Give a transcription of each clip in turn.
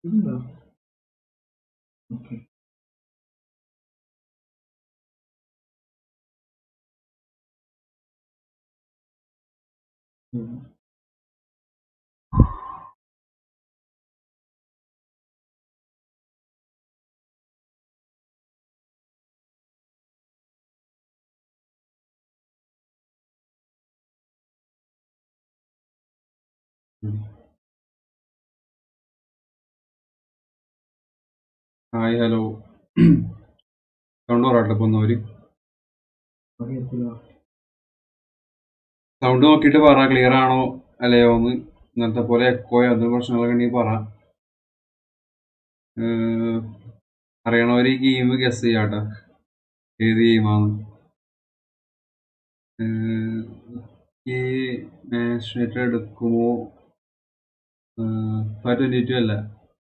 ഇതുണ്ടോ okay hi hello sound പറയട്ടെ ഇപ്പൊ ഒന്നവര് സൗണ്ട് നോക്കിയിട്ട് പറ ക്ലിയർ ആണോ അല്ലയോ എന്ന് ഇന്നത്തെ പോലെ എക്കോയോ എന്തെങ്കിലും പ്രശ്നങ്ങളൊക്കെ ഉണ്ടെങ്കിൽ പറ ഏഹ്, അറിയണവര് ഈ ഗെയിം ഗസ് ചെയ്യാട്ടോ ഏത് ഗെയിമാണ് ഈ നാഷണൽ എടുക്കുമോ ഫൈവ് ട്വന്റി ടു അല്ല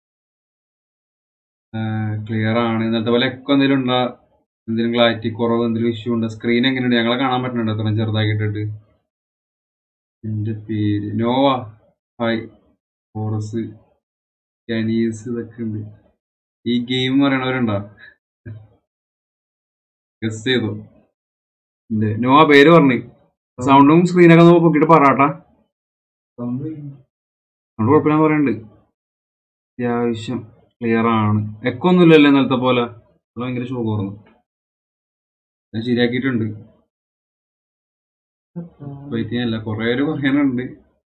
ക്ലിയർ ആണ് ഇന്നത്തെ പോലെ എക്കോ എന്തെങ്കിലും ഉണ്ടോ എന്തെങ്കിലും ക്ലാരിറ്റി കുറവ് എന്തെങ്കിലും ഇഷ്യൂ ഉണ്ടോ സ്ക്രീൻ എങ്ങനെയുണ്ട് ഞങ്ങളെ കാണാൻ പറ്റുന്നുണ്ടോ അത്രയും ചെറുതാക്കിയിട്ടിട്ട് എൻ്റെ പേര് നോവ ഹായ് ഫോറസ് കനീസ് ഇതൊക്കെ ഉണ്ട് ഈ ഗെയിം പറയണവരുണ്ടോ ഗസ് ചെയ്തോ ഉണ്ട് നോവ പേര് പറഞ്ഞു സൗണ്ടും സ്ക്രീനൊക്കെ ഒന്ന് പൊക്കിയിട്ട് പറയാട്ടാ സൗണ്ട് അതുകൊണ്ട് കുഴപ്പമില്ലാന്ന് പറയുന്നുണ്ട് അത്യാവശ്യം ക്ലിയർ ആണ് എക്കോ ഒന്നുമില്ലല്ലോ ഇന്നലത്തെ പോലെ അത് ഭയങ്കര ഷോ കുറഞ്ഞു ഞാൻ ശരിയാക്കിയിട്ടുണ്ട് വെയിറ്റ് ചെയ്യാനല്ല കുറെ പേര് പറയാനുണ്ട്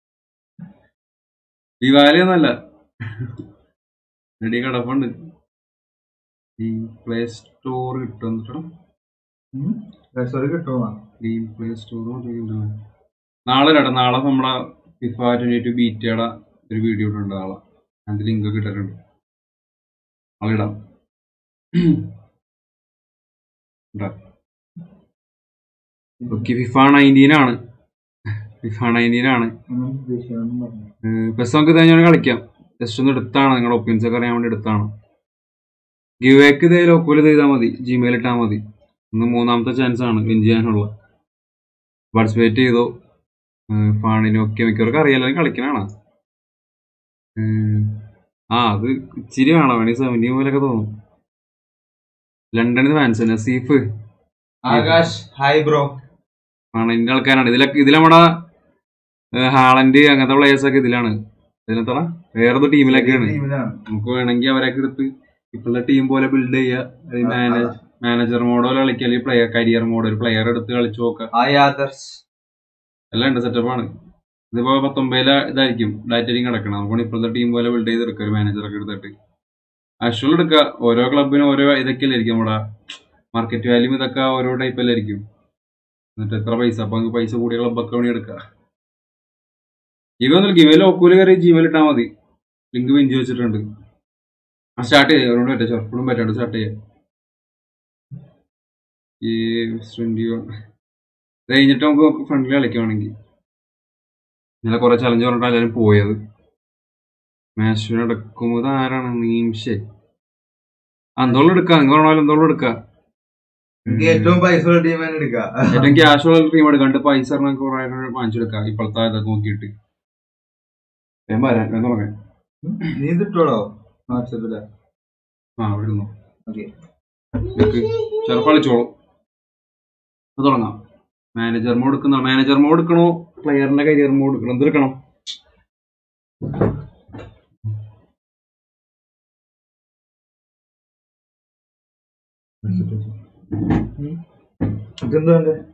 ദിവാലി ഒന്നല്ല റെഡി കിടപ്പുണ്ട് ഈ പ്ലേ സ്റ്റോർ കിട്ടും എന്നിട്ടോ സോറി കിട്ടുമോ ഗെയിം പ്ലേ സ്റ്റോർ നാളെ കേട്ടോ നാളെ നമ്മളെ ഫിഫ ട്വന്റി ടു ബീറ്റയുടെ ഒരു വീഡിയോ ഇട്ടുണ്ട് നാളെ അതിന്റെ ലിങ്ക് ഒക്കെ ഇട്ടിട്ടുണ്ട് നാളെ ഇടാം ഓക്കെ ഫിഫ നയൻറ്റീൻ ആണ് ഫിഫ നയൻറ്റീൻ ആണ് ഒന്നും ഉദ്ദേശിക്കാനൊന്നും പറഞ്ഞു പെസ് നമുക്ക് കഴിഞ്ഞാൽ കളിക്കാം ജസ്റ്റ് ഒന്ന് എടുത്താണ് നിങ്ങളുടെ ഒപ്പീനിയൻസ് ഒക്കെ അറിയാൻ വേണ്ടി എടുത്താണ് ഗിവേക്ക് ഇതേ ലോക്കോയിൽ ചെയ്താൽ മതി ജിമെയിൽ ഇട്ടാൽ മതി ഇന്ന് മൂന്നാമത്തെ ചാൻസ് ആണ് വിൻ ചെയ്യാനുള്ള പാർട്ടിസിപ്പേറ്റ് ചെയ്തോ ഫാണിനൊക്കെ മിക്കവർക്ക് അറിയാലോ കളിക്കണാണ് ആ അത് ഇച്ചിരി വേണം വേണമെങ്കിൽ സെവൻറ്റി പോലൊക്കെ തോന്നും ലണ്ടനിൽ fans Naseef Akash hi bro ആണ് ഇതിന്റെ ആൾക്കാരാണ് ഇതിലൊക്കെ ഇതിൽ നമ്മുടെ ഏഹ്, ഹാളൻഡ് അങ്ങനത്തെ പ്ലേയേഴ്സ് ഒക്കെ ഇതിലാണ് ഇതിനത്ര വേറൊരു ടീമിലൊക്കെയാണ് ടീമിലാണ് നമുക്ക് വേണമെങ്കിൽ അവരൊക്കെ എടുത്ത് ഇപ്പോഴത്തെ ടീം പോലെ ബിൽഡ് ചെയ്യുക മാനേജ് മാനേജർ മോഡ് പോലെ കളിക്കുക അല്ലെങ്കിൽ പ്ലെയർ കരിയർ മോഡ് ഒരു പ്ലെയർ എടുത്ത് കളിച്ചു നോക്കുക ഹായ് ആദർശ് എല്ലാം ഉണ്ട് സെറ്റപ്പാണ് ഇതിപ്പോ പത്തൊമ്പതിലെ ഇതായിരിക്കും ഡാറ്റയും കിടക്കണം നമുക്ക് ഇപ്പോഴത്തെ ടീം പോലെ ബിൽഡ് ചെയ്തെടുക്കുക ഒരു മാനേജറൊക്കെ എടുത്തിട്ട് അഷ്വൽ എടുക്കുക ഓരോ ക്ലബിനും ഓരോ ഇതൊക്കെ ആയിരിക്കും നമ്മുടെ മാർക്കറ്റ് വാല്യൂ ഇതൊക്കെ ഓരോ ടൈപ്പല്ലായിരിക്കും എന്നിട്ട് എത്ര പൈസ അപ്പൊ നമുക്ക് പൈസ കൂടിയ ക്ലബൊക്കെ വേണി എടുക്കുക ജീവൊന്നുമില്ല ഗിവയിൽ ഒക്കൂല് കയറി ജീവൽ ഇട്ടാൽ മതി ലിങ്ക് പിഞ്ച് വെച്ചിട്ടുണ്ട് ആ സ്റ്റാർട്ട് ചെയ്യാം അവരോട് പറ്റാം ചെറുപ്പളും പറ്റാണ്ട് സ്റ്റാർട്ട് ചെയ്യാം ഈ ട്വന്റി ഇത് കഴിഞ്ഞിട്ട് നമുക്ക് ഫ്രണ്ടിൽ കളിക്കുവാണെങ്കിൽ ഇന്നലെ കുറെ ചലഞ്ച് പറഞ്ഞിട്ട് എല്ലാവരും പോയത് മാച്ചിന് എടുക്കുമ്പോൾ ആരാണ് നീംഷെ എന്തോളം എടുക്കാം നിങ്ങൾ പറഞ്ഞാലും എന്തോളം എടുക്കാം എനിക്ക് ഏറ്റവും പൈസ ഉള്ള ടീമാണ് എടുക്കുക ഏറ്റവും ക്യാഷ് ഉള്ള ടീം എടുക്കാണ്ട് പൈസ പറഞ്ഞാൽ കുറെ വാങ്ങിച്ചെടുക്കാം ഇപ്പോഴത്തെ ഇതൊക്കെ നോക്കിയിട്ട് ഞാൻ വരാം ഞാൻ തുടങ്ങാം നീ ഇതിട്ടോളോ വാട്സപ്പില് ആ അവിടെ ഇരുന്നോ ഓക്കെ നിനക്ക് ചിലപ്പോൾ കളിച്ചോളും അപ്പൊ തുടങ്ങാം മാനേജർ മോഡ് എടുക്കുന്ന മാനേജർ മോഡ് എടുക്കണോ പ്ലെയറിന്റെ കരിയർ മോഡ് എടുക്കണം എന്തെടുക്കണം ഇതെന്താ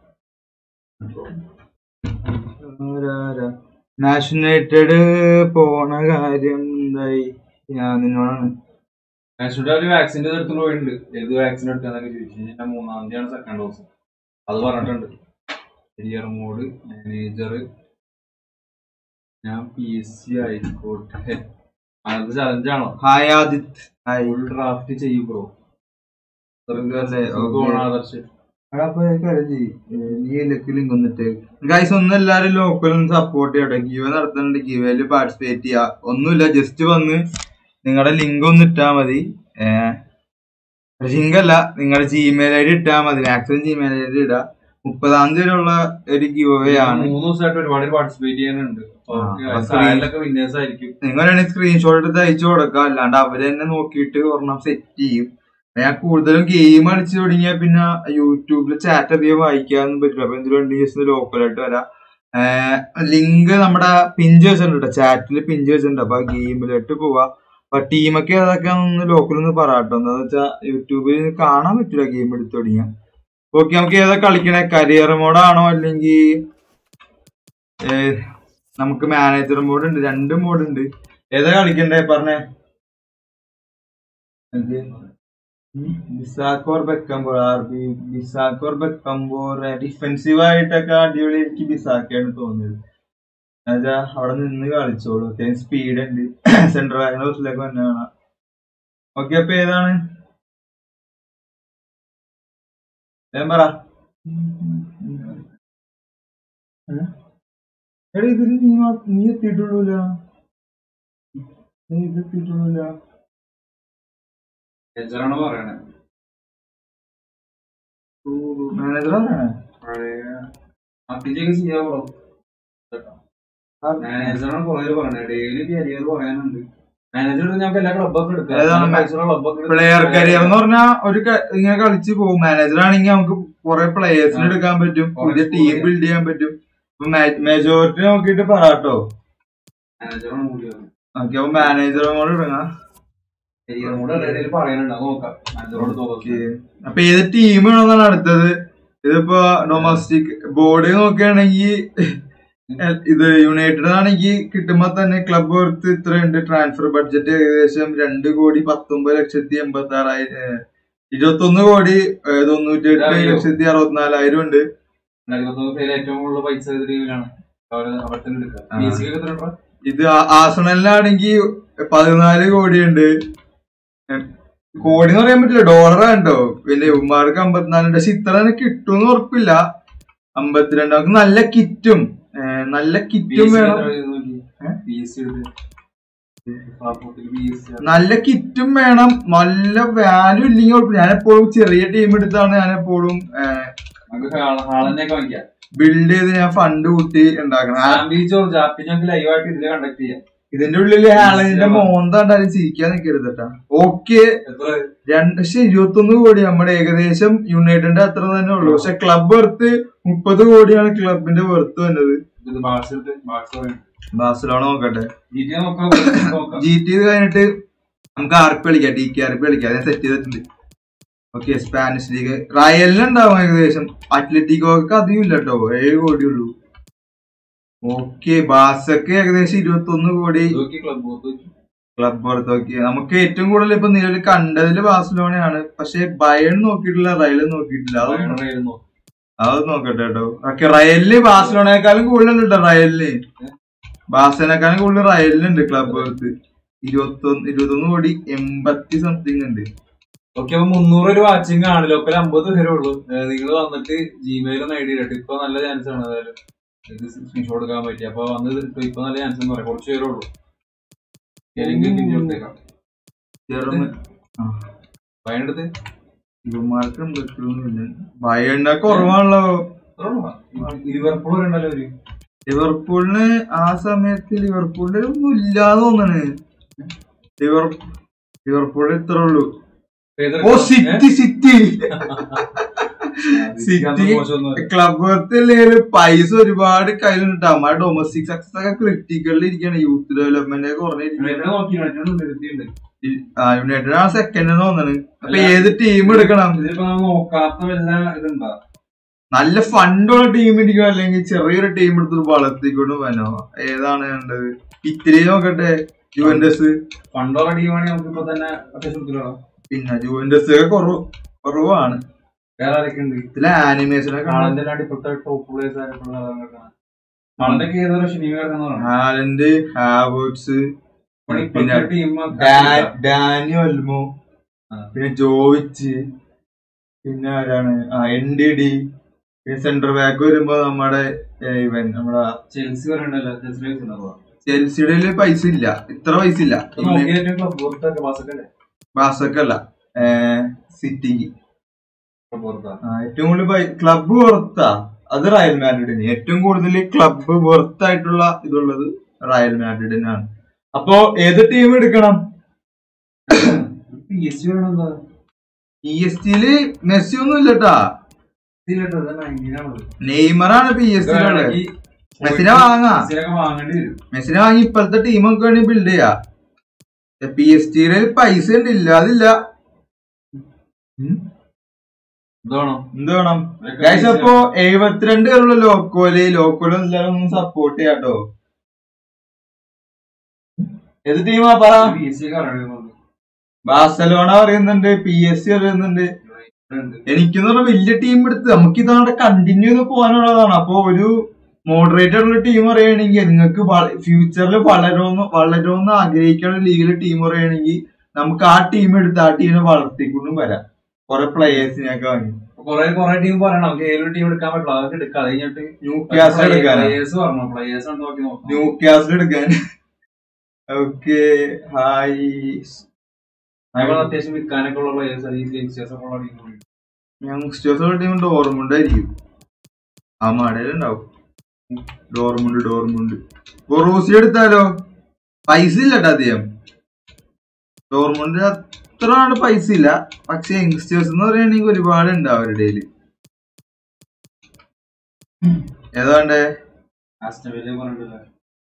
നാഷണൽ യുണൈറ്റഡ് പോണ കാര്യം എന്തായി ഞാൻ നിന്നോടാണ് ഒരു വാക്സിന്റെ എടുത്തോണ്ട് പോയിട്ടുണ്ട് ഏത് വാക്സിൻ എടുക്കാന്നൊക്കെ ചോദിച്ചു ഞാൻ മൂന്നാം തീയതിയാണ് സെക്കൻഡ് ഡോസ് അത് പറഞ്ഞിട്ടുണ്ട് കരിയർ മോഡ് മാനേജർ ഞാൻ പി എസ് സി ആയിക്കോട്ടെ അങ്ങനത്തെ ചലഞ്ചാണോ hi Adith hi full draft ചെയ്യൂ ബ്രോ അല്ലേ ഓക്കെ ആദർശ് അപ്പൊ കാര്യം ചെയ്യ്. ഏഹ് നീ ഇതിലേക്ക് ലിങ്ക് ഒന്നിട്ട് ഗൈസ് ഒന്നും എല്ലാരും ലോക്കലും സപ്പോർട്ട് ചെയ്യട്ടെ ഗീവ നടത്തുന്നുണ്ട് ഗീവയില് പാർട്ടിസിപ്പേറ്റ് ചെയ്യാ ഒന്നുമില്ല ജസ്റ്റ് വന്ന് നിങ്ങളുടെ ലിങ്ക് ഒന്ന് ഇട്ടാ മതി ഏഹ് ലിങ്ക് അല്ല നിങ്ങളുടെ ജിമെയിൽ ഐ ഡി ഇട്ടാ മതി മാക്സിമം ജിമെയിൽ ഐ ഡി ഇടാ മുപ്പതാം തീയതി വരെയുള്ള ഒരു ഗീവ് അവേ ആണ് മൂന്ന് ദിവസമായിട്ട് ഒരുപാട് പാർട്ടിസിപ്പേറ്റ് ചെയ്യാനുണ്ട് അപ്പൊ ആ, അവർക്ക് അപ്പൊ സാലറിലൊക്കെ വിന്നേഴ്സ് ആയിരിക്കും നിങ്ങൾ വേണമെങ്കിൽ സ്ക്രീൻഷോട്ട് എടുത്ത് അയച്ചു കൊടുക്കാം അല്ലാണ്ട് അവര് തന്നെ നോക്കിയിട്ട് ഒരെണ്ണം സെറ്റ് ചെയ്യും ഞാൻ കൂടുതലും ഗെയിം കളിച്ചു തുടങ്ങിയാൽ പിന്നെ യൂട്യൂബിൽ ചാറ്റ് അധികം വായിക്കാനൊന്നും പറ്റില്ല അപ്പൊ എന്തിനു വേണ്ടി ജസ്റ്റ് ലോക്കലായിട്ട് വരാം ലിങ്ക് നമ്മുടെ പിഞ്ച് വെച്ചിട്ടുണ്ട് ചാറ്റിൽ പിഞ്ച് വെച്ചിട്ടുണ്ട് അപ്പൊ ഗെയിമിലോട്ട് പോവാ അപ്പൊ ടീമൊക്കെ ഏതൊക്കെ ഒന്ന് ലോക്കൽ ഒന്ന് പറയാട്ടോ എന്താന്ന് വെച്ചാൽ യൂട്യൂബിൽ കാണാൻ പറ്റില്ല ഗെയിം എടുത്തു തുടങ്ങിയാൽ ഓക്കെ നമുക്ക് ഏതാ കളിക്കണേ കരിയർ മോഡാണോ അല്ലെങ്കിൽ നമുക്ക് മാനേജർ മോഡ് ഉണ്ട് രണ്ട് മോഡ് ഉണ്ട് ഏതാ കളിക്കണ്ടേ പറഞ്ഞേ എന്ത്? ഉം, ബിസാക്കോർ ബെക്കംബോർ ആർ ബി ബിസാക്കോർ ബെക്കംബോർ ഡിഫെൻസീവ് ആയിട്ടൊക്കെ അടിപൊളി എനിക്ക് ബിസാക്കയാണ് തോന്നിയത് എന്നുവെച്ചാ അവിടെ നിന്ന് കളിച്ചോളൂ അത്യാവശ്യം സ്പീഡ് ഉണ്ട് സെൻട്രൽ ബാക്കിന്റെ ഹൗസിലേക്ക് തന്നെ കാണാം ഓക്കെ അപ്പൊ ഏതാണ് ഞാൻ പറ ഏ? എടാ ഇതിൽ നീ മാ- നീ എത്തിയിട്ടുള്ളൂല നീ ഇത് എത്തിയിട്ടുള്ളൂല എജറാണ് പറയണേ മാനേജർ ആരാണ് അപ്പിച്ചൊക്കെ ചെയ്യാവോ മാനേജറാണ് കുറെ പറയണേ ഡെയിലി കരിയർ പറയാനുണ്ട് മാനേജർ ഞങ്ങൾക്ക് എല്ലാ ക്ലബ്ബൊക്കെ ഏതാണ് മാ- എടുക്കാം പ്ലെയർ കരിയർ എന്ന് പറഞ്ഞാൽ ഒരു ക- ഇങ്ങനെ കളിച്ച് പോകും മാനേജർ ആണെങ്കിൽ നമുക്ക് കുറെ പ്ലേയേഴ്സിന് എടുക്കാൻ പറ്റും കുറെ പുതിയ score ടീം ചെയ്യാം. ബിൽഡ് ചെയ്യാൻ പറ്റും മെജോറിറ്റി നോക്കിയിട്ട് പറയാട്ടോ മാനേജറാണ് കൂടിയത് ഓക്കെ അപ്പൊ മാനേജറും കൂടെ ഇടങ്ങാം കരിയർ കൂടെ ഇടയിൽ പറയാനുണ്ട് അത് നോക്കാം മാനേജറോട് ഓക്കെ അപ്പൊ ഏത് ടീം വേണമെന്നാണ് അടുത്തത് ഇതിപ്പോ ഡൊമസ്റ്റിക് ബോർഡ് നോക്കുകയാണെങ്കിൽ ഇത് യുണൈറ്റഡ് ആണെങ്കിൽ കിട്ടുമ്പോ തന്നെ ക്ലബ് വർത്ത് ഇത്രയുണ്ട് ട്രാൻസ്ഫർ ബഡ്ജറ്റ് ഏകദേശം രണ്ട് കോടി പത്തൊമ്പത് ലക്ഷത്തി എൺപത്തി ആറായിരം ഇരുപത്തി ഒന്ന് കോടി ഏഹ്, തൊണ്ണൂറ്റി എട്ട് ഇതറിയോ? ലക്ഷത്തി അറുപത്തിനാലായിരം ഉണ്ട് രണ്ടായിരത്തി ഏറ്റവും കൂടുതൽ പൈസ ഇതിലാണ് അവർ അവിടെ തന്നെ എടുക്കുക ആ. പി എസ് സിക്ക് എത്ര ഉണ്ടോ? ഇത് ആ- ആസണലിനാണെങ്കിൽ പതിനാല് കോടിയുണ്ട് ഏഹ്, കോടി എന്ന് പറയാൻ പറ്റില്ല ഡോളർ ഉണ്ടോ പിന്നെ ഉമ്മാർക്ക് അമ്പത്തിനാലുണ്ട് പക്ഷെ ഇത്ര തന്നെ കിട്ടുമെന്ന് ഉറപ്പില്ല അമ്പത്തിരണ്ട് നമുക്ക് നല്ല കിറ്റും ഏഹ്, നല്ല പി കിറ്റും എസ് സി വേണം എത്ര എഴുതി നോക്കി? ഏ? പി എസ് സി എടുത്ത്. പാസ്പോർട്ടിൽ പി എസ് സി. നല്ല കിറ്റും വേണം നല്ല വാല്യൂ ഇല്ലെങ്കിൽ കുഴപ്പമില്ല ഞാൻ എപ്പോഴും ചെറിയ ടീം എടുത്താണ് ഞാൻ എപ്പോഴും നമുക്ക് ഹാള- ഹാളന്നെയൊക്കെ വാങ്ങിക്കാം ബിൽഡ് ചെയ്ത് ഞാൻ ഫണ്ട് കൂട്ടി ഉണ്ടാക്കണം ആ- സാംബി ജോർജ് ആപ്പി ഞങ്ങൾക്ക് ലൈവായിട്ട് ഇതിൽ കണ്ടക്ട് ചെയ്യാം ഇതിന്റെ ഉള്ളിൽ ഹാളന്റെ മോന്താണ്ടാലും ചിരിക്കാൻ നിൽക്കരുത് കേട്ടാ ഓക്കെ എത്ര രണ്ട് പക്ഷെ ഇരുപത്തൊന്ന് കോടി നമ്മുടെ ഏകദേശം യുണൈറ്റഡിന്റെ അത്ര തന്നെ ഉള്ളു പക്ഷെ ക്ലബ് വെർത്ത് മുപ്പത് കോടിയാണ് ക്ലബിന്റെ വെർത്ത് വന്നത് ഇത് ബാഴ്സ എടുത്ത് ബാഴ്സ പറയും ബാഴ്സലോണ നോക്കട്ടെ ജി ടി നോക്കാം നോക്കാം ജി ടി കഴിഞ്ഞിട്ട് നമുക്ക് ആർക്ക് കളിക്കാം ഡി കെ ആർക്ക് കളിക്കാം ഞാൻ സെറ്റ് ചെയ്തിട്ടുണ്ട് ഓക്കെ സ്പാനിഷ് ലീഗ് റയലിനുണ്ടാവും ഏകദേശം അത്ലറ്റിക്കോക്ക് അധികം ഇല്ല കേട്ടോ ഏഴ് കോടി ഉള്ളൂ ഓക്കെ ബാസക്ക് ഏകദേശം ഇരുപത്തി ഒന്ന് കോടി നോക്കി ക്ലബ് നോക്കി ക്ലബ് പുറത്ത് നോക്കി നമുക്ക് ഏറ്റവും കൂടുതൽ ഇപ്പൊ നിലവിൽ കണ്ടതിൽ ബാഴ്സലോണയാണ് പക്ഷെ ബയൺ നോക്കിയിട്ടില്ല റയൽ നോക്കിയിട്ടില്ല അത് നോക്കി അത് നോക്കട്ടെ കേട്ടോ ഓക്കെ റയലില് ബാഴ്സലോണയെക്കാളും കൂടുതലുണ്ട് കേട്ടോ റയലിന് ബാഴ്സലോണയെക്കാളും കൂടുതൽ റയലിനുണ്ട് ക്ലബ് പുറത്ത് ഇരുപത്തൊന്ന് ഇരുപത്തൊന്ന് കോടി എൺപത്തി സംതിങ് ഉണ്ട് ഓക്കെ അപ്പൊ മുന്നൂറ് ഒരു വാച്ചിങ് ആണ് ലോക്കൽ അമ്പത് പേരേ ഉള്ളൂ നിങ്ങൾ വന്നിട്ട് ജിമെയിൽ ഒന്ന് ഐഡി ഇടട്ടെ ഇപ്പൊ നല്ല ചാൻസ് ആണ് അതായത് ഇത് സ്ക്രീൻഷോട്ട് എടുക്കാൻ പറ്റി അപ്പൊ വന്ന് ഇപ്പൊ ഇപ്പൊ നല്ല ചാൻസ് എന്ന് പറയാം കുറച്ച് പേരേ ഉള്ളൂ ലിങ്ക് പിന്നെ കൊടുത്തേക്കാം ജർമ്മൻ ആ പതിനെടുത്ത് ഇവന്മാർക്ക് എന്തൊക്കെയൊന്നുമില്ല ബയണ്ണ കുറവാണല്ലോ ലിവർപൂൾ ഉണ്ടല്ലോ ഒരു ലിവർപൂളിന് ആ സമയത്ത് ലിവർപൂളിന് ഒന്നും ഇല്ലാന്ന് തോന്നണ് ലിവർ ലിവർപൂളിൽ ഇത്ര ഉള്ളൂ ഓ സിറ്റി സിറ്റി സിറ്റി ക്ലബ് വർത്തില്ലെങ്കിൽ പൈസ ഒരുപാട് കയ്യിലുണ്ട് നമ്മുടെ ഡൊമസ്റ്റിക് സക്സസ് ഒക്കെ ക്രിട്ടിക്കലിൽ ഇരിക്കുകയാണ് യൂത്ത് ഡെവലപ്മെന്റ് ഒക്കെ കുറഞ്ഞിരിക്കുകയാണ് നോക്കി നിർത്തിയിട്ടുണ്ട് ആ യുണൈറ്റഡ് ആ സെക്കൻഡ് തോന്നണ് അപ്പൊ ഏത് ടീം എടുക്കണം ഇതിപ്പോ നമ്മൾ നോക്കാത്ത വല്ല ഇതുണ്ടാ നല്ല ഫണ്ടുള്ള ടീം ഇരിക്കും അല്ലെങ്കിൽ ചെറിയൊരു ടീം എടുത്തിട്ട് വളർത്തിക്കൊണ്ട് വനോ ഏതാണ് വേണ്ടത് ഇത്തിരി നോക്കട്ടെ ജുവന്റസ് പണ്ടുള്ള ടീമാണെങ്കിൽ നമുക്ക് ഇപ്പൊ തന്നെ അത്യാവശ്യം എടുത്തിട്ടുള്ളൂ പിന്നെ ജുവന്റസ് ഒക്കെ കുറവ് കുറവാണ് വേറെ ആരൊക്കെ ഉണ്ട് ഇതിലെ ആനിമേഷൻ ഒക്കെ ഹാളന്റെ അല്ലാണ്ട് ഇപ്പോഴത്തെ ടോപ്പ് പ്ലേയേഴ്സ് ആരൊക്കെയുള്ള ഹാളന്റൊക്കെ ഏതോ ഷെനി കിടക്കുന്ന പറഞ്ഞു ഹാലൻഡ് ഹാവേർട്സ് പിന്നെ പിന്നെ ടീം ഡാനി ഒൽമോ ആ. പിന്നെ ജോവിച്ച് പിന്നെ ആരാണ് ആ എൻ ഡി ഡി പിന്നെ സെന്റർ ബാക്ക് വരുമ്പോ നമ്മുടെ ഏ, ഇവൻ നമ്മുടെ ചെൽസി പറയണ്ടല്ലോ ചെൽസി ഉണ്ടാവുക ചെൽസിയുടെ പൈസ ഇല്ല ഇത്ര പൈസ ഇല്ല നോക്കിയ ക്ലബ് പുറത്തൊക്കെ ബാസക്കല്ലേ ബാസക്കല്ല സിറ്റിക്ക് പുറത്താ ആ, ഏറ്റവും കൂടുതൽ ക്ലബ്ബ് പുറത്താ അത് റയൽ മാഡ്രിഡിന് ഏറ്റവും കൂടുതൽ ക്ലബ്ബ് പുറത്തായിട്ടുള്ള ഇതുള്ളത് റയൽ മാഡ്രിഡിനാണ് അപ്പോ ഏത് ടീം എടുക്കണം പി എസ് സി വേണമെന്താ പി എസ് ടിയില് മെസ്സി ഒന്നും ഇല്ലട്ടാ ഇതിലിട്ടോ നയൻറ്റീനാണത് നെയ്മറാണ് പി എസ് ടിയിലുള്ളത് മെസ്സിനെ വാങ്ങാ മെസ്സിനൊക്കെ വാങ്ങേണ്ടി വരും മെസ്സിനെ വാങ്ങി ഇപ്പോഴത്തെ ടീമൊക്കെ വേണമെങ്കിൽ ബിൽഡ് ചെയ്യാ പി എസ് ടിയുടെ പൈസ ഉണ്ട് ഇല്ല അതില്ല ഉം. ഇതാണോ എന്ത് വേണം ഗൈസ് അപ്പോ എഴുപത്തിരണ്ട് പേരുള്ള ലോക്കോല് ലോക്കോല് എല്ലാരും ഒന്ന് സപ്പോർട്ട് ചെയ്യാട്ടോ ഏത് ടീമാ പറ പി എസ് സി ഒക്കെ അറിയുന്നുണ്ട് ബാഴ്സലോണ പറയുന്നുണ്ട് പി എസ് സി പറയുന്നുണ്ട് എനിക്കെന്ന് പറഞ്ഞാൽ വലിയ ടീം എടുത്ത് നമുക്ക് ഇതവിടെ കണ്ടിന്യൂ ചെയ്ത് പോകാനുള്ളതാണ് അപ്പൊ ഒരു മോഡറേറ്റ് ആയിട്ടുള്ള ടീം പറയുകയാണെങ്കിൽ നിങ്ങൾക്ക് ഫ്യൂച്ചറിൽ വളരുമെന്ന് വളരുമെന്ന് ആഗ്രഹിക്കുന്ന ലീഗിലെ ടീം പറയുകയാണെങ്കിൽ നമുക്ക് ആ ടീം എടുത്ത് ആ ടീമിനെ വളർത്തിക്കൊണ്ടും വരാം കുറെ പ്ലേയേഴ്സിനെയൊക്കെ വാങ്ങി കൊറേ കൊറേ ടീം പറയണം നമുക്ക് ഏതൊരു ടീം എടുക്കാൻ പറ്റില്ല അതൊക്കെ എടുക്കാം അത് കഴിഞ്ഞിട്ട് ന്യൂ ക്യാസിൽ എടുക്കാനാ പ്ലേയേഴ്സ് പറഞ്ഞു പ്ലേയേഴ്സ് ആണ് നോക്കി നോക്കാം ന്യൂ ക്യാസിൽ എടുക്കാൻ ഓക്കെ ഹായ് അതേപോലെ അത്യാവശ്യം വിൽക്കാനൊക്കെ ഉള്ള പ്ലേയേഴ്സ് അല്ലെങ്കിൽ യങ്സ്റ്റേഴ്സ് ഒക്കെ ഉള്ള ടീം കൂടി യങ്സ്റ്റേഴ്സ് ടീം ഡോർമുണ്ട് ആയിരിക്കും ആ മടയിലുണ്ടാവും ഡോർമുണ്ട് ഡോർമുണ്ട് ബൊറൂസി എടുത്താലോ പൈസ ഇല്ലട്ടോ അധികം ഡോർമുണ്ട് അത്ര ആണ് പൈസ ഇല്ല പക്ഷെ യങ്സ്റ്റേഴ്സ് എന്ന് പറയുകയാണെങ്കിൽ ഒരുപാട് ഉണ്ട് അവരുടെ കയ്യില്. ഏതാണ്ട് ആസ്റ്റമിലെ പറഞ്ഞിട്ടില്ല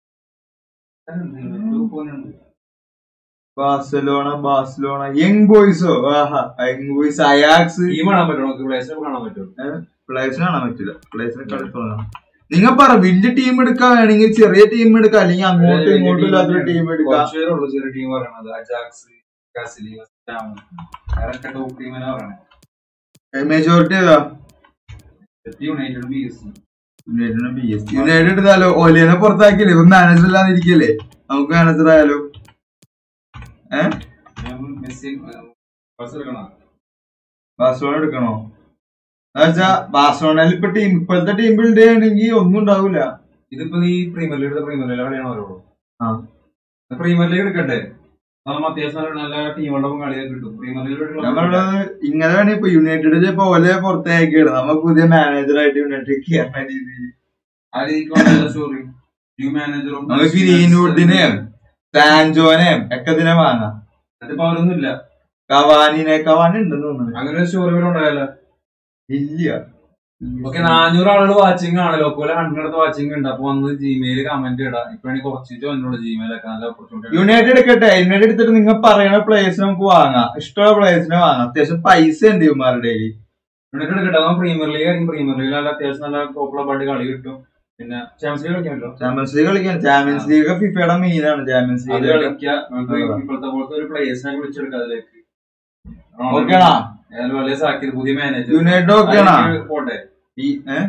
ബാഴ്സലോണ ബാഴ്സലോണ യങ് ബോയ്സോ ആഹാ യങ് ബോയ്സ് അയാക്സ് ടീം കാണാൻ പറ്റുമോ നമുക്ക് പ്ലേയേഴ്സിനെ കാണാൻ പറ്റുമോ പ്ലേസിനെ കാണാൻ പറ്റില്ല പ്ലേസിനെ കളി തുടങ്ങാം നിങ്ങൾ പറ വലിയ ടീം എടുക്കാൻ വേണമെങ്കിൽ ചെറിയ ടീം എടുക്കാം അല്ലെങ്കിൽ അങ്ങോട്ടും ഇങ്ങോട്ടും ഇല്ലാത്തൊരു ടീം എടുക്കാം കുറച്ച് പേരേ ഉള്ളൂ ചെറിയ ടീം പറയണത് അജാക്സ് കാസിലി വെസ്റ്റാം അതൊക്കെ ടോപ്പ് ടീമിനെ പറയണേ മെജോറിറ്റി ഏതാ United B S United B S United എടുത്താലോ ഒലിയനെ പുറത്താക്കിയില്ലേ ഇപ്പൊ മാനേജർ ഇല്ലാതിരിക്കല്ലേ നമുക്ക് മാനേജർ ആയാലോ ഏഹ് മെസ്സി ബസ് എടുക്കണം ബാഴ്സലോണ എടുക്കണോ എന്നുവെച്ചാ ബാഴ്സലോണയിൽ ഇപ്പൊ ടീം ഇപ്പോഴത്തെ ടീം ബിൽഡ് ചെയ്യണമെങ്കിൽ ഒന്നും ഉണ്ടാവില്ല ഇതിപ്പോ നീ പ്രീമിയർ ലീഗ് എടുത്ത പ്രീമിയർ ലീഗ് കളിയാണ് അവരോട് ആ. പ്രീമിയർ ലീഗ് എടുക്കട്ടെ നമ്മൾ അത്യാവശ്യം നല്ല- നല്ല ടീമുകളുടെ ഒപ്പം കളിയൊക്കെ കിട്ടും പ്രീമിയർ ലീഗ് നമ്മളുള്ളത് ഇങ്ങനെ വേണേ ഇപ്പൊ യുണൈറ്റഡിൽ ഇപ്പൊ ഒലെ പുറത്തേക്കാണ് നമ്മ പുതിയ മാനേജർ ആയിട്ട് യുണൈറ്റഡ് കയറുന്ന രീതിയിൽ ആ രീതിക്ക് നല്ല സ്റ്റോറി ന്യൂ മാനേജറും നമുക്ക് ഗ്രീൻവുഡിനെയും സാൻജോനെയും ഒക്കെ ഇതിനെ വാങ്ങാം അതിപ്പോ അവരൊന്നും ഇല്ല കവാനിനെ കവാനി ഉണ്ടെന്ന് തോന്നുന്നു അങ്ങനെ ഒരു സ്റ്റോറി വരെ ഉണ്ടായല്ലോ ഇല്ല ഓക്കെ നാനൂറ് ആളുകൾ വാച്ചിങ് ആണ് ലോക്കോലെ ഹൺഡ്രഡ് വാച്ചിങ് ഉണ്ട് അപ്പൊ വന്ന് ജിമെയിൽ കമന്റ് ഇടാം ഇപ്പൊ എനിക്ക് കുറച്ച് വന്നിട്ടുള്ളൂ ജിമെയിലൊക്കെ നല്ല ഓപ്പർച്യൂണിറ്റി യുണൈറ്റഡ് എടുക്കട്ടെ യുണൈറ്റഡ് എടുത്തിട്ട് നിങ്ങൾ പറയുന്ന പ്ലേയേഴ്സ് നമുക്ക് വാങ്ങാം ഇഷ്ടമുള്ള പ്ലേയേഴ്സിനെ വാങ്ങാം അത്യാവശ്യം പൈസ ഉണ്ട് ഇവന്മാരുടെ കയ്യിൽ യുണൈറ്റഡ് എടുക്കട്ടെ അതാ പ്രീമിയർ ലീഗ് ആയിരിക്കും പ്രീമിയർ ലീഗ് നല്ല അത്യാവശ്യം നല്ല പോപ്പുലർ പാട്ട് കളി കിട്ടും പിന്നെ ചാമ്പ്യൻസ് ലീഗ് കളിക്കാമല്ലോ ചാമ്പ്യൻസ് ലീഗ് കളിക്കാൻ ചാമ്പ്യൻസ് ലീഗ് ഫിഫയുടെ മെയിനാണ് ചാമ്പ്യൻസ് അത് ലീഗ് കളിക്കുക നമുക്ക് ഇപ്പോഴത്തെ പോലത്തെ ഒരു പ്ലേയേഴ്സിനെ വിളിച്ചെടുക്കാം അതിലേക്ക് ഓക്കെയാണോ ഏതായാലും വലിയ സാക്കിയത് പുതിയ മാനേജർ യുണൈറ്റഡ് ഓക്കെയാണോ പോട്ടെ ഈ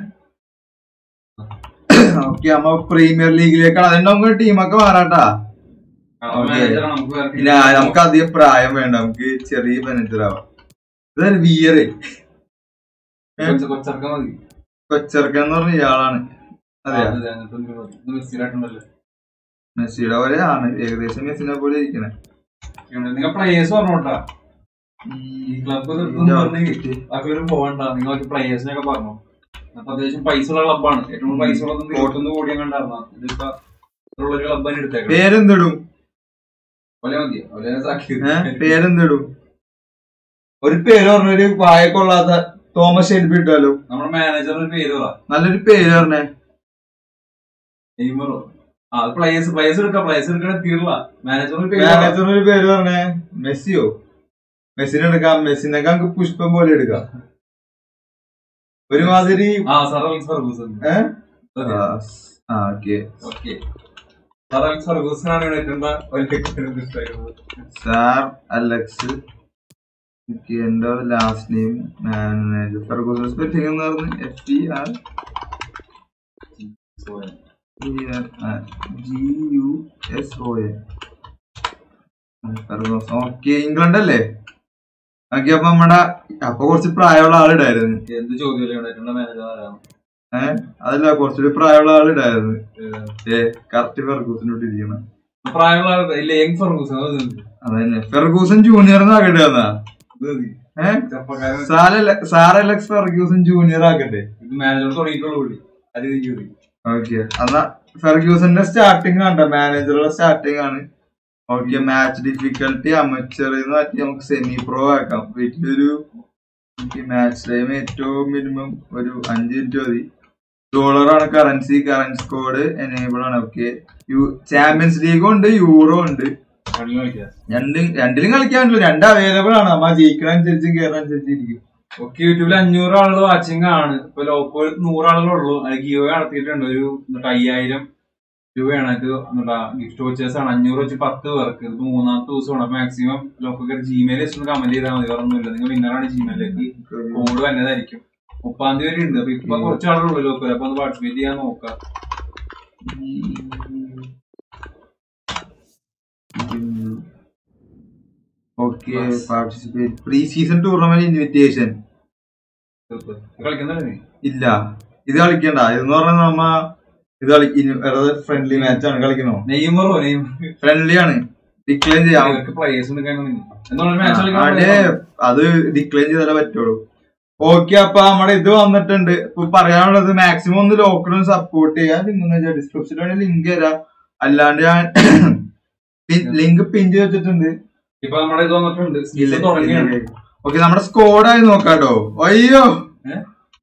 ഓക്കെ അമ്മ പ്രീമിയർ ലീഗിലേക്കാണ് അതിന്റെ നമുക്ക് ടീമൊക്കെ മാറാട്ടാ Okay. മാനേജർ നമുക്ക് വേറെ പിന്നെ ആ- നമുക്ക് അധികം പ്രായം വേണ്ട നമുക്ക് ചെറിയ മാനേജർ ആവാം ഇതൊരു വിയറ് കൊച്ച- കൊച്ചർക്കം മതി കൊച്ചർക്കൻ എന്ന് പറഞ്ഞ ഇയാളാണ് അതെ അത് അങ്ങനത്തെ എന്തെങ്കിലും മതി. ഇത് മെസ്സിയിലായിട്ടുണ്ടല്ലോ മെസ്സിയുടെ പോലെ ആണ് ഏകദേശം മെസ്സിനെ പോലെ ഇരിക്കണേ നിങ്ങൾ പ്ലേയേഴ്സ് പറഞ്ഞോട്ടാ ഈ ക്ലബ്ബ് അതൊരു പോകണ്ട നിങ്ങൾക്ക് പ്ലേയേഴ്സിനൊക്കെ പറഞ്ഞു അപ്പൊ അത്യാവശ്യം പൈസ ഉള്ള ക്ലബ്ബാണ് ഏറ്റവും കൂടുതൽ പൈസ ഉള്ളത് ഇരുപത്തൊന്ന് കോടി കണ്ടായിരുന്നു ഇതിപ്പോ ഒരു ക്ലബ് തന്നെ എടുത്തേക്കാം പേരെന്തിടും ഒലേ മതിയോ ഒലേ സാക്കി ഏഹ് പേരെന്തിടും ഒരു പേര് പറഞ്ഞൊരു വായ കൊള്ളാത്ത തോമസ് ഷെൽബി ഇട്ടാലോ നമ്മുടെ മാനേജറിന് പേര് പറ നല്ലൊരു പേര് പറഞ്ഞേ നെയ്മറോ ആ പ്ലേയേഴ്സ് പ്ലേയേഴ്സ് എടുക്കാം പ്ലേയേഴ്സ് എടുക്കണ തീർല മാനേജറിന് പേര് പറ. മാനേജറിന് ഒരു പേര് പറഞ്ഞേ മെസ്സിയോ മെസ്സിനെ എടുക്കാം മെസ്സിനൊക്കെ നമുക്ക് പുഷ്പം പോലെ എടുക്കാം ഒരുമാതിരി ആ സർ അലക്സ് ഫർഗൂസൺ ഏഹ് അതെ. ആ okay okay sir Alex Ferguson ആണ് എടുക്കേണ്ട ഒരു സാർ അലക്സ് ഓക്കെ എന്റെ last name manager Ferguson spelling എന്ന് പറഞ്ഞ് F T R G U S O A Ferguson okay England അല്ലേ ഓക്കെ അപ്പൊ നമ്മടെ അപ്പൊ കുറച്ച് പ്രായമുള്ള ആളിടായിരുന്നു എന്ത് ചോദ്യമല്ലേ ഉണ്ടായിട്ടുള്ള മാനേജർ ആരാണ് ഏഹ് അതല്ല കുറച്ചുകൂടി പ്രായമുള്ള ആളിടായിരുന്നു ഏ കറക്റ്റ് ഫെർഗൂസിനോട്ട് ഇരിക്കണം പ്രായമുള്ള ആൾക്കാർ ഇല്ല യങ് ഫർഗൂസൺ അത് മതി. അതന്നെ ഫെർഗൂസൺ ജൂനിയർ എന്നാ കിട്ടുക അത് മതി ഏഹ് ചെറുപ്പക്കാരൻ സാറ സാർ അലക്സ് ഫെർഗ്യൂസൺ ജൂനിയർ ആക്കട്ടെ ഇത് മാനേജർ തുടങ്ങിയിട്ടുള്ള പുള്ളി അത് ജൂറി ഓക്കെ എന്നാ ഫെർഗ്യൂസന്റെ സ്റ്റാർട്ടിംഗ് കണ്ട മാനേജറുടെ സ്റ്റാർട്ടിംഗ് ആണ് ഓക്കെ മാച്ച് ഡിഫിക്കൽട്ടി അമച്ചർ എന്ന് മാറ്റി നമുക്ക് സെമി പ്രോ ആക്കാം വീട്ടിലൊരു മാച്ച് ടൈം ഏറ്റവും മിനിമം ഒരു അഞ്ച് മിനിറ്റ് മതി ഡോളറാണ് കറൻസി കറൻസി കോഡ് എനേബിൾ ആണ് ഓക്കെ ചാമ്പ്യൻസ് ലീഗും ഉണ്ട് യൂറോ ഉണ്ട് കളിക്കാം രണ്ട് രണ്ടിലും കളിക്കാൻ പറ്റില്ല രണ്ട് അവൈലബിൾ ആണ് നമ്മ ജയിക്കണനുസരിച്ചും കയറുന്നതനുസരിച്ച് ഇരിക്കും ഒക്കെ യൂട്യൂബിൽ അഞ്ഞൂറ് ആളുകൾ വാച്ചിങ് ആണ് ഇപ്പൊ ലോക്കോയിൽ നൂറ് ആളുകളേ ഉള്ളൂ അത് ഗിയോ നടത്തിയിട്ടുണ്ട് ഒരു എന്നിട്ട് അയ്യായിരം രൂപയാണ് ഇത് എന്നിട്ടാ ഗിഫ്റ്റ് വോച്ചേഴ്സ് ആണ് അഞ്ഞൂറ് വെച്ച് പത്ത് പേർക്ക് ഇത് മൂന്നാമത്തെ ദിവസമാണ് മാക്സിമം ലോക്കൊക്കെ ജിമെയിൽ വെച്ച് കമന്റ് ചെയ്താൽ മതി വേറെ ഒന്നുമില്ല നിങ്ങൾ വിന്നറാണ് ജിമെയിലേക്ക് കോഡ് വന്നതായിരിക്കും മുപ്പാം തീയതി വരെ ഉണ്ട് അപ്പൊ ഇപ്പൊ കുറച്ച് ആളുകളുള്ളൂ ലോക്കൽ അപ്പൊ ഒന്ന് പാർട്ടിസിപ്പേറ്റ് ചെയ്യാൻ നോക്കാം okay participate pre season tournament invitation കളിക്കുന്നല്ലേ നീ ഇല്ല ഇത് കളിക്കണ്ട ഇതെന്ന് പറഞ്ഞാൽ നമ്മ ഇത് കളി ഫ്രണ്ട്ലി മാച്ച് ആണ് കളിക്കണോ നെയ്മറോ നെയ്മർ ഫ്രണ്ട്ലി ആണ് ഡിക്ലൈൻ ചെയ്യാം ഇവർക്ക് പ്ലേയേഴ്സ് എന്താണ് മാച്ച് അതെ കളിക്കാൻ അത് ഡിക്ലൈൻ ചെയ്താലേ പറ്റുള്ളൂ ഓക്കെ അപ്പൊ നമ്മുടെ ഇത് വന്നിട്ടുണ്ട് ഇപ്പൊ പറയാനുള്ളത് മാക്സിമം ഒന്ന് ലോക്കലും സപ്പോർട്ട് ചെയ്യാൻ ഡിസ്ക്രിപ്ഷനിൽ ലിങ്ക് തരാം അല്ലാണ്ട് ഞാൻ ലിങ്ക് പിൻ ചെയ്ത് വെച്ചിട്ടുണ്ട് ഇപ്പൊ നമ്മുടെ ഇത് വന്നിട്ടുണ്ട് സീസൺ തുടങ്ങിയാണ് ഓക്കെ നമ്മുടെ സ്കോഡായി നോക്കാട്ടോ അയ്യോ ഏ?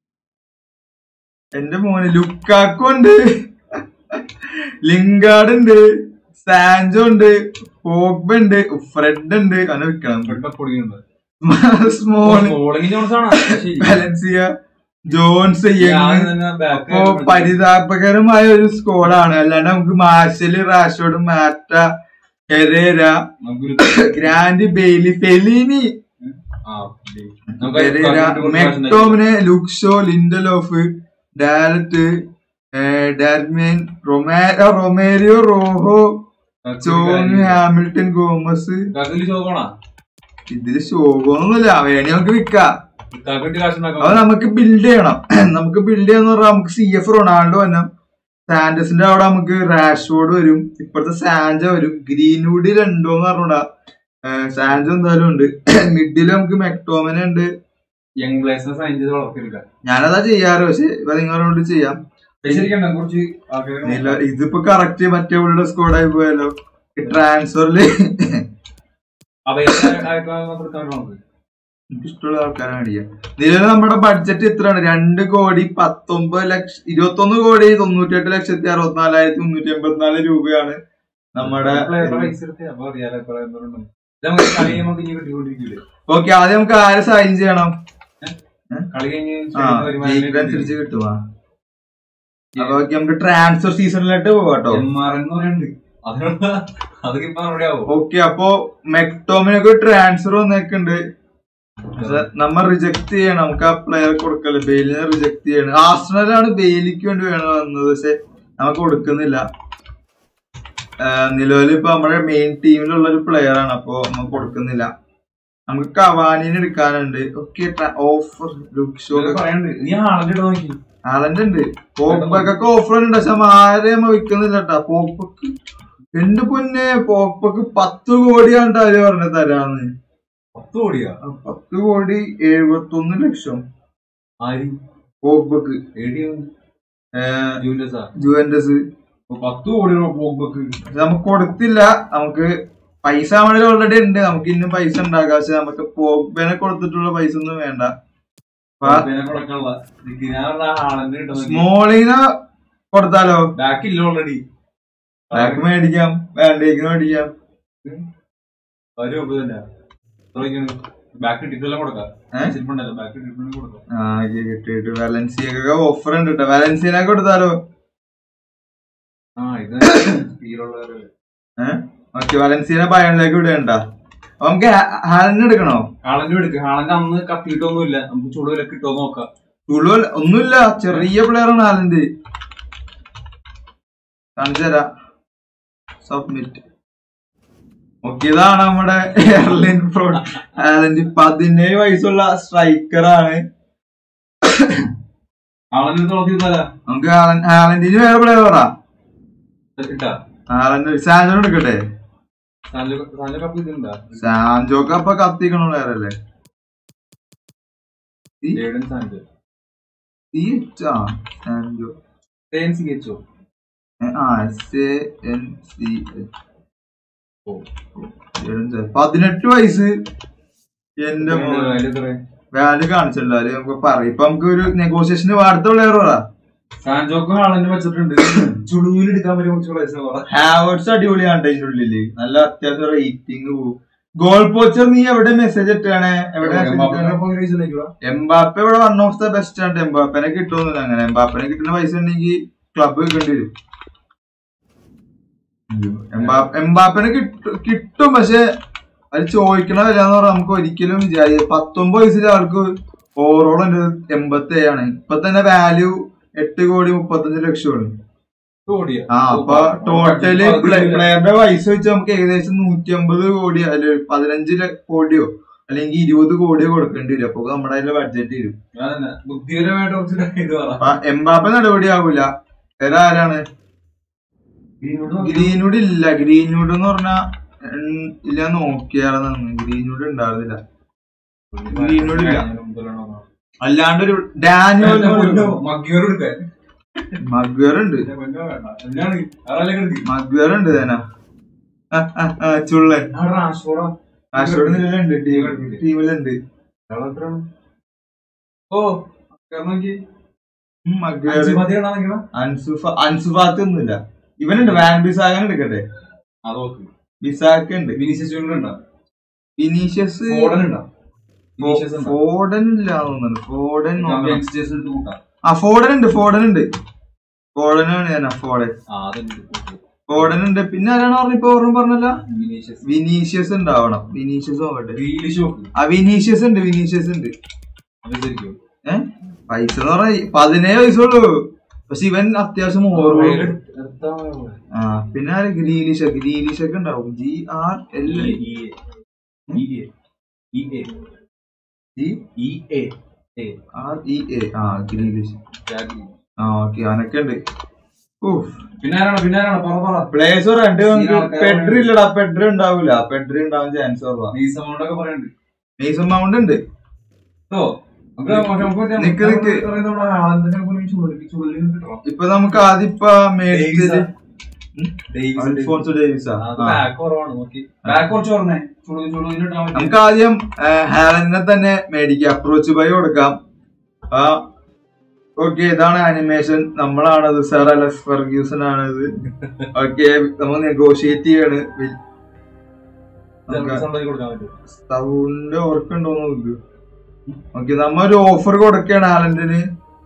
എന്റെ മോന് ലുക്കാക്കോ ഉണ്ട് ലിങ്കാർഡ് ഉണ്ട് സാൻജോ ഉണ്ട് പോഗ്ബ ഉണ്ട് ഫ്രെഡ് ഉണ്ട് അങ്ങനെ വിൽക്കണം ഇവിടെ പൊടിയുണ്ട് സ്മോൾ ബോളിംഗ് ജോൺസ് ആണ് ശരി ബാലൻസിയ ജോൺസ് ഞാൻ യങ് തന്നെ back അപ്പോ ആയിട്ട് പരിതാപകരമായ ഒരു സ്കോഡാണ് അല്ലാണ്ട് നമുക്ക് മാർഷല് റാഷോഡ് മാറ്റ ഹെരേര നമുക്ക് ഒരു- ഗ്രാൻഡ് ബെയിലി ഫെലീനി ആ, ശരി. നമുക്ക് പെരേര കാൽക്കുലേറ്റ് കുറച്ച് പ്രാവശ്യം McTominay Luke Shaw Lindelof Dalot Darmian Romero Romario Rojo calculate Chong കാര്യം. ഹാമിൽട്ടൺ ഗോമസ് കാൽക്കുലേറ്റ് ശോകമാണോ? ഇതില് ശോഭമൊന്നുമില്ല വേണി നമുക്ക് വിൽക്കാം കാൽക്കുലേറ്റ് കാശ് ഉണ്ടാക്കാൻ അത് നമുക്ക് ബിൽഡ് ചെയ്യണം നമുക്ക് ബിൽഡ് ചെയ്യാന്ന് പറഞ്ഞാൽ നമുക്ക് സി എഫ് റൊണാൾഡോ വരണം സാൻഡസിന്റെ അവിടെ നമുക്ക് റാഷ്ഫോർഡ് വരും ഇപ്പോഴത്തെ സാൻജ വരും ഗ്രീൻവുഡ് രണ്ടോന്ന് പറഞ്ഞൂടാ സാൻജ എന്തായാലും ഉണ്ട് മിഡില് നമുക്ക് മെക്ടോമന ഉണ്ട് യങ് പ്ലേസിനെ സൈൻ ചെയ്ത് വളർത്തിയെടുക്കാം ഞാനതാ ചെയ്യാറ് പക്ഷെ ഇപ്പൊ നിങ്ങളോട് ചെയ്യാം ശരിക്കും കുറച്ച് ആൾക്കാരെ നില ഇതിപ്പോ കറക്റ്റ് മറ്റേ ഉള്ള സ്കോഡായി പോയാലോ ട്രാൻസ്ഫറില് അപേക്ഷ അയക്കാൻ കൊടുക്കാൻ നമുക്ക് ഇഷ്ടമുള്ള ആൾക്കാരെ മേടിക്കാം നിലവിൽ നമ്മുടെ ബഡ്ജറ്റ് എത്രയാണ് രണ്ട് കോടി പത്തൊമ്പത് ലക്ഷം ഇരുപത്തൊന്ന് കോടി തൊണ്ണൂറ്റി എട്ട് ലക്ഷത്തി അറുപത്തിനാലായിരത്തി മുന്നൂറ്റി എൺപത്തിനാല് രൂപയാണ് നമ്മുടെ പ്ലെയറുടെ പൈസ എടുത്ത് അപ്പൊ അറിയാലോ എത്ര എന്തുണ്ട് ഇത് നമുക്ക് കളി നമുക്ക് ഇനി കിട്ടിക്കൊണ്ടിരിക്കൂലേ ഓക്കെ ആദ്യം നമുക്ക് ആരെ സൈൻ ചെയ്യണം കളി കഴിഞ്ഞ് ആ ജയിക്കനുസരിച്ച് കിട്ടുവാ അപ്പൊ ഓക്കെ നമുക്ക് ട്രാൻസ്ഫർ സീസണിലോട്ട് പോവാട്ടോ എം ആർ എന്ന് പറയുന്നുണ്ട് അതിനുള്ള അതൊക്കെ ഇപ്പൊ മറുപടി ആവും ഓക്കെ അപ്പൊ മെക്ടോമിനൊക്കെ ട്രാൻസ്ഫർ വന്നേക്കുണ്ട് പക്ഷെ നമ്മ റിജക്ട് ചെയ്യണം നമുക്ക് ആ പ്ലെയർ കൊടുക്കല്ലേ ബെയിലിനെ റിജക്ട് ചെയ്യണം ആർസണലാണ് ബെയിലിക്ക് വേണ്ടി വേണം വന്നത് പക്ഷെ നമുക്ക് കൊടുക്കുന്നില്ല നിലവിൽ ഇപ്പൊ നമ്മുടെ മെയിൻ ടീമിലുള്ള ഒരു പ്ലെയർ ആണ് അപ്പൊ നമുക്ക് കൊടുക്കുന്നില്ല നമുക്ക് കവാനിനെ എടുക്കാനുണ്ട് ഓക്കെ ഓഫർ ലുക്ക് ഷോ ഇതൊക്കെ പറയാനുണ്ട് നീ ആളിന്റെ ഇട നോക്കി ആലന്റ് ഉണ്ട് പോക്പക്കൊക്കെ ഓഫർ ഉണ്ട് പക്ഷെ ആരെ നമ്മ വിൽക്കുന്നില്ല കേട്ടാ പോക്പക്ക് എന്റെ പൊന്നെ പോക്പക്ക് പത്ത് കോടിയാണ് അവര് പറഞ്ഞത് തരാന്ന് പത്ത് കോടിയാ ആ, പത്ത് കോടി എഴുപത്തൊന്ന് ലക്ഷം ആര് പോക്പക്ക് ഏടിയാണ് ജൂലിയസാ ജുവന്റസ് അപ്പൊ പത്ത് കോടി രൂപ പോകുമ്പോക്ക് പക്ഷെ നമുക്ക് കൊടുത്തില്ല നമുക്ക് പൈസ നമ്മുടെ ഓൾറെഡി ഉണ്ട് നമുക്ക് ഇന്നും പൈസ ഉണ്ടാക്കാം പക്ഷെ നമുക്ക് പോക്പനെ കൊടുത്തിട്ടുള്ള പൈസ ഒന്നും വേണ്ട പിന്നെ കൊടുക്കാനുള്ള ഞാൻ ആളിന്റെ ഇട്ട നോക്കി സ്മോളിനെ കൊടുത്താലോ ബാക്ക് ഇല്ല ഓൾറെഡി ബാക്ക് മേടിക്കാം വേണ്ടേക്കിന് മേടിക്കാം ഒരു രൂപ തന്നെ ബാക്ക് ഇട്ടിട്ടെല്ലാം കൊടുക്കാം ഏ? ശരിപ്പുണ്ടല്ലോ ബാക്ക് ഇട്ടിട്ടുണ്ടെങ്കിൽ കൊടുക്കാം ആ ഓക്കേ, കിട്ടിയിട്ട് വാലൻസിയൊക്കെ ഓഫർ ഉണ്ട് കേട്ടോ വാലൻസിയനെ കൊടുത്താലോ ആ ഇത് തീരുള്ളവരല്ലേ ഏഹ് ഓക്കെ വാലൻസിയനെ ബയണിലേക്ക് വിടണ്ട അപ്പൊ നമുക്ക് ഹാലൻ എടുക്കണോ ഹാളന്റെ എടുക്കുക ഹാളന്റെ അന്ന് കത്തിയിട്ടൊന്നുമില്ല നമുക്ക് ചുടുവില കിട്ടുമോ നോക്കാം തുളു ഒന്നുമില്ല ചെറിയ പ്ലെയർ ആണ് ഹാലന്റ് കാണിച്ചു തരാം സബ്മിറ്റ് ഓക്കെ ഇതാണ് നമ്മുടെ എയർലൈൻ പ്രോ ഹാലന്റ് പതിനേഴ് വയസ്സുള്ള സ്ട്രൈക്കർ ആണ് ഹാളന്റെ അടുത്ത് നോക്കിയിരുന്നല്ല നമുക്ക് ഹാലൻ ഹാലന്റിന് വേറെ പ്ലെയർ പറ ഇട്ടാ ഹാലന്റ് സാൻജോ എടുക്കട്ടെ സാഞ്ചോ സാഞ്ചോ കപ്പ് ഇതുണ്ടാ സാൻജോക്ക് അപ്പൊ കത്തിക്കണ പ്ലെയർ അല്ലേ C Jadon Sancho C H ആ സാൻജോ തേൻ സി എച്ച് ഒ ആ S A N C H O. പതിനെട്ട് വയസ്സ് എന്റെ മോനെ. എത്ര വാല്യൂ കാണിച്ചില്ല അത് നമുക്ക് പറയാം ഇപ്പൊ നമുക്ക് ഒരു നെഗോഷിയേഷന് അടുത്ത പ്ലെയർ പറ സാൻജോക്കും ആളെന്നെ വെച്ചിട്ടുണ്ട് ചുളുവിൽ എടുക്കാൻ പറ്റിയ കുറച്ച് പൈസ പറ ഹാവേർട്സ് അടിപൊളിയാണ് ഇതിന്റെ ഉള്ളില് നല്ല അത്യാവശ്യം റേറ്റിംഗ് പോകും ഗോൾ പോച്ചർ നീ എവിടെ മെസ്സേജ് ഇട്ടാണ് എവിടെ message ഇട്ടാണ്? എംബാപ്പ ഇവിടെ വൺ ഓഫ് ദ ബെസ്റ്റ് ആണ് എംബാപ്പനെ കിട്ടുമെന്നില്ല അങ്ങനെ എംബാപ്പനെ കിട്ടുന്ന പൈസ ഉണ്ടെങ്കിൽ ക്ലബ് വെക്കേണ്ടി വരും എംബാ- എംബാപ്പനെ കിട്ടും കിട്ടും പക്ഷെ അത് ചോദിക്കണ വില എന്ന് പറഞ്ഞാൽ നമുക്ക് ഒരിക്കലും വിചാരിക്കാം പത്തൊമ്പത് വയസ്സിൽ ആൾക്ക് ഓവറോൾ ഉണ്ട് എൺപത്തി ഏഴാണ് ഇപ്പൊ തന്നെ വാല്യൂ എട്ട് കോടി മുപ്പത്തഞ്ച് ലക്ഷമാണ് കോടിയാ ആ അപ്പൊ ടോട്ടല് പ്ലെയറുടെ വയസ്സ് വെച്ച് നമുക്ക് ഏകദേശം നൂറ്റി അമ്പത് കോടി അല്ലെ പതിനഞ്ച് ല- കോടിയോ അല്ലെങ്കിൽ ഇരുപത് കോടിയോ കൊടുക്കേണ്ടി വരും അപ്പൊ നമ്മുടെ അതിന്റെ ബഡ്ജറ്റ് വരും അതന്നെ ബുദ്ധിപരമായിട്ട് കുറച്ച് ഇത് പറ അപ്പൊ എംബാപ്പ നടപടി ആവൂല വേറെ ആരാണ് ഗ്രീൻവുഡ് ഇല്ല ഗ്രീൻവുഡ് എന്ന് പറഞ്ഞാ ഉം, ഇല്ല നോക്കിയായിരുന്നു ഗ്രീൻവുഡ് ഉണ്ടായിരുന്നില്ല ഗ്രീൻവുഡ് ഇല്ല അല്ലാണ്ട് ഒരു ഡാനിയൽ മഗ്യൂർ എടുക്കാൻ മഗ്വർ ഉണ്ട് എന്താണ് ആരാലേക്ക് എടുക്കും മഗ്വർ ഉണ്ട് തേന ചുള്ളൻ ആ റാഷ്ഫോർഡ കാസർഗോഡ് നിലയിലുണ്ട് ടീമിലുണ്ട് ഓ കാരണം നോക്കി മഗ്വർ അഞ്ചുമതി കാണാൻ നിൽക്കണം അൻസുഫ അൻസുഫാത്ത് ഒന്നുമില്ല ഇവനുണ്ട് വാൻ ബിസാഖൻ എടുക്കട്ടെ അത് നോക്ക് ബിസാഖ് ഉണ്ട് വിനീഷ്യസ് ജൂനിയർ ഉണ്ടോ വിനീഷ്യസ് ഫോർഡൻ ഉണ്ടോ വിനീഷ്യസ് ഉണ്ടോ ഫോർഡൻ ഇല്ല തോന്നുന്നു ഫോർഡൻ നോക്കണം യങ്സ്റ്റേഴ്സ് ഇട്ട് കൂട്ടാം ആ ഫോർഡൻ ഉണ്ട് ഫോർഡൻ ഉണ്ട് ഫോർഡനാണ് ഞാൻ ഫോർഡൻ ആ അതുണ്ട് ഫോർഡൻ ഉണ്ട് പിന്നെ ആരാണ് പറഞ്ഞ ഇപ്പൊ ഓർമ്മ പറഞ്ഞല്ല വിനീഷ്യസ് വിനീഷ്യസ് ഉണ്ടാവണം വിനീഷ്യസ് നോക്കട്ടെ ഗ്രീലിഷ് നോക്ക് ആ വിനീഷ്യസ് ഉണ്ട് വിനീഷ്യസ് ഉണ്ട് അത് ശരിക്കും ഏ പൈസ എന്ന് പറഞ്ഞ പതിനേഴ് വയസ്സുള്ളൂ പക്ഷെ ഇവൻ അത്യാവശ്യം ഓർമ്മ ആ പിന്നെ ആര് ഗ്രീലിഷ ഗ്രീലിഷ് ഒക്കെ ഉണ്ടാവും G R L G R E A ആ ഗ്രീലിഷ് ആ ഓക്കെ അവനൊക്കെ ഉണ്ട് ഊഫ് പിന്നെ ആരാണ് പിന്നെ ആരാണ് പറ പറ പ്ലേസ് രണ്ട് ഈ ആൾക്കാരെ പെഡ്രി ഇല്ലടാ പെഡ്രി ഉണ്ടാവൂല പെഡ്രി ഉണ്ടാവാൻ ചാൻസ് കുറവാ ഈ സമൗണ്ട് ഒക്കെ പറയണ്ട് മേസൺ മൗണ്ട് ഉണ്ട് ഓ നമുക്ക് നമുക്ക് നിക്ക് നിക്ക്. ആളെന്തിനെ പോലും ചുള്ളി ചുള്ളി കിട്ടണം ഇപ്പൊ നമുക്ക് ആദ്യം ഇപ്പൊ മേടിച്ചത് ഡേവിസ് അൽഫോൺസോ ഡേവിസാ ആ. ബാക്ക് കുറവാണ് നോക്കി ബാക്ക് കുറച്ച് പറഞ്ഞേ ചുള്ളി ചുള്ളിന് ഇട്ടാൻ പറ്റും നമുക്ക് ആദ്യം ഹാലനെ തന്നെ മേടിക്കാം അപ്രോച്ച് ബൈ കൊടുക്കാം ആ ഓക്കെ ഇതാണ് ആനിമേഷൻ നമ്മളാണത് സർ അലക്സ് ഫെർഗ്യൂസൺ ആണിത് ഓക്കെ നമ്മൾ നെഗോഷിയേറ്റ് ചെയ്യാണ് വി- നമുക്ക് ഉണ്ടാക്കി കൊടുക്കാൻ പറ്റും സൗണ്ട് ഓർക്കുണ്ടോന്ന് നോക്ക് ഓക്കെ നമ്മ ഒരു ഓഫർ കൊടുക്കുകയാണ് ഹാലന്റിന്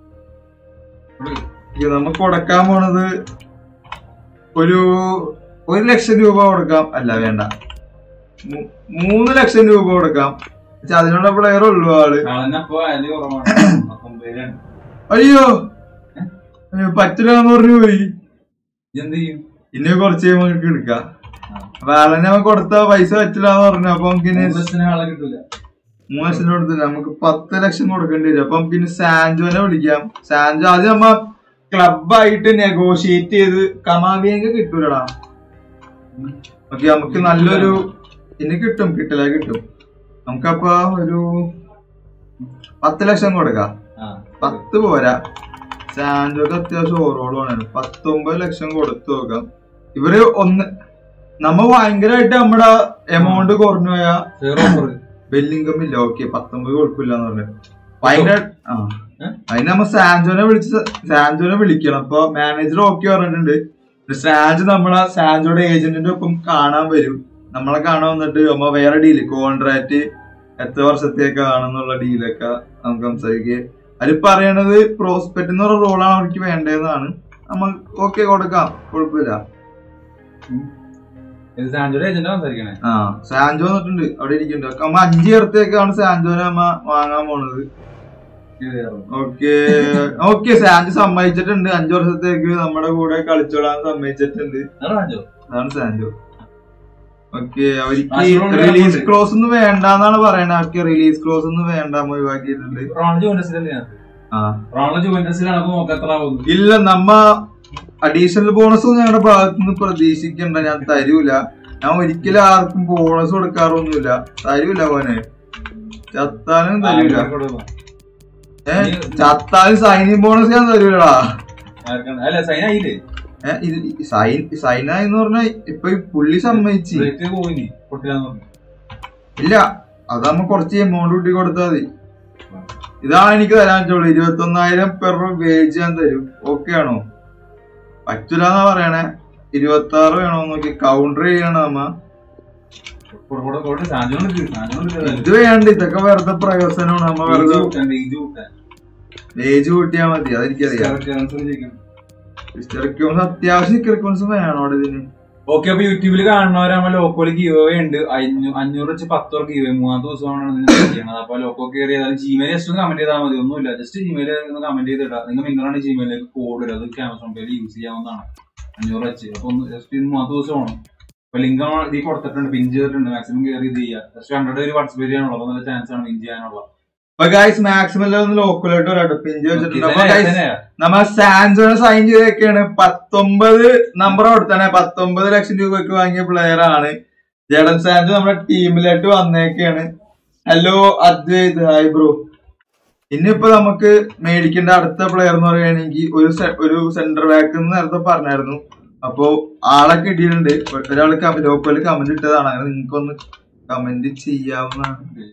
ഓക്കേ, നമുക്ക് കൊടുക്കാൻ പോണത് ഒരു ഒരു ലക്ഷം രൂപ കൊടുക്കാം അല്ല വേണ്ട മൂ- മൂന്ന് ലക്ഷം രൂപ കൊടുക്കാം പക്ഷെ അതിനുള്ള പ്ലെയർ ഉള്ളു ആള് ആളെന്നെ അപ്പൊ അതില് കുറവാണ് പത്തൊമ്പതിലാണ് അയ്യോ അയ്യോ, പറ്റില്ലാന്ന് പറഞ്ഞു പോയി എന്ത് ചെയ്യും ഇനി കുറച്ച് കഴിയുമ്പോ നമുക്ക് എടുക്കാം അപ്പൊ ആളെന്നെ നമുക്ക് കൊടുത്ത പൈസ പറ്റില്ലാന്ന് പറഞ്ഞു അപ്പൊ നമുക്ക് ഇനി മൂന്ന് ലക്ഷത്തിന് ആളെ കിട്ടൂല മൂന്ന് ലക്ഷം കൊടുത്തില്ല നമുക്ക് പത്ത് ലക്ഷം കൊടുക്കേണ്ടി വരും അപ്പൊ നമുക്ക് ഇനി സാൻജോനെ വിളിക്കാം സാൻജോ ആദ്യം നമ്മ ക്ലബായിട്ട് നെഗോഷിയേറ്റ് ചെയ്ത് കമാവിയൊക്കെ കിട്ടൂലടാ ഓക്കെ നമുക്ക് നല്ലൊരു ഇനി കിട്ടും കിട്ടില്ല കിട്ടും നമുക്കപ്പൊ ഒരു പത്ത് ലക്ഷം കൊടുക്കാം ആ പത്ത് പോരാ സാൻജോക്ക് അത്യാവശ്യം ഓവറോൾ ആണ് പത്തൊമ്പത് ലക്ഷം കൊടുത്തു നോക്കാം ഇവര് ഒന്ന് നമ്മ ഭയങ്കരമായിട്ട് നമ്മുടെ എമൗണ്ട് കുറഞ്ഞു പോയാ സീറോ ഓഫർ ബെല്ലിംഗം ഇല്ല ഓക്കെ പത്തൊമ്പത് കൊടുക്കില്ല എന്ന് പറഞ്ഞു ഭയങ്കര ആ ഏ? അതിന് നമ്മ സാൻജോനെ വിളിച്ച് സാൻജോനെ വിളിക്കണം അപ്പൊ മാനേജർ ഓക്കെ പറഞ്ഞിട്ടുണ്ട് പിന്നെ സാൻജോ നമ്മളെ സാൻജോയുടെ ഏജന്റിന്റെ ഒപ്പം കാണാൻ വരും നമ്മളെ കാണാൻ വന്നിട്ട് നമ്മ വേറെ ഡീല് കോൺട്രാക്ട് എത്ര വർഷത്തേക്കാണെന്നുള്ള ഡീലൊക്കെ നമുക്ക് സംസാരിക്കുക അതിൽ പറയണത് പ്രോസ്പെക്ട് എന്ന് പറഞ്ഞ റോളാണ് അവർക്ക് വേണ്ടതെന്നാണ് നമ്മൾ ഓക്കെ കൊടുക്കാം കുഴപ്പമില്ല ഇത് സാൻജോയുടെ ഏജന്റ് സംസാരിക്കണേ ആ സാൻജോ വന്നിട്ടുണ്ട് അവിടെ ഇരിക്കുന്നുണ്ട് നമ്മ അഞ്ച് പേർത്തേക്കാണ് സാൻജോനെ നമ്മ വാങ്ങാൻ പോണത് ഓക്കെ ഓക്കെ സാൻജോ സമ്മതിച്ചിട്ടുണ്ട് അഞ്ചു വർഷത്തേക്ക് നമ്മുടെ കൂടെ കളിച്ചോളാൻ സമ്മതിച്ചിട്ടുണ്ട് സാൻജോ അതാണ് സാൻജോ ഓക്കെ അവർക്ക് ബാഴ്സലോണ റിലീസ് ഉണ്ട്. ക്ലോസ് ഒന്നും വേണ്ടെന്നാണ് പറയണത് അവർക്ക് റിലീസ് ക്ലോസ് ഒന്നും വേണ്ട ഒഴിവാക്കിയിട്ടുണ്ട് റോണ ജുവൻഡസിലല്ലേ ആ റോണ ജുവൻഡസിലാണ് അപ്പൊ നോക്ക് എത്ര ആവുന്നു ഇല്ല നമ്മ അഡീഷണൽ ബോണസ് ഒന്നും ഞങ്ങളുടെ ഭാഗത്തു നിന്ന് പ്രതീക്ഷിക്കണ്ട ഞാൻ തരൂല ഞാൻ ഒരിക്കലും ആർക്കും ബോണസ് കൊടുക്കാറൊന്നുമില്ല തരൂല മോനെ ചത്താനും തരൂല ഏ ചത്താലും സൈനിങ് ബോണസ് ഞാൻ തരൂലടാ ആർക്കാണ്? അല്ല സൈൻ ആയില്ലേ ഏ, ഇത് സൈൻ സൈന എന്ന് പറഞ്ഞാ ഇപ്പൊ ഈ പുള്ളി സമ്മതിച്ച് ബ്രേക്ക് പോയിനി പൊട്ടില്ലാന്ന് പറഞ്ഞു ഇല്ല അതാകുമ്പോ കുറച്ച് എമൗണ്ട് കൂട്ടി കൊടുത്താൽ മതി ഇതാണ് എനിക്ക് തരാൻ പറ്റുള്ളൂ ഇരുപത്തി ഒന്നായിരം പെർ വേജ് ഞാൻ തരും ഓക്കെ ആണോ പറ്റൂലെന്നാ പറയണേ ഇരുപത്തി ആറ് വേണോ നോക്കി കൗണ്ടർ ചെയ്യണം നമ്മ കൂടെ കൂടെ കൂടെ സാധനം സാധനം ഇത് വേണ്ട ഇതൊക്കെ വെറുതെ പ്രയോജനമാണ് നമ്മ വെറുതെ ഏജ് കൂട്ടിയാ മതി അതെനിക്കറിയാം ഹിസ്റ്ററിക്കോൺസ് അത്യാവശ്യം ഹിസ്റ്ററിക്കോൺസ് വേണോ അവിടെ ഇതിന് ഓക്കെ അപ്പൊ യൂട്യൂബിൽ കാണുന്നവരാകുമ്പോ ലോക്കോയിൽ ഗീവ് അവേ ഉണ്ട് അഞ്ഞൂ- അഞ്ഞൂറ് വെച്ച് പത്ത് പേർക്ക് ഗീവ് മൂന്നാമത്തെ ദിവസമാണ് നിങ്ങൾ ചെയ്യണത് അപ്പൊ ലോക്കോ കയറി ഏതായാലും ജിമെയിൽ ജസ്റ്റ് ഒന്ന് കമന്റ് ചെയ്താൽ മതി ഒന്നുമില്ല ജസ്റ്റ് ജിമെയിൽ ഒന്ന് കമന്റ് ചെയ്തിട്ടാ നിങ്ങൾ നിങ്ങളാണ് ജിമെയിലേക്ക് കോഡ് ഇടുക അത് ആമസോൺ പേയിൽ യൂസ് ചെയ്യാവുന്നതാണ് അഞ്ഞൂറ് വെച്ച് അപ്പൊ ഒന്ന് ജസ്റ്റ് ഇത് മൂന്നാമത്തെ ദിവസമാണ് അപ്പൊ ലിങ്ക് ഇതിൽ കൊടുത്തിട്ടുണ്ട് പിൻ ചെയ്തിട്ടുണ്ട് മാക്സിമം കയറി ഇത് ചെയ്യുക ജസ്റ്റ് ഹൺഡ്രഡ് പേര് പാർട്ടിസിപ്പേറ്റ് ചെയ്യാനുള്ള അപ്പൊ നല്ല ചാൻസ് ആണ് വിൻ ചെയ്യാനുള്ള അപ്പൊ ഗൈസ് മാക്സിമം ഒന്ന് ലോക്കലായിട്ട് വരാട്ടോ പിഞ്ച് വെച്ചിട്ടുണ്ട് അപ്പൊ ഇതന്നെ- ഗൈസ് ഇതന്നെയാ. നമ്മ സാൻസോനെ സൈൻ ചെയ്തൊക്കെയാണ് പത്തൊമ്പത് നമ്പർ കൊടുത്താണ് പത്തൊമ്പത് ലക്ഷം രൂപയ്ക്ക് വാങ്ങിയ പ്ലെയർ ആണ് ജഡൻ സാൻസോ നമ്മുടെ ടീമിലായിട്ട് വന്നേക്കാണ് ഹലോ അദ്വൈത് ഹായ് ബ്രോ ഇനിയിപ്പോ നമുക്ക് മേടിക്കേണ്ട അടുത്ത പ്ലെയർ എന്ന് പറയുകയാണെങ്കിൽ ഒരു സെ- ഒരു സെന്റർ ബാക്ക് എന്ന് നേരത്തെ പറഞ്ഞായിരുന്നു അപ്പോ ആളെ കിട്ടിയിട്ടുണ്ട് ഒരാൾ ലോക്കല് കമന്റ് ഇട്ടതാണ് അങ്ങനെ നിങ്ങൾക്കൊന്ന് കമന്റ് ചെയ്യാവുന്നതാണ്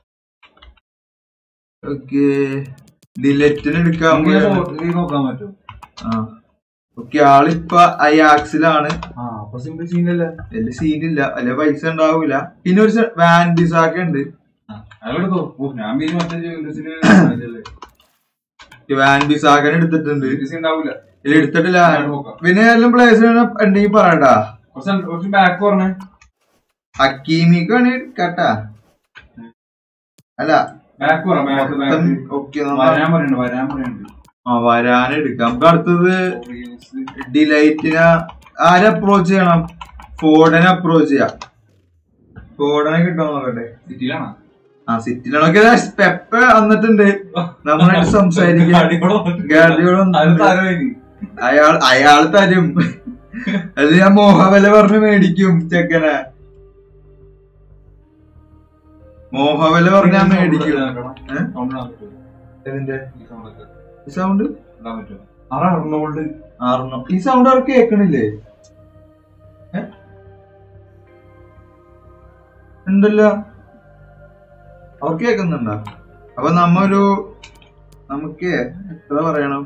ഓക്കെ ഡിലെറ്റിന് എടുക്കാൻ നമുക്ക് ഈ പോവുകയാണ്. ഫോ- ഇത് നോക്കാൻ പറ്റും ആ ഓക്കെ ആളിപ്പോ അയാക്സിലാണ് ആ അപ്പൊ സിമ്പിൾ സീനല്ലേ വലിയ സീനില്ല വലിയ പൈസ ഉണ്ടാവൂല പിന്നെ ഒരു വാൻഡിസാക്ക് ഉണ്ട് അതെടുത്തോ ഓ ഞാൻ പിന്നെ മറ്റേ ജോലിസിന് വാൻഡിസാക്കൻ എടുത്തിട്ടുണ്ട് ഉണ്ടാവില്ല ഇതിൽ എടുത്തിട്ടില്ല ഞാൻ നോക്കാം. പിന്നെ ഏതെങ്കിലും പ്ലേസ് ഉണ്ടെങ്കിൽ പറയട്ടാ കുറച്ച് കുറച്ച് ബാക്ക് പറഞ്ഞേ ഹക്കീമിക്ക് വേണേ എടുക്കട്ടാ അല്ല ബാക്ക് പറ ബാക്ക് ബാക്ക് ഓക്കെ വരാൻ പറയണ്ട വരാൻ പറയണ്ട് ആ വരാൻ എടുക്കാം നമുക്ക് അടുത്തത് ഡിലൈറ്റിനെ ആരെ അപ്രോച്ച് ചെയ്യണം ഫോർഡനെ അപ്രോച്ച് ചെയ്യാം ഫോർഡനെ കിട്ടാൻ നോക്കട്ടെ സിറ്റിയിലാണ് ആ സിറ്റിയിലാണൊക്കെ പെപ്പ വന്നിട്ടുണ്ട് നമ്മളായിട്ട് സംസാരിക്കാം ഗാർഡിയോള വന്നിട്ടുണ്ട്. അയാൾ അയാൾ തരും അത് ഞാൻ മോഹവില പറഞ്ഞ് മേടിക്കും ചെക്കനെ മോഹവില പറഞ്ഞ് ഞാൻ മേടിക്കും ഏ? ഇതിന്റെ ഈ സൗണ്ട് അറുന്നൂറ് ആറെണ്ണം ഈ സൗണ്ട് അവർക്ക് കേൾക്കണില്ലേ ഏ? ഉണ്ടല്ലോ അവർക്ക് കേൾക്കുന്നുണ്ടോ അപ്പൊ നമ്മ ഒരു നമുക്ക് എത്ര പറയണം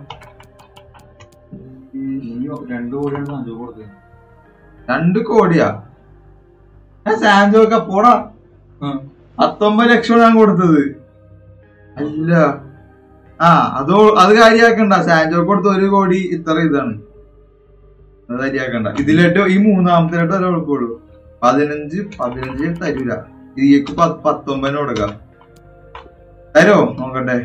രണ്ടു കോടിയാണ് അഞ്ചു കൊടുത്തത് രണ്ട് കോടിയാ ഏ സാൻജോക്ക പോടാ പത്തൊമ്പത് ലക്ഷം ഞാൻ കൊടുത്തത് അല്ല ആ അതോ അത് കാര്യാക്കണ്ട സാൻജോക്ക് കൊടുത്ത ഒരു കോടി ഇത്ര ഇതാണ് അത് കാര്യാക്കണ്ട ഇതിലേട്ടോ ഈ മൂന്നാമത്തിലോട്ട് വരെ കൊടുക്കുള്ളൂ പതിനഞ്ച് പതിനഞ്ച് തരൂല ഇതിലേക്ക് പ- പത്തൊമ്പതിന് കൊടുക്കാം തരോ നോക്കട്ടെ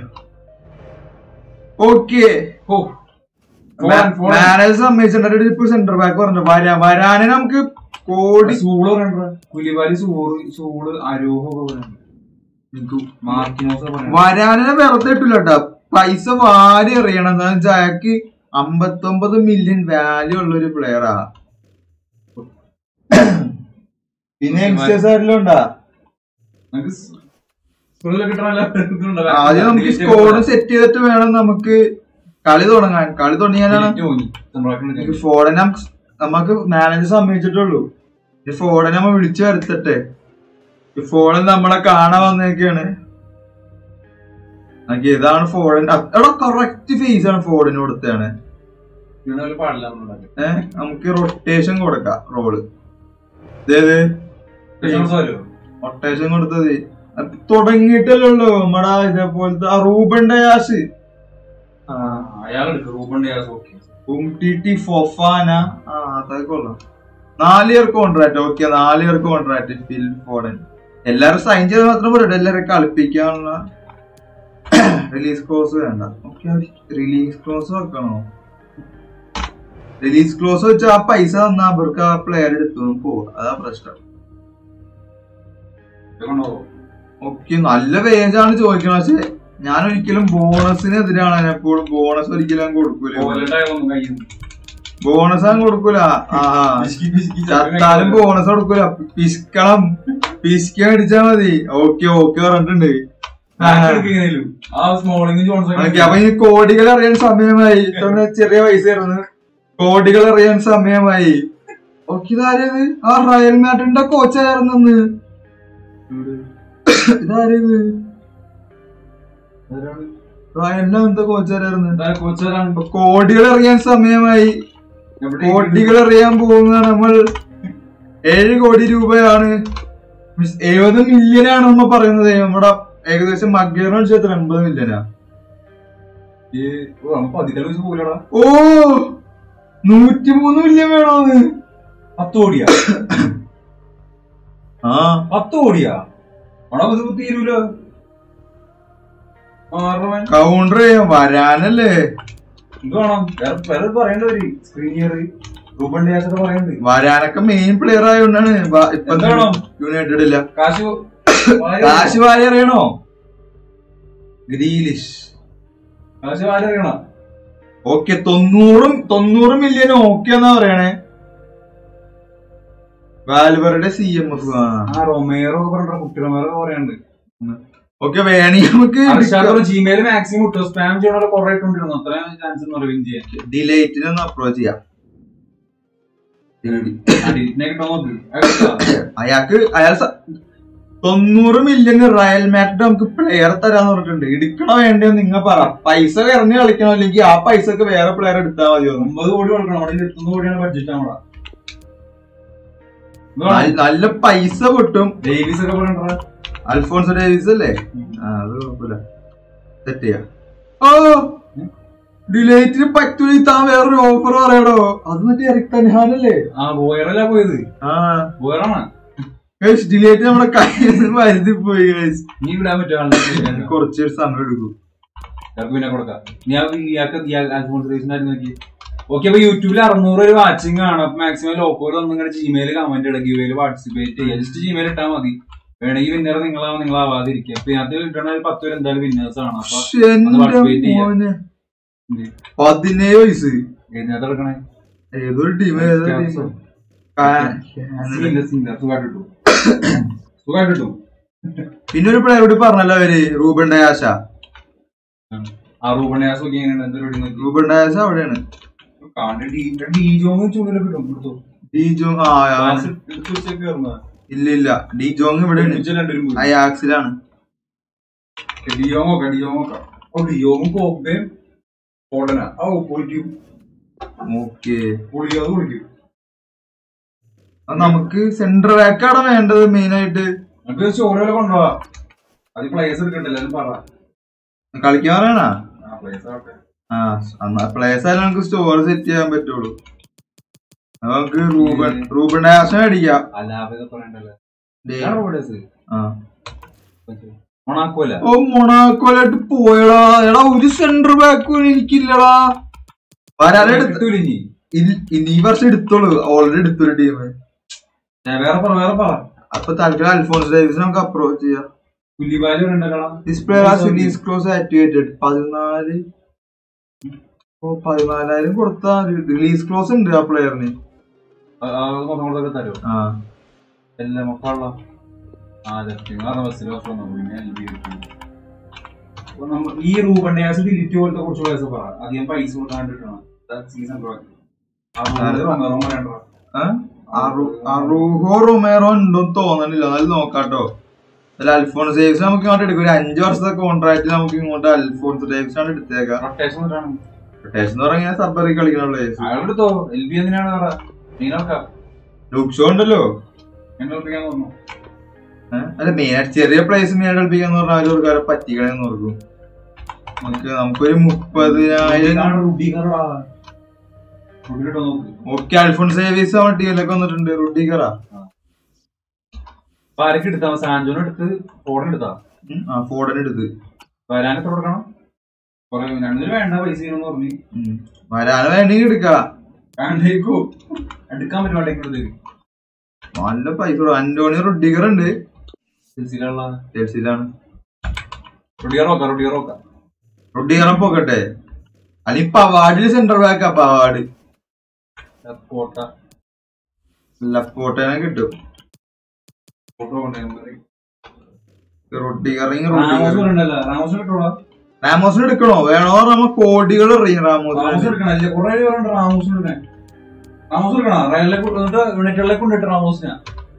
ഓക്കെ ഓ ഫോൺ, ഫോൺ. മാനേജ് സമ്മതിച്ചിട്ടുണ്ട് ഇപ്പൊ സെന്റർ ബാക്ക് പറഞ്ഞു വരാ വരാനെ നമുക്ക് കോടി സൂള് പറയണ്ട പുലിവാലി സൂറ് സൂള് അരോഹൊക്കെ പറയണ്ട മാർക്കിനോസ് പറയണ്ട വരാനെ വെറുതെ ഇട്ടില്ല കേട്ടോ പൈസ വാരി എറിയണം എന്താ വെച്ചാൽ അയാൾക്ക് അമ്പത്തൊമ്പത് മില്യൺ വാല്യൂ ഉള്ള ഒരു പ്ലെയറാ പിന്നെ യങ്സ്റ്റേഴ്സ് ആരിലുണ്ടാ നമുക്ക് സ്കൂളിൽ കിട്ടണല്ല ആദ്യം നമുക്ക് സ്കോഡ് സെറ്റ് ചെയ്തിട്ട് വേണം നമുക്ക് കളി തുടങ്ങാൻ കളി തുടങ്ങിയാലാണ് ഈ ഫോർഡനെ നമുക്ക് നമുക്ക് മാനേജർ സമ്മതിച്ചിട്ടുള്ളൂ ഈ ഫോർഡനെ നമ്മ വിളിച്ചു വരുത്തട്ടെ ഈ ഫോർഡൻ നമ്മളെ കാണാൻ വന്നേക്കാണ് നമുക്ക് ഇതാണ് ഫോർഡൻ എടാ കറക്റ്റ് ഫേസ് ആണ് ഫോർഡിന് കൊടുത്തതാണ് പാടില്ല ഏഹ് നമുക്ക് റൊട്ടേഷൻ കൊടുക്കാം റോള് ഇതേത് റൊട്ടേഷൻ കൊടുത്തത് അത് തുടങ്ങിയിട്ടല്ലേ ഉള്ളൂ നമ്മടെ ഇതേപോലത്തെ ആ റൂബൻ ഡയാസ് അയാളെടുക്കും Ruben Dias okay Umtiti Fofana ആ അതൊക്കെ കൊള്ളാം നാല് ഇയർ കോൺട്രാക്ട് ഓക്കെ നാല് ഇയർ കോൺട്രാക്ട് ഫിൽ ഫോർഡൻ എല്ലാരും സൈൻ ചെയ്ത് മാത്രം പോരട്ടെ എല്ലാരും കളിപ്പിക്കാനുള്ള റിലീസ് ക്ലോസ് വേണ്ട ഓക്കെ റിലീസ് ക്ലോസ് വെക്കണോ റിലീസ് ക്ലോസ് വെച്ചാൽ ആ പൈസ തന്നാ അവർക്ക് ആ പ്ലെയർ എടുത്തു പോവാ അതാ പ്രശ്നം ഓക്കെ നല്ല വേജാണ് ചോദിക്കണത് പക്ഷെ ഞാൻ ഒരിക്കലും ബോണസിനെതിരാണ് എപ്പോഴും ബോണസ് ഒരിക്കലും കൊടുക്കൂല ബോണസ് ഞാൻ കൊടുക്കൂല ആ ആ. ചത്താലും ബോണസ് കൊടുക്കൂല പിസ്ക്കണം പിസ്ക അടിച്ചാ മതി ഓക്കെ ഓക്കെ പറഞ്ഞിട്ടുണ്ട് എടുക്കുന്നതിലും ആ സ്മോളിംഗ് ജോൺസൺ ഓക്കെ അപ്പൊ ഈ കോടികൾ അറിയാൻ സമയമായി ഇത്ര ചെറിയ വയസ്സായിരുന്നു കോടികൾ അറിയാൻ സമയമായി ഓക്കെ ഇതാരത് ആ റയൽ മാഡ്രിഡിന്റെ കോച്ചായിരുന്നു അന്ന് ഇതാരത് റയലിന്റെ അന്നത്തെ കോച്ചായിരുന്നു കോച്ചറാണ് അപ്പൊ കോടികൾ അറിയാൻ സമയമായി കോടികൾ അറിയാൻ പോകുന്നതാണ് നമ്മൾ ഏഴ് കോടി രൂപയാണ് മീൻസ് എഴുപത് മില്യനാണ് നമ്മ പറയുന്നത് നമ്മുടെ ഏകദേശം മഗേറിന് വെച്ചാൽ എൺപത് മില്യനാ പതിനെട്ട് വയസ്സ് പോലെടാ ഓ നൂറ്റിമൂന്ന് മില്യൺ വേണോന്ന് പത്ത് കോടിയാ ആ പത്ത് കോടിയാ അവിടെ ഇത് തീരൂല ആറവൻ കൗണ്ടർ ചെയ്യാൻ വരാനല്ലേ ഇത് വേണം വേറെ വേറെ പറയണ്ടവര് സ്ക്രീനിയർ റൂബൺ ഡിയാസ് ഒക്കെ പറയണ്ട് വരാനൊക്കെ മെയിൻ പ്ലെയർ ആയതുകൊണ്ടാണ് വ- ഇപ്പൊ എന്താണോ? യുണൈറ്റഡ് ഇല്ല കാശ് കാശ് വാരി അറിയണോ ഗ്രീലിഷ് കാശ് ആരറിയണ ഓക്കെ തൊണ്ണൂറും തൊണ്ണൂറ് മില്യൺ ഓക്കെ എന്നാ പറയണേ വാൽവറുടെ സി എം എഫ് ആ റൊമേറോ ഒക്കെ പറഞ്ഞ കുട്ടി റൊമേറോ ഒക്കെ പറയണ്ട് ഓക്കെ വേണമെങ്കിൽ നമുക്ക് അർഷാദ് ജിമെയിൽ മാക്സിമം ഇട്ടു സ്പാം ചെയ്യണ കുറെ ഇട്ടുകൊണ്ടിരുന്നു അത്രയും ചാൻസ് എന്ന് പറയും ചെയ്യാൻ ഡിലൈറ്റിനെ ഒന്ന് അപ്രോച്ച് ചെയ്യാം ഡിലിറ്റിനെ കിട്ടാൻ നോക്ക് അത് കിട്ടാ. അയാൾക്ക് അയാൾ സ- തൊണ്ണൂറ് മില്യൺ റയൽ മാറ്റിട്ട് നമുക്ക് പ്ലെയർ തരാന്ന് പറഞ്ഞിട്ടുണ്ട് എടുക്കണോ വേണ്ടയോ നിങ്ങ പറ പൈസ എറിഞ്ഞ് കളിക്കണോ അല്ലെങ്കിൽ ആ പൈസ ഒക്കെ വേറെ പ്ലെയർ എടുത്താൽ മതിയോ ഒമ്പത് കോടി കൊടുക്കണം അവിടെ എത്തുന്ന കോടിയാണ് ബഡ്ജറ്റ് നമ്മുടെ നല്ല- നല്ല പൈസ പൊട്ടും ഡേവിസ് ഒക്കെ പറയണ്ട അൽഫോൺസോ ഡേവിസ് അല്ലേ ആ അത് കുഴപ്പമില്ല സെറ്റ് ചെയ്യാം ഓ ഡിലേറ്റിന് പറ്റൂല താൻ വേറൊരു ഓഫർ പറയടോ അത് മറ്റേ എറിക് തൻഹാനല്ലേ ആ ബോയറല്ല പോയത് ആ ബോയറാണ് ഡിലേറ്റ് നമ്മുടെ കയ്യിൽ നിന്ന് വരുതി പോയി guys. നീ വിടാൻ പറ്റും കുറച്ചൊരു സമയം എടുക്കും പിന്നെ കൊടുക്കാം ഞാൻ ഇയാൾക്ക് ആയിരുന്നു നോക്കി ഓക്കെ അപ്പൊ യൂട്യൂബിൽ അറുന്നൂറ് ഒരു വാച്ചിങ് ആണ് അപ്പൊ മാക്സിമം ലോക്കോയിൽ ഒന്ന് നിങ്ങളുടെ ജിമെയിൽ കമന്റ് ഇടുക ഇവയിൽ പാർട്ടിസിപ്പേറ്റ് ചെയ്യുക ജസ്റ്റ് ജിമെയിൽ ഇട്ടാൽ മതി വേണമെങ്കിൽ വിന്നർ നിങ്ങളാവും നിങ്ങളാവാതിരിക്കുക അപ്പൊ അതിൽ കിട്ടണ ഒരു പത്ത് പേര് എന്തായാലും വിന്നേഴ്സ് ആണ് അപ്പൊ ശ്ശെ, എന്റെ participate ചെയ്യാം. മോനെ എന്ത്? പതിനേഴ് വയസ്സ് എഴുന്നേറ്റ് എടുക്കണേ ഏതൊരു ടീം ഏതൊരു ടീം സീനിയർ സീനിയർ സുഖമായിട്ട് കിട്ടും സുഖമായിട്ട് കിട്ടും പിന്നെ ഒരു പ്ലെയർ കൂടി പറഞ്ഞല്ലോ അവര് റൂബൻ ഡയാശ ആ റൂബണിയാസ് ഒക്കെ എങ്ങനെയാണ് എന്താ പരിപാടി നോക്കി റൂബൻ ഡയാശ അവിടെയാണ് കാണേണ്ട ഡീജോങ് ചൂടിലൊക്കെ കിട്ടും എടുത്തു ഡി ജോങ് ആ ആ, ക്ലാസ് എടുത്ത് വെച്ചേക്ക് കയറുന്നതാ. ഇല്ല ഇല്ല ഡി ജോങ് ഇവിടെയാണ് ഒരുമിച്ച് രണ്ടുപേരും പോയി. അയാക്സിലാണ് ഡിയോങ് ഒക്കെ ഡിയോങ് ഒക്കെ ഓ ഡിയോങ്ങും പോഗ്ബയും ഓടന ഓ പൊളിക്കും ഓക്കെ പൊളിക്കും അത് പൊളിക്കും നമുക്ക് സെന്റർ ബാക്ക് ആണ് വേണ്ടത് മെയിൻ ആയിട്ട് നമുക്ക് സ്റ്റോറികളെ കൊണ്ടുപോവാ അത് പ്ലേസ് എടുക്കട്ടെ എല്ലാരും പറ കളിക്കാൻ പറയണ ആ പ്ലേസ് ആവട്ടെ ആ പ്ലേസ് ആയാലും നമുക്ക് സ്റ്റോർ സെറ്റ് ചെയ്യാൻ പറ്റുള്ളൂ അപ്പൊ നമുക്ക് റൂബൻ റൂബൻ ഡയാശ അടിക്കാം അലാബ് പറയണ്ടല്ലോ ദേ, ഇതാണ് റോഡേഴ്സ് ആ മൊണാക്കോ അല്ല ഓ മൊണാക്കോലായിട്ട് പോയടാ എടാ ഒരു സെന്റർ ബാക്കും എനിക്കില്ലടാ വരാനെടുത്ത് കിട്ടൂല ഇനി ഇനി ഈ വർഷം എടുത്തോളൂ ഓൾറെഡി എടുത്തൊരു ടീം ദേ, വേറെ പറ വേറെ പറ അപ്പൊ തൽക്കാലം അൽഫോൺസ് ഡേവിസ് നമുക്ക് അപ്രോച്ച് ചെയ്യാം പുല്ലിവാലി ഉണ്ടല്ലോ ഡിസ്പ്ലേ റിലീസ് ക്ലോസ് ആക്ടിവേറ്റഡ് പതിനാല് ഓ പതിനാലായിരം കൊടുത്താ റിലീസ് ക്ലോസ് ഉണ്ട് ആ പ്ലെയറിന് മൊത്തം തരുമോ ആ എല്ലാം മക്കളുള്ള ആ ജസ്റ്റ് പറഞ്ഞ ബസ്സിൽ വർഷം പിന്നെ എൽബി അപ്പൊ നമ്മ- ഈ റൂബൺ ഡയാസ് ഡിലിറ്റ് പോലത്തെ കുറച്ച് പൈസ പറ അധികം പൈസ കൊടുക്കാണ്ട് കിട്ടണം സീസൺ പറയണ്ട ഏ? അറു- അറൂഹോ റൊമേറോ ഉണ്ടോന്ന് തോന്നണില്ല എന്നാലും നോക്കാട്ടോ അല്ല അൽഫോൺസ് ഡേവിസ് നമുക്ക് ഇങ്ങോട്ട് എടുക്കും ഒരു അഞ്ചു വർഷത്തെ കോൺട്രാക്ട് നമുക്ക് ഇങ്ങോട്ട് അൽഫോൺസ് ഡേവിസ് ആണ് എടുത്തേക്കാം റൊട്ടേഷൻ ഇട്ടാണ് റൊട്ടേഷൻ എന്ന് പറഞ്ഞാൽ സബ്ബറി കളിക്കണ പ്ലേസ് അയാളെടുത്തോ എൽ ബി എന്തിനാണ് പറ നീനോക്കാം ലുക്ക് ഷോ ഉണ്ടല്ലോ എന്നെ ഉറപ്പിക്കാൻ തോന്നുന്നു ഏ? അല്ല മെയിൻ ആയിട്ട് ചെറിയ പ്ലേസ് മെയിൻ ആയിട്ട് കളിപ്പിക്കാന്ന് പറഞ്ഞാൽ അവര് ഒരു പറ്റിക്കണെന്ന് ഓർക്കും നമുക്ക് നമുക്കൊരു മുപ്പതിനായിരം റുഡിക്കറടാ റുഡിക്കിട്ടോ നോക്ക് ഓക്കെ അൽഫോൺസ് ഡേവിസ് അവൻ ടീമിലൊക്കെ വന്നിട്ടുണ്ട് റുഡിഗറാ അപ്പൊ ആരൊക്കെ എടുത്താ സാൻജോനെ എടുത്ത് ഫോൺ എടുത്താ ആ ഫോർഡൻ എടുത്ത് വരാനൊക്കെ കൊടുക്കണം കൊറേ രണ്ടിന് വേണ്ട പൈസ ചെയ്യണമെന്ന് പറഞ്ഞു ഉം. വരാന് വേണമെങ്കിൽ എടുക്കാം വേണ്ടേക്കോ എടുക്കാൻ പറ്റും വേണ്ടെങ്കിൽ തരും നല്ല പൈസ കൊടുക്കും. അന്റോണിയോ റുഡിഗർ ഉണ്ട് സിൽസിലുള്ള ചെൽസിയിലാണ് റുഡിയർ നോക്കാം റുഡിയർ നോക്കാം റുഡിഗറെ പോക്കട്ടെ അല്ലെങ്കിൽ പവാഡില് സെന്റർ ബാക്കാ പവാഡ് കോട്ട ലപ്പോട്ടേനെ കിട്ടും ഫോട്ടോ കൊണ്ടുപോയി റൊട്ടിഗറിങ് റാമോസ് പറയണ്ടല്ലോ റാമോസിന് കിട്ടോളാം റാമോസിന് എടുക്കണോ വേണോ നമ്മ കോടികൾ എറിയും റാമോസ് റാമോസിന് എടുക്കണം അല്ലേ കുറെ പേര് പറഞ്ഞിട്ട് റാമോസിന് എടുക്കാൻ റാമോസ് എടുക്കണം റയലിലെ എന്നിട്ട് യുണൈറ്റഡിലേക്ക് കൊണ്ടിട്ട് റാമോസിനെ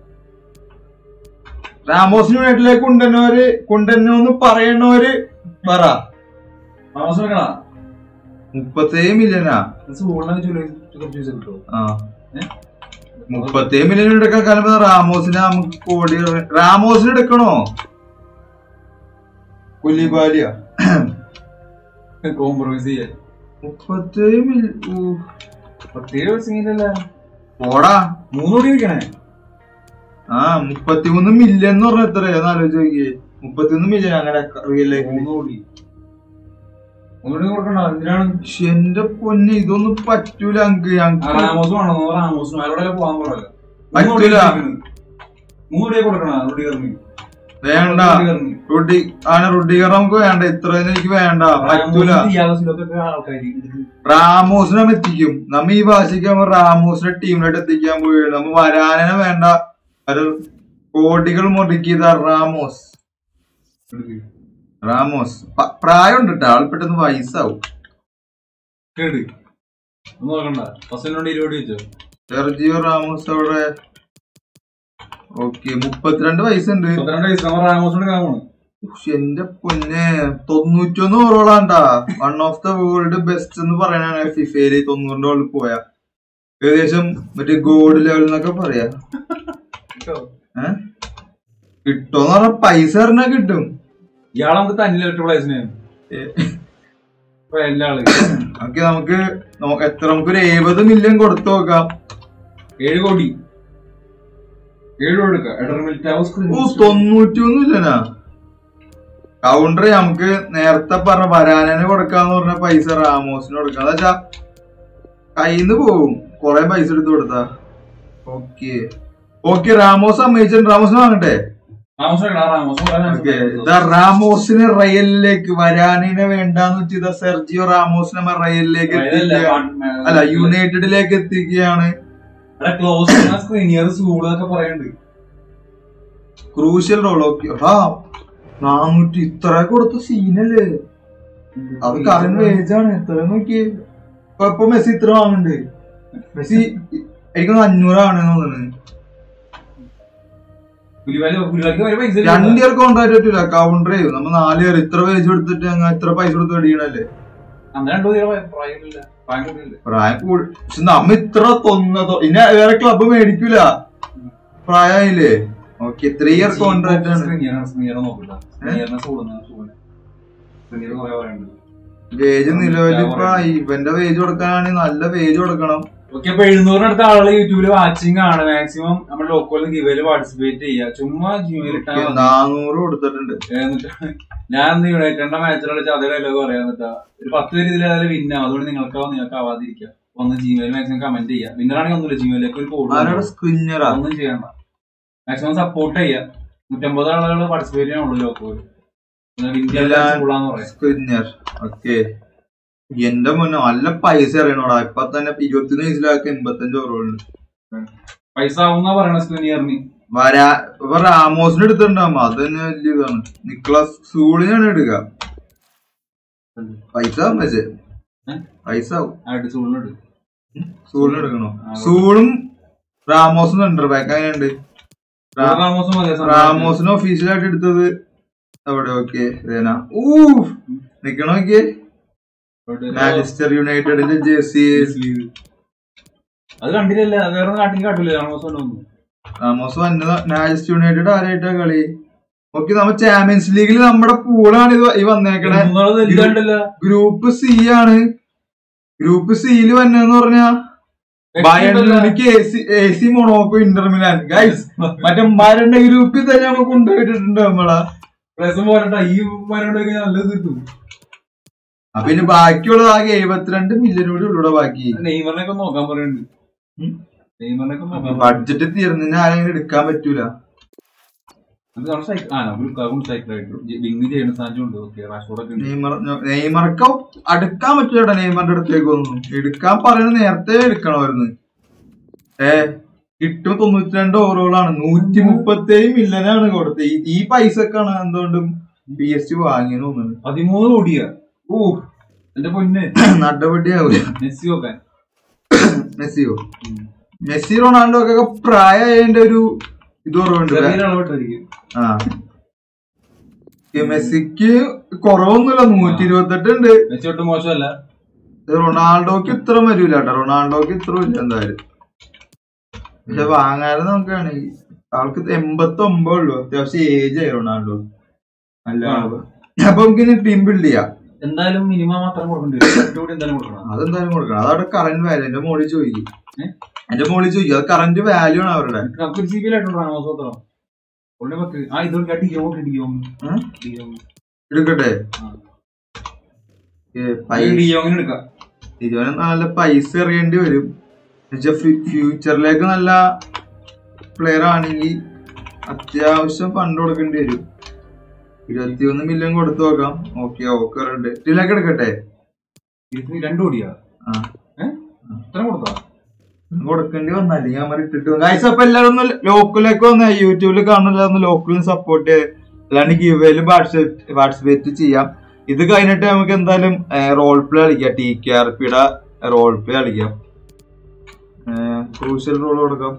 റാമോസിന് വീട്ടിലേക്ക് കൊണ്ടുവന്നവര് കൊണ്ടുവന്നോന്ന് പറയണവര് പറ റാമോസ് എടുക്കണം മുപ്പത്തേഴ് മില്യനാ സൂളിനൊക്കെ ചുരുക്കി കിട്ടുമോ ആ ഏ? മുപ്പത്തേഴ് മില്യൺ എടുക്കാൻ കാലം റാമോസിനെ നമുക്ക് കോടി എറി- റാമോസിന് എടുക്കണോ കുലിബാലിയ കോംപ്രമൈസ് ചെയ്യാൻ മുപ്പത്തേഴ് മില്യൺ പ്രത്യേക സീനല്ലേ പോടാ മൂന്ന് കോടി ഇരിക്കണേ ആ മുപ്പത്തിമൂന്ന് മില്യൺ എന്ന് പറഞ്ഞ എത്രയാ ആലോചിച്ച് നോക്കിയേ മുപ്പത്തിമൂന്ന് മില്യൺ അങ്ങനെ റിയൽ ലൈഫിൽ മൂന്ന് കോടി ഒന്നുകൂടി കൊടുക്കണ്ട എന്തിനാണ് പക്ഷെ എന്റെ പൊന്നെ ഇതൊന്നും പറ്റൂല അങ്ക് ആ ഞങ്ങക്ക് റാമോസ് വേണം നൂറ് റാമോസിന് അവരോടെ പോകാൻ പറയല്ലോ പറ്റൂല. മൂന്ന് കോടി കൊടുക്കണം റോഡി കറങ്ങി വേണ്ട റുഡി ആണ് റുഡിഗർ നമുക്ക് വേണ്ട ഇത്രയൊന്നും എനിക്ക് വേണ്ട പറ്റൂല ആൾക്കാർ റാമോസിനെ നമ്മ എത്തിക്കും നമ്മ ഈ ഭാഷയ്ക്ക് നമ്മ റാമോസിനെ ടീമിലോട്ട് എത്തിക്കാൻ പോയി നമ്മ വരാനെ വേണ്ട ഒരു കോടികൾ മുടക്കിയതാ റാമോസ് റാമോസ് പ- പ്രായമുണ്ട് കേട്ടോ ആൾ പെട്ടെന്ന് വയസ്സാവും കേട് ഒന്നും നോക്കണ്ട ഫസ്റ്റിനോട് ഇരുപടി വെച്ചോ സെർജിയോ റാമോസ് അവിടെ ഓക്കെ മുപ്പത്തിരണ്ട് വയസ്സുണ്ട് പന്ത്രണ്ട് വയസ്സ് നമ്മൾ റാമോസിനോട് കാണുന്നു പക്ഷെ എന്റെ പൊന്നെ തൊണ്ണൂറ്റൊന്ന് ഓവറോളാണ്ടാ one of the world best എന്ന് പറയാനാണ് ഫിഫയില് തൊണ്ണൂറിന്റെ ഓളിൽ പോയ ഏകദേശം മറ്റേ ഗോൾഡ് ലെവൽ എന്നൊക്കെ പറയാ ഏഹ് കിട്ടുമെന്ന് പറഞ്ഞാൽ പൈസ പറഞ്ഞാ കിട്ടും ഇയാളെ നമുക്ക് തന്നെ ഇലക്ട്രിക് പ്ലേസിന് എല്ലാ ആള് ഓക്കെ നമുക്ക് നോ- എത്ര നമുക്ക് ഒരു എഴുപത് മില്യൺ കൊടുത്തു നോക്കാം ഏഴ് കോടി ഏഴ് കോടി എടുക്കാം എഡർ ഓ മിൽറ്റ് തൊണ്ണൂറ്റി ഒന്നും ഇല്ലനാ കൗണ്ടർ നമുക്ക് നേരത്തെ പറഞ്ഞ വരാനന് കൊടുക്കാന്ന് പറഞ്ഞ പൈസ റാമോസിന് കൊടുക്കാം എന്താ വെച്ചാ കയ്യിന്ന് പോവും കൊറേ പൈസ എടുത്ത് കൊടുത്താ ഓക്കെ ഓക്കെ റാമോസ് സമ്മതിച്ചിട്ടുണ്ട് റാമോസിന് വാങ്ങട്ടെ റാമോസ് റാമോസ് ഓക്കെ ഇതാ റാമോസിന് റയലിലേക്ക് വരാനിനെ വേണ്ടാന്ന് വെച്ച് ഇതാ സെർജിയോ റാമോസിനെ നമ്മ റയലിലേക്ക് എത്തിക്കുക അല്ല യുണൈറ്റഡിലേക്ക് എത്തിക്കുകയാണ് ക്ലോസ് സ്ക്രീനിയർ സൂള് എന്നൊക്കെ പറയുന്നുണ്ട് ക്രൂഷ്യൽ റോൾ ഓക്കെ ഹാ നാനൂറ്റി ഇത്ര കൊടുത്ത സീനല്ലേ അത് കറണ്ട് വേജാണ് എത്ര നോക്കി ഇപ്പൊ ഇപ്പൊ മെസ്സി ഇത്ര വാങ്ങുന്നുണ്ട് മെസ്സി എനിക്കൊന്ന് അഞ്ഞൂറാണ് തോന്നുന്നത് പുലിവാലി പുലിവാലിക്ക് വരെ പൈസ ഇല്ല. രണ്ട് ഇയർ കോൺട്രാക്ട് പറ്റൂല കൗണ്ടർ ചെയ്യും നമ്മ നാല് ഇയർ ഇത്ര പേജ് കൊടുത്തിട്ട് അങ്ങ് ഇത്ര പൈസ കൊടുത്ത് മേടിക്കണല്ലേ അങ്ങനെ രണ്ടു തീരെ പ്രായമില്ല പ്രായമില്ല പ്രായം കൂടി പക്ഷെ നമ്മ ഇത്ര തൊന്നതോ ഇനി വേറെ ക്ലബ് മേടിക്കൂല പ്രായമായില്ലേ ഓക്കെ ത്രീ ഇയർ കോൺട്രാക്ട് ആണ് സ്ക്രീനിയർ സ്ക്രീനിയർ നോക്കില്ല സ്ക്രീനിയറിനെ സൂളുന്ന സൂള് സ്ക്രീനിയർ കുറെ പറയുന്നുണ്ട് വേജ് നിലവിൽ ഇപ്പൊ ഇവന്റെ വേജ് കൊടുക്കാനാണെങ്കിൽ നല്ല വേജ് കൊടുക്കണം ഓക്കെ അപ്പൊ എഴുന്നൂറിനടുത്ത ആളുകൾ യൂട്യൂബിൽ വാച്ചിങ് ആണ് മാക്സിമം നമ്മുടെ ലോക്കലിൽ ഗിവയിൽ പാർട്ടിസിപ്പേറ്റ് ചെയ്യുക ചുമ്മാ ജിമെയിൽ ഇട്ടാൽ ഓക്കേ, നാനൂറ് കൊടുത്തിട്ടുണ്ട് എന്നിട്ട് ഞാൻ ഇന്ന് യുണൈറ്റഡിന്റെ മാച്ചിൽ കളിച്ച അതേ ഡയലോഗ് പറയാൻ എന്നിട്ടാ ഒരു പത്ത് പേര് ഇതിൽ ഏതായാലും വിന്നാവും അതുകൊണ്ട് നിങ്ങൾക്ക് നിങ്ങൾക്ക് ആവാതിരിക്കുക ഒന്ന് ജിമെയിൽ മാക്സിമം കമന്റ് ചെയ്യുക വിന്നറാണെങ്കിൽ ഒന്നുമില്ല ജിമെയിലേക്ക് ഒരു ആരോട് കോഡ് സ്ക്രിഞ്ഞറാ ഒന്നും ചെയ്യണ്ട മാക്സിമം സപ്പോർട്ട് ചെയ്യുക നൂറ്റമ്പത് ആളുകൾ പാർട്ടിസിപ്പേറ്റ് ചെയ്യാനുള്ളൂ ലോക്കോയിൽ ഇന്ത്യ ഇല്ല. സ്കൂളാന്ന് പറയാം സ്ക്രിഞ്ഞർ ഓക്കെ എന്റെ മുന്നേ നല്ല പൈസ അറിയണോടാ ഇപ്പൊ തന്നെ ഇരുപത്തിയൊന്ന് വയസ്സിലാക്കി എൺപത്തഞ്ച് ഓവറുണ്ട് പൈസ ആവുന്ന പറയണ സ്ക്രീനിയറിന് വരാ ഇപ്പൊ റാമോസിന് എടുത്തിട്ടുണ്ടാവുമ്പോ അത് തന്നെ വലിയ ഇതാണ് നിക്ലാസ് സൂളിനാണ് എടുക്കുക പൈസ ആവും പക്ഷേ ഏ? പൈസ ആവും ആയിട്ട് സൂളിനുണ്ട് സൂളിന് എടുക്കണോ ആ, സൂളും റാമോസും സെന്റർ ബാക്ക് അങ്ങനെയുണ്ട് റാ- റാമോസും മതി റാമോസിന് ഒഫീഷ്യലായിട്ട് എടുത്തത് അവിടെ ഓക്കെ ഊ നിക്കണ നോക്കിയേ മാഞ്ചസ്റ്റർ യുണൈറ്റഡിന്റെ ജേഴ്സി അത് കണ്ടില്ലല്ല വേറെ നാട്ടിൽ കാട്ടില്ല റാമോസ് കൊണ്ടൊന്നും റാമോസ് വന്നത് മാഞ്ചസ്റ്റർ യുണൈറ്റഡ് ആരായിട്ടാ കളി ഓക്കെ നമ്മ ചാമ്പ്യൻസ് ലീഗിൽ നമ്മുടെ പൂളാണ് ഇത് ഈ വന്നേക്കണേ നിങ്ങളത് വലുത് കണ്ടില്ല ഗ്രൂപ്പ് സി ആണ് ഗ്രൂപ്പ് സിയിൽ വന്നെന്ന് പറഞ്ഞാ ബയണിക്ക് A C Monaco Inter Milan guys മറ്റേ മരണ്ട ഗ്രൂപ്പിൽ തന്നെ നമുക്ക് കൊണ്ടുപോയിട്ടുണ്ട് നമ്മളാ പ്രസം പോരട്ടെ ഈ മരോടൊക്കെ നല്ലത് കിട്ടും അപ്പൊ ഇനി ബാക്കിയുള്ളത് ആകെ എഴുപത്തിരണ്ട് മില്യൺ കൂടി ഉള്ളൂടെ ബാക്കി നെയ്മറിനൊക്കെ നോക്കാൻ പറയുന്നുണ്ട് ഉം. നെയ്മറിനൊക്കെ നോക്കാൻ ബഡ്ജറ്റ് തീർന്നിന് ആരെങ്കിലും എടുക്കാൻ പറ്റൂല അത് നമ്മൾ സൈക്കിൾ ആ നമ്മൾ സൈക്കിളായിട്ട് വിങ് ചെയ്യുന്ന സാധനം ഉണ്ട് ഓക്കെ റാഷോടൊക്കെ ഉണ്ട് നെയ്മർ നെയ്മർക്ക് അടുക്കാൻ പറ്റൂലടാ നെയ്മറിന്റെ അടുത്തേക്ക് ഒന്നും എടുക്കാൻ പറയുന്നത് നേരത്തെ എടുക്കണമായിരുന്നു ഏ കിട്ടും തൊണ്ണൂറ്റി രണ്ട് ഓവറുകളാണ് നൂറ്റി മുപ്പത്തി ഏഴ് മില്യനാണ് കൊടുത്തത് ഈ- ഈ പൈസക്കാണ് എന്തുകൊണ്ടും പി എസ് ജി വാങ്ങിയെന്ന് തോന്നുന്നു പതിമൂന്ന് കോടിയാ ഓ എന്റെ പൊന്ന് നടപടിയാവൂല മെസ്സി നോക്കാൻ മെസ്സിയോ മെസ്സി റൊണാൾഡോ ഒക്കെ പ്രായമായതിന്റെ ഒരു ഇത് കുറവുണ്ട് ചെറിയ അളവിട്ടായിരിക്കും ആ ഈ മെസ്സിക്ക് കുറവൊന്നുമില്ല നൂറ്റി ഇരുപത്തെട്ട് ഉണ്ട് മെസ്സി ഒട്ടും മോശമല്ല റൊണാൾഡോക്ക് ഇത്ര വരൂല കേട്ടോ റൊണാൾഡോക്ക് ഇത്ര ഇല്ല എന്തായാലും പക്ഷെ വാങ്ങാതെ നോക്കുകയാണെങ്കിൽ ആൾക്ക് എൺപത്തി ഒമ്പത് ഉള്ളു അത്യാവശ്യം ഏജ് ആയി റൊണാൾഡോ അല്ല അപ്പൊ നമുക്ക് ടീം ബിൽഡ് ചെയ്യാം എന്തായാലും മിനിമം മാത്രം കൊടുക്കേണ്ടി വരും രണ്ട് കോടി എന്തായാലും കൊടുക്കണം അതെന്തായാലും കൊടുക്കണം അതവിടെ കറന്റ് വാല്യൂ എന്റെ മോളിൽ ചോദിക്കും ഏ? എന്റെ മോളിൽ ചോദിക്കും അത് കറന്റ് വാല്യൂ ആണ് അവരുടെ നമുക്ക് ഒരു സി ബി ആയിട്ടുണ്ട് റാമോസ് മാത്രം ഉള്ളി പത്ത് ആ ഇത് നോക്കി ഡിയോ ഡിയോ ഉം? എടുക്കട്ടെ ഏ, പൈസ ഡിയോങ്ങിന് എടുക്കാം ഇതിന് നല്ല പൈസ എറിയേണ്ടി വരും എന്നുവെച്ചാ ഫ്യൂച്ചറിലേക്ക് നല്ല പ്ലെയർ ആണെങ്കിൽ അത്യാവശ്യം ഫണ്ട് കൊടുക്കേണ്ടി വരും ഇരുപത്തിയൊന്ന് മില്യൺ കൊടുത്തു നോക്കാം ഓക്കെ ഓക്കെ ഉണ്ട് ഇതിലേക്ക് എടുക്കട്ടെ ഇതിന് രണ്ട് കോടിയാ ആ ഏഹ് ഇത്ര കൊടുത്താ കൊടുക്കേണ്ടി വന്നല്ലേ ഞാൻ മറി ഇട്ടിട്ട് ഗൈസ് അപ്പൊ എല്ലാവരും ഒന്ന് ലോക്കലിലേക്ക് വന്ന യൂട്യൂബിൽ കാണുന്നില്ല ഒന്ന് ലോക്കലും സപ്പോർട്ട് ചെയ്ത് അല്ലാണ്ട് ഗിവേയിലും പാർട്ടിസിപ്പേറ്റ് ചെയ്യാം ഇത് കഴിഞ്ഞിട്ട് നമുക്ക് എന്തായാലും റോൾ പ്ലേ കളിക്കാം ടി കെ ആർ പിയുടെ റോൾ പ്ലേ കളിക്കാം ക്രൂഷ്യൽ റോൾ കൊടുക്കാം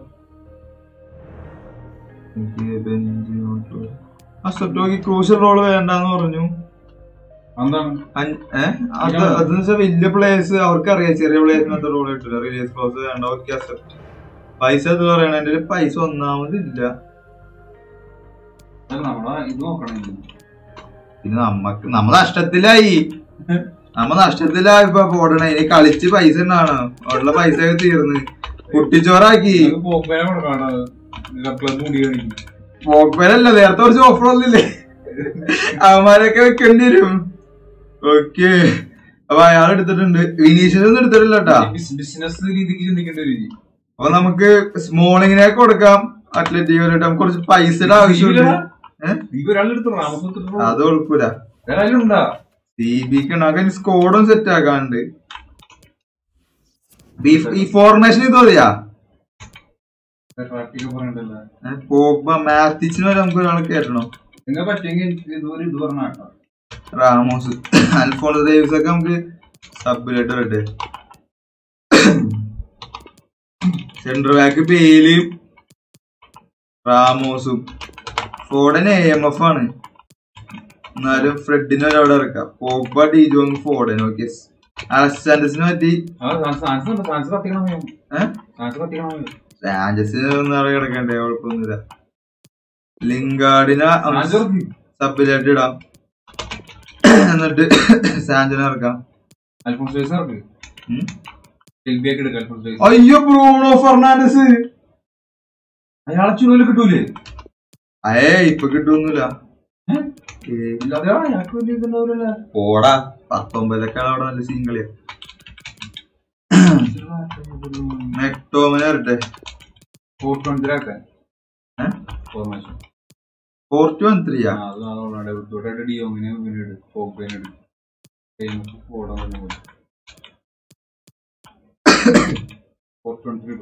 അസറ്റോക്ക് ക്രൂഷ്യൽ റോൾ വേണ്ടെന്ന് പറഞ്ഞു എന്താണ് അൻ- ഏ? അത് അതെന്ന് വെച്ചാൽ വലിയ പ്ലേയേഴ്സ് അവർക്ക് അറിയാം ചെറിയ പ്ലേയേഴ്സിനകത്ത് റോൾ കിട്ടില്ല റിലീസ് ക്ലോസ് വേണ്ട ഓക്കെ അക്സെപ്റ്റ് പൈസ ഇത് പറയണ എന്റെ കയ്യില് പൈസ ഒന്നാമതില്ല അല്ല, നമ്മളെ ഇത് നോക്കണം ഇനി. പിന്നെ നമ്മക്ക് നമ്മ നഷ്ടത്തിലായി നമ്മ നഷ്ടത്തിലായി ഇപ്പൊ പോടണ ഇനി കളിച്ച് പൈസ ഉണ്ടാവണം ഉള്ള പൈസ ഒക്കെ തീർന്ന് കുട്ടിച്ചോറാക്കി നമുക്ക് പോപ്പേനെ കൊടുക്കണം ക്ലബ് മുടി കാണിക്കും പോക്കല്ല നേരത്തെ കുറച്ച് ഓഫർ വന്നില്ലേ അവന്മാരൊക്കെ വെക്കേണ്ടി വരും ഓക്കെ അപ്പൊ അയാൾ എടുത്തിട്ടുണ്ട് വിനീഷ്യസ് ഒന്നും എടുത്തിട്ടില്ല കേട്ടാ ബിസിനസ് രീതിക്ക് ചിന്തിക്കേണ്ട ഒരു രീതി അപ്പൊ നമുക്ക് സ്മോളിങ്ങിനെ കൊടുക്കാം അത്ലറ്റിക്കോയിട്ട് നമുക്ക് കുറച്ച് പൈസയുടെ ആവശ്യമുണ്ട് ഏഹ് നീ ഒരാളെടുത്തു റാമസ് എടുത്തിട്ടുള്ളൂ അത് കുഴപ്പമില്ല വേറെ ഉണ്ടാ സി ബിക്ക് ഉണ്ടാക്കാൻ സ്കോഡും സെറ്റ് ആക്കാനുണ്ട് ഈ- ഈ ഫോർമേഷൻ ഇത് മതിയാ ട്രാഫിക് പറയണ്ടല്ലോ ഏ, പോഗ്ബ മാത്തിച്ചിന് വരെ നമുക്ക് ഒരാൾ കയറ്റണം നിങ്ങൾ പറ്റുമെങ്കിൽ എനിക്ക് ഇതൊരു ഇത് പറഞ്ഞാട്ടോ റാമോസ് അൽഫോൺസ് ഡേവിസ് ഒക്കെ നമുക്ക് സബിലായിട്ട് വരട്ടെ സെൻട്രൽ ബാക്ക് പേലും റാമോസും ഫോർഡൻ എ എം എഫ് ആണ് എന്നാലും ഫ്രെഡിനെ ഒരവിടെ ഇറക്കാം പോഗ്ബ ഡിജോങ് ഫോർഡൻ ഓക്കെ അലക്സാൻഡസിനെ പറ്റി ആ സാൻസ് ഉണ്ട് സാൻസ് കത്തിക്കണം വേഗം. ഏഹ് സാൻസ് കത്തിക്കണം വേഗം. സാഞ്ചസിന് ഒന്നും അവിടെ കിടക്കണ്ടേ കുഴപ്പമൊന്നുമില്ല ലിങ്കാർഡിനെ സാൻസ് ഇറക്കി. സബിലായിട്ട് ഇടാം എന്നിട്ട് സാഞ്ചിനെ ഇറക്കാം അൽഫോൺസ് ഡേവിസ് ഇറക്ക്. ഉം. ഷെൽബിയൊക്കെ എടുക്കാം അൽഫോൺസ് ഡേവിസ്. അയ്യോ ബ്രൂണോ ഫെർണാണ്ടസ് അയാളെ ചുരുവിൽ കിട്ടൂലേ ഏ ഇപ്പൊ കിട്ടുമൊന്നുമില്ല ഏഹ്? ഇല്ലാതെ ആ, അയാൾക്ക് വലിയ ഇതുണ്ടാവില്ലല്ലോ. പോടാ പത്തൊമ്പതൊക്കെയാണ് അവിടെ നല്ല സീൻ കളിയാ മെക്ടോമിനെ വരട്ടെ ഫോർ ട്വന്റി ആക്കാൻ ഏഹ് ഫോർമേഷൻ ഫോർ ടു വൺ ത്രീയാ ആ, അത് അതുകൊണ്ടാണ് വിട്ടോട്ടായിട്ട് ഡിയോങ്ങിനെ പിന്നീട് പോപ്പേനെ എടുക്കും ഫേമസ് ഓടാൻ തന്നെ പോയി ഫോർ ട്വന്റി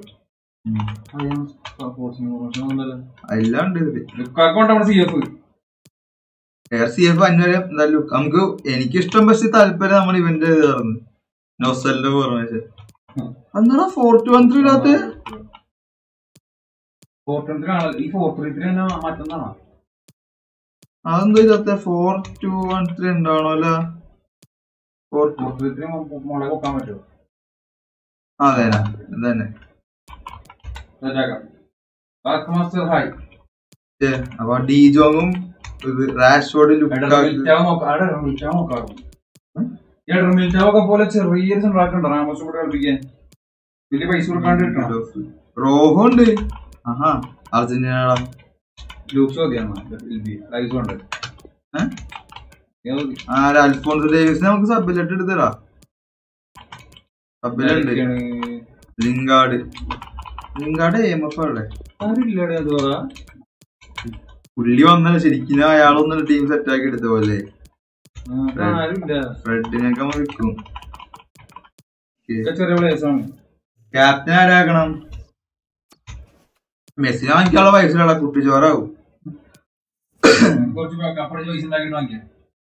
ഫോർസിന് ഫോർമേഷൻ ഒന്നല്ല എല്ലാം ഉണ്ട് ഇതില് ലുക്കാക്കോണ്ട് നമ്മുടെ സി എഫ് എയർ സി എഫ് അന്വരെ എന്തായാലും നമുക്ക് എനിക്കിഷ്ടം പക്ഷെ താല്പര്യം നമ്മൾ ഇവന്റെ ഇതായിരുന്നു നൊസലിന്റെ ഫോർമേഷൻ എന്നാ ഫോർ ടു വൺ ത്രീ ഇല്ലാത്ത ഫോർ ട്വന്റി ആണല്ലോ ഈ ഫോർ ത്രീ ത്രീ തന്നെ മാറ്റുന്നതാണോ അതെന്താ ഇല്ലാത്ത ഫോർ ടു വൺ ത്രീ ഉണ്ടാവണല്ലോ four two four three three മുളക് വെക്കാൻ പറ്റുമോ അതേനാ ഇതന്നെ സെറ്റാക്കാം ബാക്ക് മാസ്റ്റർ ഹായ് ഏ, അപ്പൊ ഡി ജോങ്ങും ഇത് റാഷ്ഫോർഡ് ലുക്കാക്ക് മിൽറ്റാവ് നോക്കാം അവിടെ മിൽറ്റാവ് നോക്കാറുണ്ട് ഈ മിൽറ്റാവൊക്കെ പോലെ ചെറിയൊരു സംഭവം റാമോസും കൂടെ കളിപ്പിക്കാൻ വലിയ പൈസ കൊടുക്കാണ്ട് കിട്ടണം റോഹോ ഉണ്ട് ആഹാ അർജന്റീനയുടെ ലൂക്സ് മതിയാണ് ലൈസ് ഉണ്ട് ഏ? ആര് അൽഫോൺസ് ഡേവിസിനെ നമുക്ക് സബിലിട്ട് എടുത്തരാ സബിലുണ്ട് ലിങ്കാർഡ് ലിങ്കാർഡ് എം എഫ് അവിടെ ആരില്ലടെ അത് പറ പുള്ളി വന്നല്ല ശരിക്കും അയാളൊന്നും ടീം സെറ്റ് ആക്കി എടുത്ത പോലെ ആ, ആരുമില്ല ഫ്രെഡിനൊക്കെ നമ്മൾ വിൽക്കും ഇതൊക്കെ ചെറിയ പ്ലേസ് ആണ് ക്യാപ്റ്റൻ ആരാക്കണം മെസ്സിനെ വാങ്ങിക്കാനുള്ള പൈസ കുട്ടിച്ചോറാവും കുറച്ച് കപ്പറ ചോയ്സ് ഉണ്ടാക്കിയിട്ട് വാങ്ങിക്കാം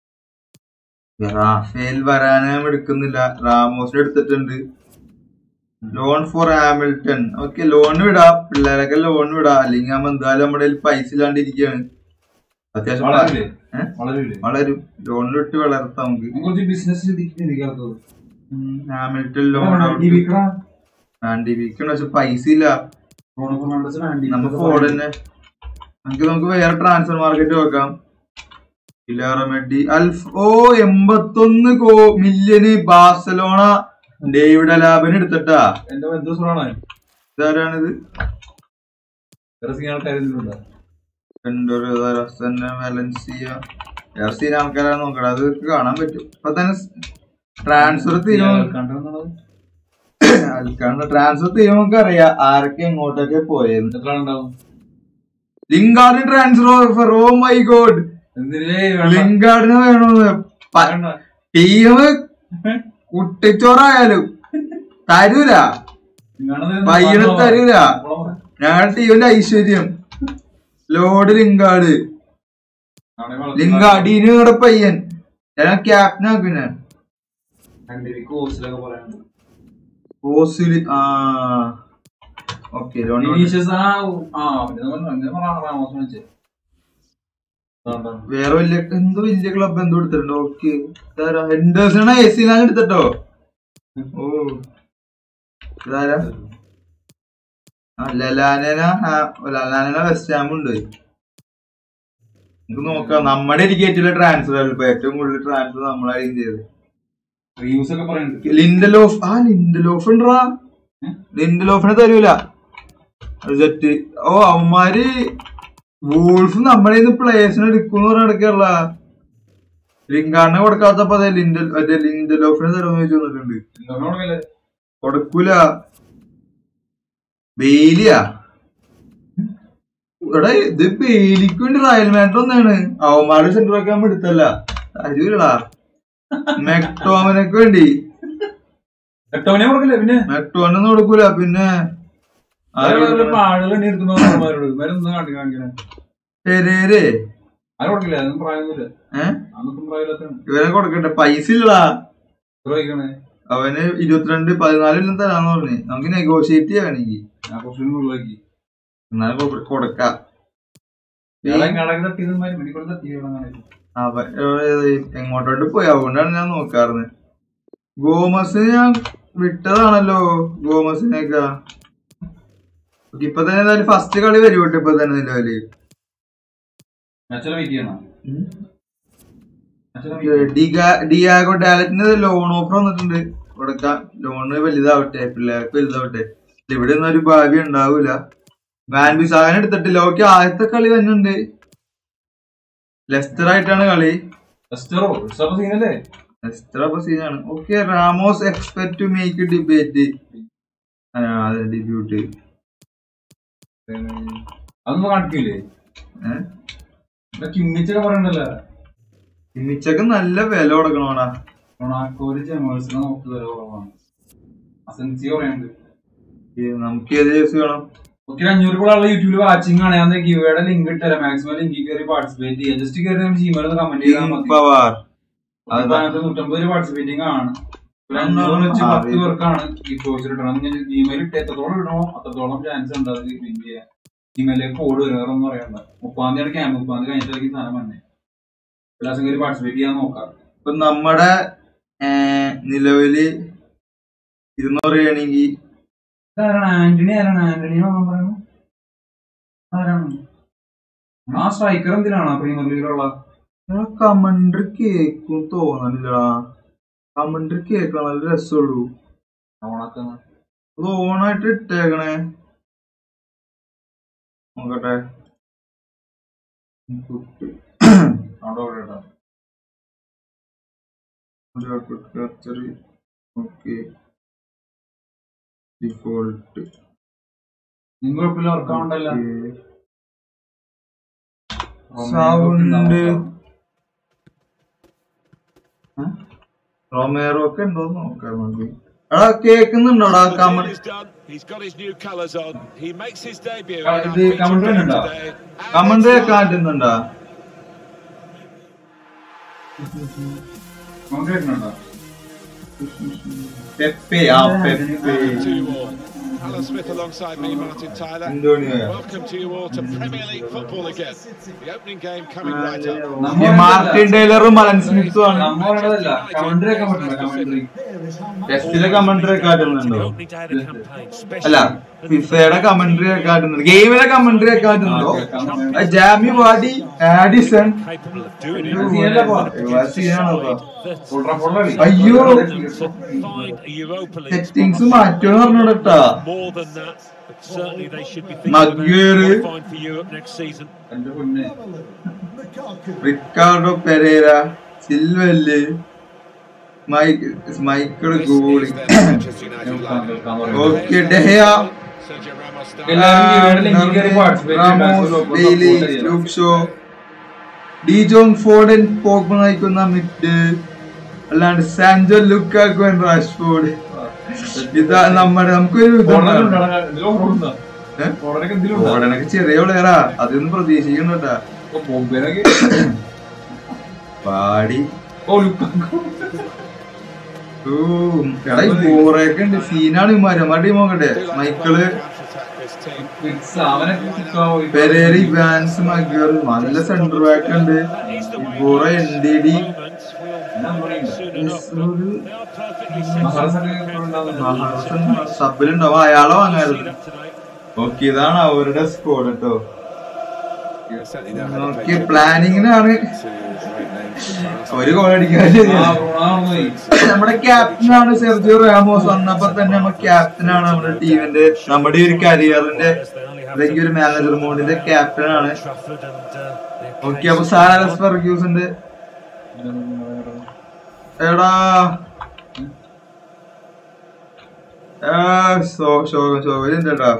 റാഫേൽ വരാനും എടുക്കുന്നില്ല റാമോസിനെ എടുത്തിട്ടുണ്ട് loan for Hamilton okay loan വിടാ പിള്ളേരൊക്കെ ലോൺ വിടാ അല്ലെങ്കിൽ ആകുമ്പോ എന്തായാലും നമ്മുടെ കയ്യിൽ പൈസ ഇല്ലാണ്ടിരിക്കുകയാണ് അത്യാവശ്യം വളരില്ലേ ഏ? വളരില്ലേ വളരും ലോണിലിട്ട് വളർത്താം നമുക്ക് നമുക്ക് കുറച്ച് ബിസിനസ് ചിന്തിക്കാത്തത് ഉം, ഹാമിൽട്ടൺ ലോൺ ആൻറ്റി വീക്കാണ് പക്ഷെ പൈസ ഇല്ല നമുക്ക് ഫോർഡ് തന്നെ നമുക്ക് നമുക്ക് വേറെ ട്രാൻസ്ഫർ മാർക്കറ്റ് നോക്കാം ഇലാറമെഡി അൽഫ് ഓ എൺപത്തൊന്ന് കോ മില്യന് ബാർസലോണ ഡേവിഡ് അലാബിന് എടുത്തിട്ടാ എന്റെ ബന്ധു സുഖമാണ് ഇതാരാണിത് വേറെ സീൻ ആൾക്കാരുണ്ട് രണ്ടൊരു റസന്ന വാലൻസിയ വേറെ സീൻ ആൾക്കാരാണ് നോക്കണം അത് കാണാൻ പറ്റും ഇപ്പൊ തന്നെ ട്രാൻസ്ഫർ തീരുമാനം അൽക്കാണ്ട് ട്രാൻസ്ഫർ തീരുമാനം നമുക്ക് അറിയാം ആരൊക്കെ എങ്ങോട്ടൊക്കെ പോയത് എത്ര ആളുണ്ടാവും ലിങ്കാർഡിന് ട്രാൻസ്ഫർ ഓ മൈ ഗോഡ് എന്തിനേ ലിങ്കാർഡിന് വേണമെന്ന് ടീം കുട്ടിച്ചോറായാലും തരൂല പയ്യനെ തരൂല ഞങ്ങളുടെ ടീമിന്റെ ഐശ്വര്യം ലോഡ് ലിങ്കാർഡ് ലിങ്കാർഡിന് ഇവിടെ പയ്യൻ ഞാൻ ക്യാപ്റ്റൻ ആക്കുന്ന കോഴ്സിലൊക്കെ പറയാനുണ്ട് ഓസില് ആ ഓക്കെ ലോൺ വിനീഷ്യസ് ആ ആ പിന്നെ നമ്മൾ അങ്ങനെ പറ റാമോസ് വിളിച്ചേ അതാണ്ടാ. വേറെ വലിയ എന്ത് വലിയ ക്ലബ് എന്തോ എടുത്തിട്ടുണ്ട് ഓക്കെ ഹെൻഡേഴ്സണ എ സി ഞാൻ എടുത്തിട്ടോ ഓ ഇതാരാ ആ ലലാനന ലലാനന വെസ്റ്റ് ഹാം ഉണ്ട് നമുക്ക് നോക്കാം നമ്മുടെ ഇരിക്കേറ്റില്ല ട്രാൻസ്ഫർ ഇപ്പൊ ഏറ്റവും കൂടുതൽ ട്രാൻസ്ഫർ നമ്മളായിരിക്കും ചെയ്തത് റിയൂസ് ഒക്കെ പറയുന്നുണ്ട് ലിൻഡലോഫ് ആ ലിൻഡലോഫ് ഉണ്ടാ ലിൻഡലോഫിനെ തരൂല സെറ്റ് ഓ അവന്മാര് വൂൾഫ് നമ്മുടെ കയ്യിന്ന് പ്ലേയേഴ്സിനെ എടുക്കും നടക്കല്ല ലിങ്കാറിനെ കൊടുക്കാത്തപ്പോ അതെ ലിൻഡൽ മറ്റേ ലിൻഡലോഫിനെ തരുമെന്ന് ചോദിച്ചു വന്നിട്ടുണ്ട് ഇന്നോട് കൊടുക്കല്ലേ? കൊടുക്കൂല ബെയിലിയാ ഇവിടെ ഇത് ബെയിലിക്ക് വേണ്ടി റയൽ മാഡർ ഒന്നാണ് അവന്മാരുടെ സെന്റർ വെക്കാൻ എടുത്തല്ല തരൂലടാ മെക്ടോമനക്ക് വേണ്ടി എട്ടോനെ കൊടുക്കല്ലേ പിന്നെ മെക്ടോനൊന്നും കൊടുക്കൂല പിന്നെ ആളുകൾ എടുക്കുന്നവരോട് ഇവരൊന്നും കാട്ടി കാണിക്കണേ പെരേരെ ആരും കൊടുക്കില്ല അതൊന്നും പ്രായമൊന്നുമില്ല ഏഹ് അതൊന്നും പ്രായമില്ലാത്തതാണ് ഇവനെ കൊടുക്കട്ടെ പൈസ ഇല്ലടാ എത്ര വയ്ക്കണേ അവന് ഇരുപത്തിരണ്ട് പതിനാലിലും തരാന്ന് പറഞ്ഞു നമുക്ക് നെഗോഷിയേറ്റ് ചെയ്യണമെങ്കിൽ ഞാൻ കുറച്ചുകൂടി ഉള്ളാക്കി എന്നാലും കൊ- കൊടുക്കാം കടക്ക് തട്ടിയത് മെഡിക്കൽ തട്ടിയത് അവൻ ഏത് എങ്ങോട്ടോട്ട് പോയി അതുകൊണ്ടാണ് ഞാൻ നോക്കാറുന്നത് ഗോമസിന് ഞാൻ വിട്ടതാണല്ലോ ഗോമസിനൊക്കെ ഇപ്പൊ തന്നെ എന്തായാലും ഫസ്റ്റ് കളി വരുവട്ടെ ഇപ്പൊ തന്നെ നിലവില് അച്ഛനെ വെയിറ്റ് ചെയ്യണം അച്ഛനെ wait ചെയ്യണം. ഡിഗാ- ഡിയാഗോ ഡാലറ്റിന് ലോൺ ഓഫർ വന്നിട്ടുണ്ട് കൊടുക്കാം ലോണ് വലുതാവട്ടെ പിള്ളേർക്ക് വലുതാവട്ടെ ഇവിടെ ഒന്നും ഒരു ഭാവി ഉണ്ടാവൂല വാൻ ബിസാഗൻ എടുത്തിട്ടില്ല ഓക്കെ ആദ്യത്തെ കളി തന്നെ ഉണ്ട് ലെസ്റ്റർ ആയിട്ടാണ് കളി ലെസ്റ്ററോ ലെസ്റ്റർ സീനല്ലേ ലെസ്റ്റർ അപ്പൊ സീനാണ് okay Ramos expect to make debate അതെ ഡിബ്യൂട്ട് അതൊന്നും കാണിക്കില്ലേ കിമ്മിച്ചൊക്കെ പറയണ്ടല്ലോ ഇമിച്ചക്ക് നല്ല വില കൊടുക്കണോടാ റൊണാക്കോല് ജമേഴ്സിനെ നോക്ക് വില കുറവാണ് അസൻസി പറയുന്നുണ്ട് ഈ നമുക്ക് ഏത് ജേഴ്സി വേണം ഓക്കെ അഞ്ഞൂറ് കൂടെ ഉള്ള യൂട്യൂബിൽ വാച്ചിങ് ആണ് ഞാൻ ഗിവയുടെ ലിങ്ക് ഇട്ടരാം മാക്സിമം ലിങ്കിൽ കയറി പാർട്ടിസിപ്പേറ്റ് ചെയ്യാം ജസ്റ്റ് കയറി നമ്മൾ ജിമെയിൽ ഒന്ന് കമന്റ് ചെയ്താൽ മതി പവർ അപ്പൊ അതിനകത്ത് നൂറ്റമ്പത് രൂപ പാർട്ടിസിപ്പേറ്റിംഗ് ആണ് ഒരു അഞ്ഞൂറ് വെച്ച് ആ, പത്ത് ഇത്. പേർക്കാണ് ഈ ചോയ്സ് കിട്ടണം ജിമെയിൽ ഇട്ട് എത്രത്തോളം ഇടണോ അത്രത്തോളം ചാൻസ് ഉണ്ട് അത് വിൻ ചെയ്യാൻ ജിമെയിലേക്ക് കോഡ് വരും വേറെ ഒന്നും അറിയണ്ട മുപ്പാം തീയതി ക്യാമ്പ് മുപ്പാം തീയതി കഴിഞ്ഞിട്ടായിരിക്കും സാധനം വന്നെ എല്ലാ ദിവസം കയറി പാർട്ടിസിപ്പേറ്റ് ചെയ്യാൻ നോക്കാം ഇപ്പൊ നമ്മുടെ ഏർ, നിലവില് ഇതെന്ന് പറയുകയാണെങ്കിൽ ആരാണ് ആന്റണി ആരാണ് ആന്റണി എന്നാണ് പറയുന്നത് ആരാണ് ആ സ്ട്രൈക്കർ എന്തിനാണ് പ്രീമിയർ ലീഗിലുള്ള കമന്ററി കേക്കും തോന്നണില്ലടാ കമന്ററി കേൾക്കാൻ നല്ല രസമുള്ളൂ ഓണാക്കുന്ന അത് ഓണായിട്ട് ഇട്ടേക്കണേ നോക്കട്ടെ കുട്ടി. അവിടെ അവിടെ ഇടാം. ഓക്കെ ഡിഫോൾട്ട് നിങ്ങൾ കുഴപ്പമില്ല വർക്കാവണ്ടല്ല സൗണ്ട് റൊമേറോ ഒക്കെ ഉണ്ടോ നോക്കാം നമുക്ക് എടാ കേക്കുന്നുണ്ടോടാ The കമ deal is done. He's got his new colours on. He makes his debut. Ah, in our ഇത് feature commentary film ഉണ്ടോ? today. And കമന്റ് it's കേൾക്കാൻ പറ്റുന്നുണ്ടോ നമുക്ക് കേൾക്കുന്നുണ്ടോ പെപ്പെ ആ Pepe two all. Alan Smith alongside me, Martin Tyler. Antonio Welcome to you all to Premier League football again. The opening game coming right up. ഈ Martin ടൈലറും Alan സ്മിത്തും ആണ് നമ്മ പറയണതല്ല കമന്ററി ഒക്കെ പറ്റില്ല കമന്ററി ടെസ്റ്റിലെ കമന്ററി ഒക്കെ കാട്ടുന്നുണ്ടോ opening day of the campaign, especially അല്ല ഫിഫയുടെ commentary ഒക്കെ കാട്ടുന്നുണ്ട് ഗെയിമിലെ കമന്ററി ഒക്കെ കാട്ടുന്നുണ്ടോ ആ Jamie Vardy Addison capable of doing ഇത് it. സീനല്ല പോ. ഇവ സീനാണോ ഫുൾ ഫുള്ളടി അയ്യോ Find a Europa League settings മാറ്റുമെന്ന് പറഞ്ഞോട്ടാ more than that. But certainly they should be thinking Maguire. about qualifying for Europe next season. എന്റെ പൊന്നെ റിക്കാർഡോ പെരേര സിൽവല് Mike Michael This goalie is their Manchester United lineup. Okay De Gea Sergio Ramos starts. എല്ലാവരും ഈ ലിങ്കിൽ കയറി participate Ramos Bailly Luke Shaw Dijon Foden Pogba നയിക്കുന്ന mid അല്ലാണ്ട് Sancho Lukaku and Rashford ഇതാ നമ്മുടെ നമുക്കൊരു ഇതുണ്ടായിരുന്നു. ഏ? ഫോർഡനൊക്കെ ചെറിയ പ്ലെയറാ അതൊന്നും പ്രതീക്ഷിക്കണ്ടട്ടാ പാടി ഓ എടാ ഈ ബോറൊക്കെ ഉണ്ട് സീനാണ് ഇമാര് മടി നോക്കട്ടെ Do like to Michael play the counter-attack, this team. Pereira Evans Maguire നല്ല സെന്റർ ബാക്ക് ഉണ്ട് ബോറ N D Ndidi Moments will soon enough. They are perfectly set. സബിലുണ്ടാവും അയാളെ വാങ്ങായിരുന്നു Tonight. ഓക്കെ ഇതാണ് അവരുടെ സ്കോഡ് കേട്ടോ Yeah, certainly know how to okay play football. പ്ലാനിങ്ങിനാണ് To great names. ഒരു ഗോൾ അടിക്കാൻ നമ്മുടെ ക്യാപ്റ്റനാണ് സെർജിയോ റാമോസ് വന്നപ്പോ തന്നെ നമ്മുടെ ക്യാപ്റ്റനാണ് നമ്മുടെ ടീമിന്റെ നമ്മുടെ ഈ ഒരു കരിയറിന്റെ അല്ലെങ്കിൽ ഒരു മാനേജർ മോഡിന്റെ ക്യാപ്റ്റനാണ് Trafford and uh, their okay അപ്പൊ സാലസ് ഫെർഗ്യൂസിന്റെ എടാ ചോദ്യം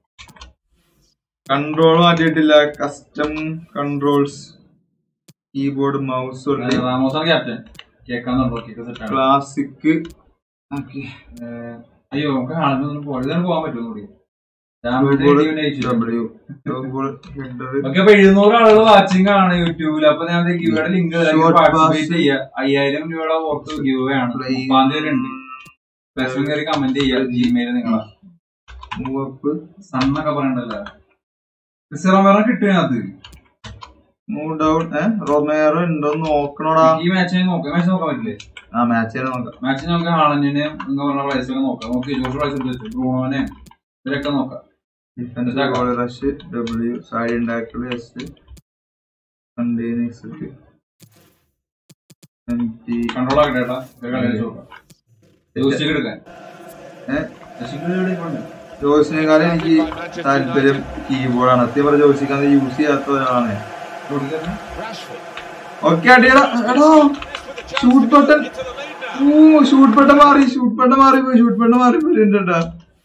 കൺട്രോൾ മാറ്റിയിട്ടില്ല കസ്റ്റം കൺട്രോൾസ് കീബോർഡ് മൗസ് ഉണ്ട് റാമോസാണ് ക്യാപ്റ്റൻ കേൾക്കാന്നുണ്ടോ കേക്ക് സെറ്റാണ് ക്ലാസിക് ഓക്കെ അയ്യോ നമുക്ക് കാണുന്നൊന്നും പോലെ ഇതാണ് പോകാൻ പറ്റുമോ കൂടി ഡബ്ല്യു ഹെഡർ ഓക്കെ അപ്പൊ എഴുന്നൂറ് ആളുകൾ വാച്ചിങ് ആണ് യൂട്യൂബിൽ അപ്പൊ ഞാൻ ഗിവയുടെ ലിങ്ക് Short പാർട്ടിസിപ്പേറ്റ് pass. ചെയ്യുക അയ്യായിരം രൂപയുടെ പുറത്ത് ഗിവ് ആണ് Play. മുപ്പാം തീയതി ഉണ്ട് ഫേസ്ബുക്ക് കയറി കമന്റ് ചെയ്യുക ജിമെയിൽ നിങ്ങളെ മൂവപ്പ് സണ്ണൊക്കെ പറയണ്ടല്ലോ സിറമേറ കിട്ടും മൂവ് ഡൗൺ ഏ റൊമേറോ ഉണ്ടോ നോക്കണോടാ ഈ മാച്ച് നോക്കാം മാച്ച് നോക്കാൻ പറ്റില്ലേ ആ മാച്ച് നോക്കാം മാച്ച് നമുക്ക് ഹാളന്റിനെ എന്ന് പറഞ്ഞ പ്രൈസ് ഒക്കെ നോക്കാം നമുക്ക് ഇരുപത് പ്രൈസ് എടുത്ത് വെച്ചു ബ്രൂണോനെ ഇവരൊക്കെ നോക്കാം defence goal rush W side ഉണ്ടാക്കൽ S containers M T control ആക്കട്ടെ ഏട്ടാ ഇത് കളി കളിച്ച് നോക്കാം ജോസിക്ക് എടുക്കാൻ ഏഹ് ജോസിക്ക് എടുക്കാൻ ജോസിനേക്കാളും എനിക്ക് താല്പര്യം കീബോർഡാണ് സത്യം പറഞ്ഞ ജോസിക്ക് അത് യൂസ് ചെയ്യാത്ത ഒരാളാണ് Rashford. ഓക്കെ അടിയടാ എടാ shoot button To the lead now. ഓ ഷൂട്ട് ബട്ടൺ മാറി ഷൂട്ട് ബട്ടൺ മാറി പോയി ഷൂട്ട് ബട്ടൺ മാറി പോയി ഉണ്ട്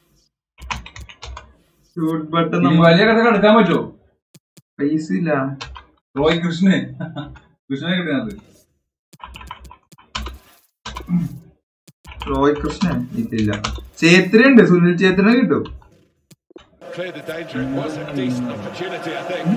ഷൂട്ട് ബട്ടൺ ഇനി വലിയ കഥ എടുക്കാൻ പറ്റുമോ പൈസ ഇല്ല റോയ് കൃഷ്ണൻ കൃഷ്ണനെ കിട്ടുന്നത് റോയ് കൃഷ്ണൻ ഇതില്ല ചേത്രി ഉണ്ട് സുനിൽ ചേത്രിനെ കിട്ടും Cleared the danger. It was a decent opportunity, I think.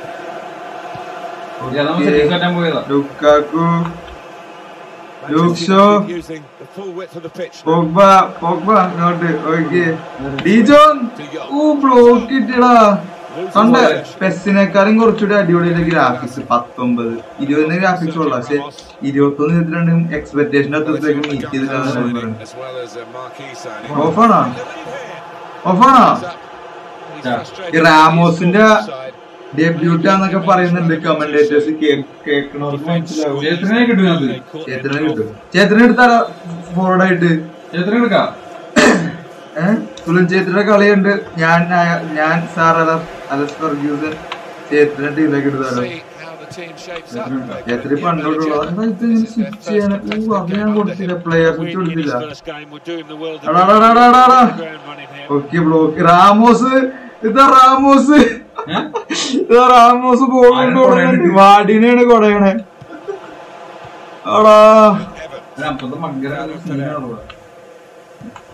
അതൊന്നും സെറ്റിംഗ് കറ്റാൻ പോയതാ Lukaku Luke Manchester Shaw. United using the full width of the pitch. Pogba Pogba അങ്ങോട്ട് ഓക്കെ ഡിജോൺ ഓ ബ്ലോക്ക് ഇട്ടടാ കണ്ട് പെസ്സിനേക്കാളും കുറച്ചുകൂടി അടിപൊളിയുടെ ഗ്രാഫിക്സ് പത്തൊമ്പത് ഇരുപതിന് ഗ്രാഫിക്സ് ഉള്ള പക്ഷെ ഇരുപത്തൊന്ന് ഇരുപത്തിരണ്ടും എക്സ്പെക്ടേഷൻ അത്രത്തേക്ക് മീറ്റ് ചെയ്തിട്ടാണ് പറയുന്നത് As well as a marquee signing. ഓഫാണോ ഓഫാണോ He's Yeah. frustrated. ഈ റാമോസിന്റെ Offside. ഡെബ്യൂട്ട് ആന്നൊക്കെ പറയുന്നുണ്ട് കമന്റേറ്റേഴ്സ് കേൾക്കണവർക്ക് മനസ്സിലാവും ചേത്രനെ കിട്ടുന്നത് ചേത്രനെ കിട്ടും ചേത്രനെ എടുത്താലോ ഫോർവേഡ് ആയിട്ട് ചേത്രനെ എടുക്കാം ഏഹ് സുനിൽ ചേത്രയുടെ കളിയുണ്ട് ഞാൻ ആയ- ഞാൻ സാർ അല അലസ് ഫർഗ്യൂസൻ ചേത്രനെ ടീമിലേക്ക് എടുത്താലോ See how the team shapes up. Chhetri പണ്ടോട്ടുള്ള സ്വിച്ച് ചെയ്യാൻ ഊ, അത് ഞാൻ കൊടുത്തില്ല player switch Win in his കൊടുത്തില്ല first game would do him the world of എടാ, എടാ, എടാ, എടാ, എടാ. good. Ground running here. Okay block Ramos ഇതാ റാമോസ് ഇതാ റാമോസ് പോകുന്നുണ്ട് വാടിനെയാണ് കൊടയണേ എടാ Evan. ഒരു അപ്പുറത്തെ മഗ്ഗര സീനാണ് ഇവിടെ.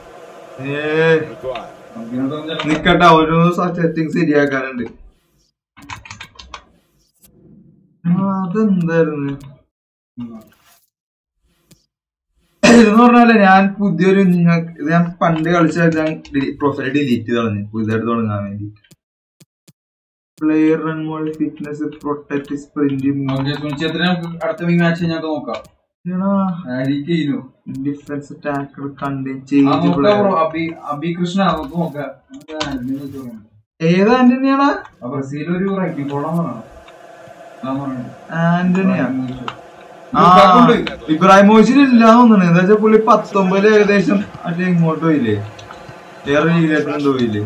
ഏ Maguire. നിക്കട്ടെ ഓരോ സെറ്റിംഗ് ശരിയാക്കാനുണ്ട് ആ, അതെന്തായിരുന്നു ഇതെന്ന് പറഞ്ഞാല് ഞാൻ പുതിയൊരു നിങ്ങൾക്ക് ഇത് ഞാൻ പണ്ട് കളിച്ച ഞാൻ പ്രൊഫൈൽ ഡിലീറ്റ് ചെയ്ത് കളഞ്ഞു പുതിയതായിട്ട് തുടങ്ങാൻ വേണ്ടി പ്ലെയർ റൺ മോൾ ഫിറ്റ്നസ് പ്രൊട്ടക്ട് സ്പ്രിന്റ് സുനിശ്ചയത്തിന് നമുക്ക് അടുത്ത വിങ് മാച്ച് ഞങ്ങൾക്ക് നോക്കാം ആയിരിക്കും ഡിഫൻസ് ടാക്കിൾ കണ്ടെയ്ൻ ആ ചേഞ്ച് നോക്കാം പ്ലെയർ ബ്രോ അബി അബി കൃഷ്ണ നമുക്ക് നോക്കാം നമുക്ക് ആന്റണി വെച്ച് നോക്കാം. ഏത് ആന്റണിയാടാ ആ ബ്രസീൽ ഒരു റൈറ്റിംഗ് ഫോളാന്ന് പറയണം അതാ പറയണത്. ആന്റണിയാ ആ ലുക്കാക്കുണ്ട്. ഇബ്രാഹിമോവിച്ചിൽ ഇല്ലാന്ന് തോന്നുന്നു എന്താ വെച്ചാൽ പുള്ളി പത്തൊമ്പതിൽ ഏകദേശം മറ്റേ ഇങ്ങോട്ട് പോയില്ലേ വേറെ ലീഗിലേക്ക് പോയില്ലേ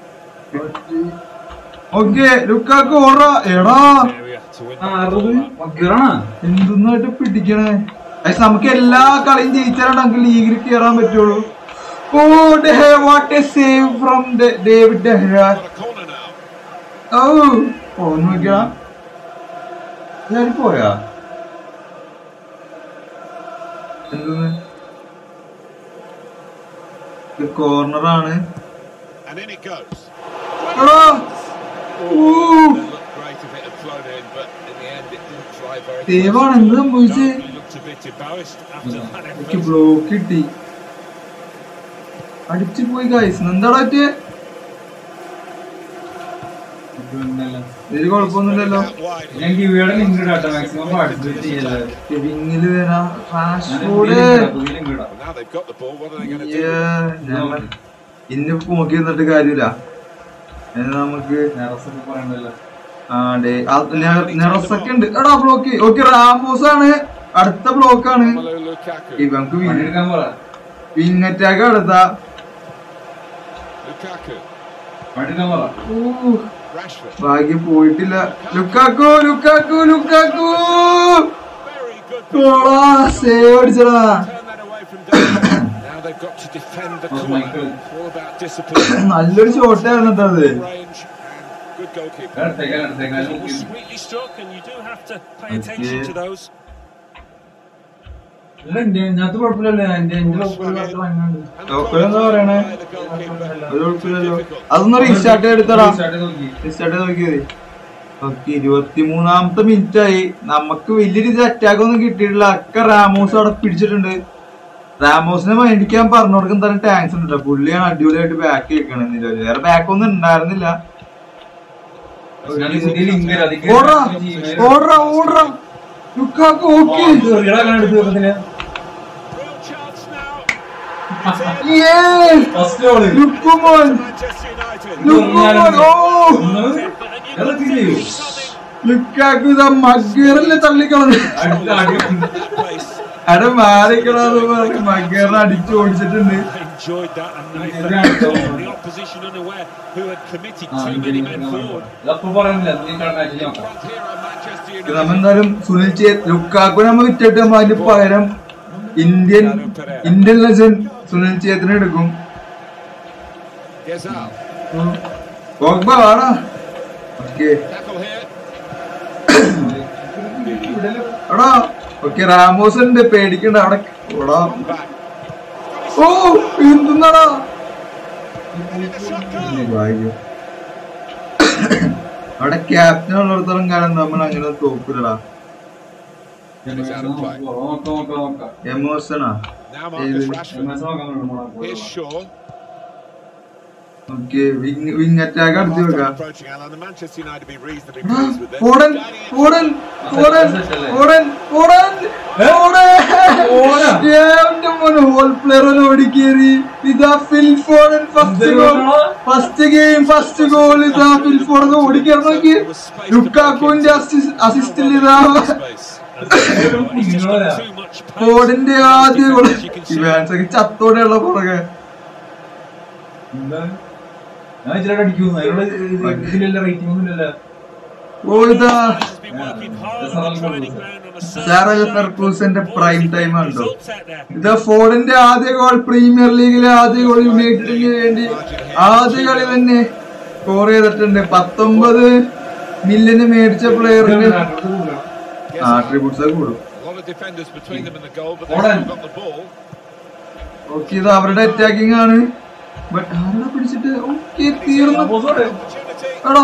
ഓക്കെ ലുക്കാക്ക് ഓടാ എടാ Area to win. ആ, അറുപത് മഗ്ഗറാണ്. എന്തൊന്നായിട്ട് പിടിക്കണേ പക്ഷെ നമുക്ക് എല്ലാ കളിയും ജയിച്ചാലാണ് നമുക്ക് ലീഗിൽ കയറാൻ പറ്റുള്ളൂ oh De Gea what a save from David De Gea Got a corner now. ഓ ഓ നോക്കിയാ ഞാൻ പോയാ എന്തെന്ന് കോർണറാണ് And in it goes. എടാ ഊ It looked great if it had flown in, but in the end it didn't fly very close. ദൈവമാണ് എന്ത് സംഭവിച്ചേ Darby looked a bit embarrassed after that എനിക്ക് effort. ബ്ലോക്ക് കിട്ടി അടിച്ചു പോയി ഗൈസ് എന്താടാ പറ്റിയേ ഇതില് കുഴപ്പമൊന്നുമില്ലല്ലോ Out wide. ഞാൻ ഗിവിയുടെ ലിങ്ക് ഇടാട്ടോ മാക്സിമം പാർട്ടിസിപ്പേറ്റ് ചെയ്യല്ലേ വിങ്ങില് വരാ ഫാസ്റ്റ് ഞാൻ ഫുഡ് പുതിയ link ഇടാം, പുതിയ ലിങ്ക് ഇടാം Well, now they've got the ball, what are they going to do? ഇന്ന് നോക്കി നിന്നിട്ട് കാര്യമില്ല ഇനി നമുക്ക് നേരത്തെ പറയണ്ടല്ലോ ആ ഡേ നിറസൊക്കെ ഉണ്ട് എടാ ബ്ലോക്ക് ഓക്കെ റാമോസ് ആണ് അടുത്ത ബ്ലോക്ക് ആണ് Romelu Lukaku. നമുക്ക് പണിയെടുക്കാൻ പറ വിങ് അറ്റാക്ക് അടുത്ത Lukaku. പണിയെടുക്കാൻ പറ ഊ, Rashford. ഭാഗ്യം പോയിട്ടില്ല Lukaku Lukaku Lukaku Very good. Save അടിച്ചടാ Turn that away from Darby. now they've got to defend the Oh, corner. Michael. All about discipline, നല്ലൊരു ഷോട്ടായിരുന്നു കേട്ടോ അത് range, and good goalkeeping. അടുത്തേക്കാൻ അടുത്തേക്കാൻ It was sweetly struck, and you do have to pay attention Yeah. to those. ഇല്ല എന്റെ ഇതിനകത്ത് കുഴപ്പമില്ലല്ലോ എന്റെ എന്റെ local വാങ്ങാണ്ട് And Local എന്താ പറയണേ? by the goalkeeper. ഒരു കുഴപ്പമില്ലല്ലോ അതൊന്ന് റീസ്റ്റാർട്ട് എടുത്തടാ സ്റ്റാർട്ട് നോക്കി റീസ്റ്റാർട്ട് നോക്കിയത് ഓക്കെ ഇരുപത്തിമൂന്നാമത്തെ മിനിറ്റ് ആയി നമുക്ക് വലിയ രീതിയിൽ അറ്റാക്ക് ഒന്നും കിട്ടിയിട്ടില്ല ഒക്കെ റാമോസ് അവിടെ പിടിച്ചിട്ടുണ്ട് റാമോസിനെ മേടിക്കാൻ പറഞ്ഞവർക്ക് എന്തായാലും ടാങ്ക്സ് ഉണ്ട് ട്ടോ. പുള്ളിയാണ് അടിപൊളിയായിട്ട് ബാക്ക് വെക്കണം നിലവിൽ വേറെ ബാക്ക് ഒന്നും ഉണ്ടായിരുന്നില്ല ഞാൻ ഈ പുതിയ ലിങ്ക് ഓടാ ഓടാ ഓടാ ലുക്കാക്ക് ഓക്കെ എടുത്ത് വെക്കത്തില്ല Real chance now. First goal ലുക്കുമോൻ Manchester United. ലുക്കുമോൻ ഓ അതൊക്കെ ചെയ്യൂ ലുക്കാക്ക് ഇതാ മഗ്ഗറിൽ തള്ളിക്കളഞ്ഞു അടുത്ത അടി That pace. അവിടെ മാറിക്കളാന്ന് പറഞ്ഞ് മഗ്ഗറിനെ അടിച്ചു ഓടിച്ചിട്ടുണ്ട് Enjoyed that, and they Yeah. found the opposition unaware who had committed ആ too many men forward. ഇതപ്പൊ പറയുന്നില്ല നീ മാച്ച് നോക്കാം Front here on Manchester ഇത് United. നമ്മ എന്തായാലും സുനിൽ ചേ ലുക്കാക്കു നമ്മ വിറ്റിട്ട് നമ്മ അതിന് പകരം ഇന്ത്യൻ ഇന്ത്യൻ ലെജൻഡ് സുനിൽ ചേത്തിന് എടുക്കും Gezal. പോഗ്ബ വാടാ ഓക്കെ Tackle here. എടാ ഓക്കെ റാമോസ് ഉണ്ട് പേടിക്കണ്ട അവിടെ ഓടാ Back. Oh എന്തെന്നാടാ And in the shot goal. ഭാഗ്യം അവിടെ ക്യാപ്റ്റൻ ഉള്ളിടത്തോളം കാലം നമ്മൾ അങ്ങനെ തോക്കില്ലടാ നോക്കാം നോക്കാം നോക്കാം എമോഷനാ Now Marcus Yeah. Rashford. M S നോക്കാം Here's Shaw. Okay wing wing attack അടുത്ത് Half-time വെക്കാം approaching Alan. The Manchester United be reasonably എടാ, pleased with this. ഫോടൻ ഫോടൻ ഫോടൻ ഫോടൻ ഫോടൻ ഫോടൻ എന്റെ മോനെ ഹോൾ പ്ലെയർ ഓടി കയറി ഇതാ Phil Foden first goal first game first goal ഇതാ ഫിൽ ഫോടൻ ഓടി കയറി നോക്കി ലുക്കാക്കുവിന്റെ അസിസ്റ്റിൽ ഇതാ Space. He's just got too much pace. ഫോടിന്റെ ആദ്യ goal As you can see. ഇവാൻസൊക്കെ ചത്തോടെയുള്ള പുറകെ എന്താണ് ഞാൻ ഇച്ചിരി അടിക്കുന്നു അതിനോട് ഇതിലല്ല റേറ്റിംഗ് ഒന്നും ഇല്ലല്ലോ ഓ ഇതാ Has been working hard on the training ground on a സാറ certain ഫെർക്കൂസിന്റെ പ്രൈം ടൈം ഉണ്ടോ results out there. ഇത് ഫോർഡിന്റെ ആദ്യ ഗോൾ പ്രീമിയർ ലീഗിലെ ആദ്യ ഗോൾ യുണൈറ്റഡിന് വേണ്ടി ആദ്യ കളി തന്നെ സ്കോർ ചെയ്തിട്ടുണ്ട് പത്തൊമ്പത് മില്യന് മേടിച്ച പ്ലെയറിന് Gezal. ആട്രിബ്യൂട്ട്സ് ഒക്കെ കൂടും A lot of defenders between them and the goal, but Foden. they've still got the ball. Okay ഇത് അവരുടെ അറ്റാക്കിംഗ് ആണ് ബട്ട് ആരാ പിടിച്ചിട്ട് ഓക്കെ തീർന്നു പോസോടെ എടാ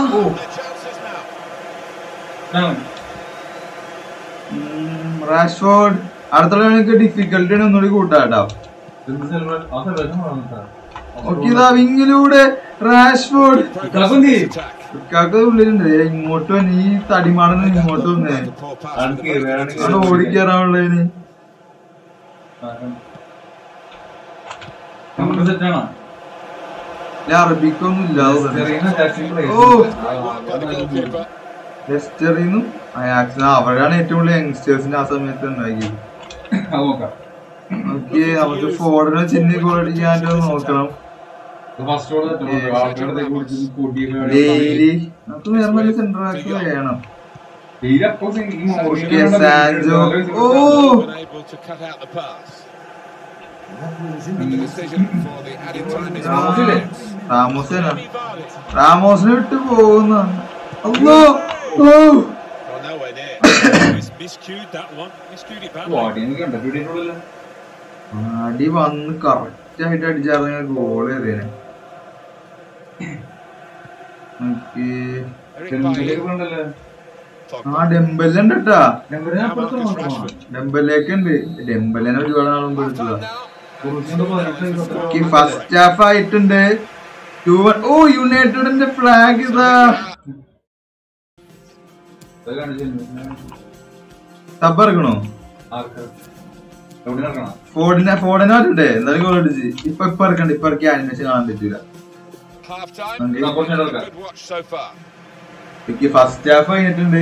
റാഷ്ഫോർഡ് അടുത്ത എനിക്ക് ഡിഫിക്കൽട്ടി ഒന്നുകൂടി കൂട്ടാട്ടോ എന്ത് സെലിബ്രേ ആ സെലിബ്രേഷൻ നടന്നിട്ടാ ഓക്കെ ഇതാ വിങ്ങിലൂടെ റാഷ്ഫോർഡ് കളപ്പന്തി ഇക്കാക്ക് ഉള്ളിലുണ്ട് ഏ, ഇങ്ങോട്ട് വന്ന് ഈ തടിമാടന്ന് ഇങ്ങോട്ട് വന്നേ ആൾക്ക് വേണമെങ്കിൽ അവിടെ ഓടിക്കയറാനുള്ളതിന് നമുക്ക് സെറ്റാണോ അറബിക്കൊന്നും ഇല്ലാതെ ചെറിയ ടാക്സി ഓ. ലെസ്റ്ററിന്നും അയാക്സിനും അവിടെയാണ് ഏറ്റവും കൂടുതൽ യങ്സ്റ്റേഴ്സിന്റെ ആ സമയത്ത് ഉണ്ടാക്കിയത് നോക്കാം ഓക്കെ നമുക്ക് ഫോർഡിനെ ചിന്നി ഗോൾ അടിക്കാനായിട്ട് നോക്കണം ഫസ്റ്റ് ഓട് ആൾക്കാരുടെ കുറിച്ച് കൂട്ടിയൊക്കെ ഡെയിലി നമുക്ക് വേറെ നല്ല സെന്റർ ആക്കി വേണം ഡെയിലി അപ്പോ ഈ ഓക്കെ സാൻജോ ഓ Unable to cut out the pass. And the decision for the added time is റാമോസില്ലേ? റാമോസേന Jamie Vardy. റാമോസിനെ വിട്ട് പോകുന്ന അല്ലോ ഓ Well, nowhere near. Mis- miscued that one. Miscued it badly. വാടി എനിക്ക് കണ്ടിട്ടുണ്ടല്ലോ അടി വന്ന് കറക്റ്റ് ആയിട്ട് അടിച്ചാർന്നെങ്കിൽ ഗോൾ എറിയണേ ഓക്കെ Eric ചെന്നൈയിലേക്ക് Bailly. പോകണ്ടല്ലോ ആ ഡെമ്പല്ലുണ്ട് കേട്ടാ ഡെമ്പലിനെ അപ്പുറത്ത് Marcus നോക്കണം Rashford. ഡെമ്പലേക്ക് ഉണ്ട് ഡെമ്പലിനെ ഒരുപാട് നാളും Half എടുത്തതാ time now. കുറിച്ചുകൊണ്ട് പതിനെട്ട് ഓക്കെ ഫസ്റ്റ് ഹാഫ് ആയിട്ടുണ്ട് ടു വൺ ഓ യുണൈറ്റഡിന്റെ ഫ്ലാഗ് ഇതാ അത് കാണിച്ചു സബ് ഇറക്കണോ ആർക്ക് എവിടെ നടക്കണം ഫോർഡിനെ ഫോർഡിനെ ആരുടെ എന്തായാലും ഗോൾ അടിച്ച് ഇപ്പൊ ഇപ്പൊ ഇറക്കണ്ട ഇപ്പൊ ഇറക്കി ആനിമേഷൻ കാണാൻ പറ്റൂല Half time. Okay. Now, what's that Good watch so far. എനിക്ക് ഫസ്റ്റ് ഹാഫ് കഴിഞ്ഞിട്ടുണ്ട്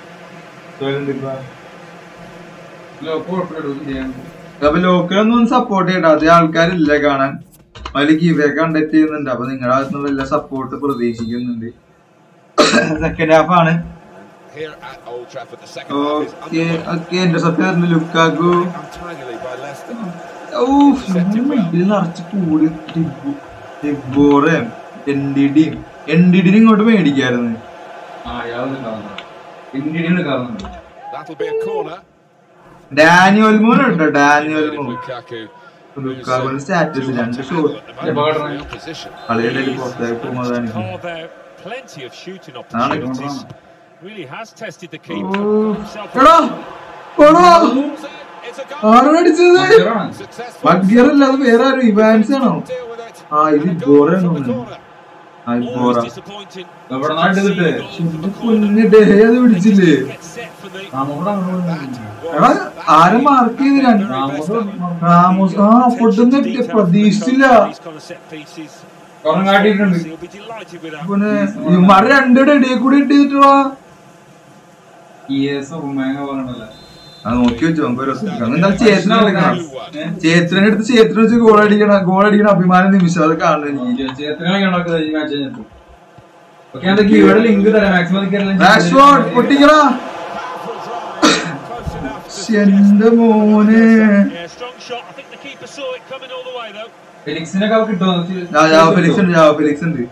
കുഴപ്പമില്ല ചെയ്യാൻ അപ്പൊ ലോക്കലൊന്നും സപ്പോർട്ട് ചെയ്യണ്ട അതേ ആൾക്കാരില്ല കാണാൻ അതിൽ ഗിവേ കണ്ടക്ട് ചെയ്യുന്നുണ്ട് അപ്പൊ നിങ്ങളുടെ ഭാഗത്തുനിന്നുള്ള എല്ലാ സപ്പോർട്ട് പ്രതീക്ഷിക്കുന്നുണ്ട് സെക്കൻഡ് ഹാഫ് ആണ് Here at Old Trafford, the second half is okay underway. Okay എന്റെ സത്യം ലുക്കാക്കു Untidily by Leicester. ഇതിൽ നിറച്ച് കൂടി ടിബോറെ എൻ ഡി ഡിയും എൻ ഡി ഡിനും ഇങ്ങോട്ട് മേടിക്കായിരുന്നു ആ യാതൊരു കാരണം ഇന്ത്യയുടെ കാരണം That'll be a corner. Daniel മോൻ ഉണ്ടോ ഡാനിയൽ മോൻ Lukaku. ലുക്കാക്കുവിന്റെ സ്റ്റാറ്റസ് രണ്ട് ഷോട്ട് The opposition. കളിയുടെ ഇടയിൽ പുറത്തേക്ക് പോകുന്നതാണ് Oh, there plenty of shooting None. opportunities. Really has tested the oh, keeper. got himself എടാ എടാ It's a goal. ആരാണ് അടിച്ചത് Successful. മഗ്ഗിയർ അല്ല അത് വേറെ ആരും ഇവാൻസ് ആണോ Deal with it. ആ ഇത് And a goal ബോറാന്ന് from the തോന്നുന്നു corner. ആ ബോറ Always disappointing. എവിടെ നാട്ടിൽ കിട്ടേ എന്റെ പൊന്ന് ഡേ അത് പിടിച്ചില്ലേ Get set for the എടാ ആരെ മാർക്ക് ചെയ്ത് രണ്ട് റാമോസ് ആ പൊട്ടുന്ന പ്രതീക്ഷിച്ചില്ല these kind of set pieces. കാരണം കാട്ടിയിട്ടുണ്ട് He'll be delighted with that. പിന്നെ ഇമാര് രണ്ടുടെ ഇടയിൽ കൂടി ഇട്ടിട്ടുവാ ഇയേഴ്സ് ഉമ്മേങ്ങ പറയണല്ലോ അത് നോക്കി വെച്ചോ നമുക്ക് ഒരു ദിവസം എടുക്കാം. എന്തായാലും ചേത്തിന് എടുക്കണം Two one. ചേത്തിനെ എടുത്ത് ചേത്തിന് വെച്ച് ഗോൾ അടിക്കണം ഗോൾ അടിക്കണ അഭിമാന നിമിഷം അത് കാണുന്നു എനിക്ക് ചേത്രങ്ങളൊക്കെ ഉണ്ടാക്കുന്നത് ഈ മാച്ച് കഴിഞ്ഞിട്ട് ഓക്കെ ഞാൻ ഇവിടെ ലിങ്ക് തരാം മാക്സിമം റാഷ്ഫോർഡ് പൊട്ടിക്കടാ Close enough. to എന്റെ മോനെ Yeah, strong shot. I think the keeper saw it coming all the way though. ഫെലിക്സിനൊക്കെ കിട്ടുമോ ജാ- ജാവ ഫെലിക്സ് ഉണ്ട് ജാവ ഫെലിക്സ് ഉണ്ട്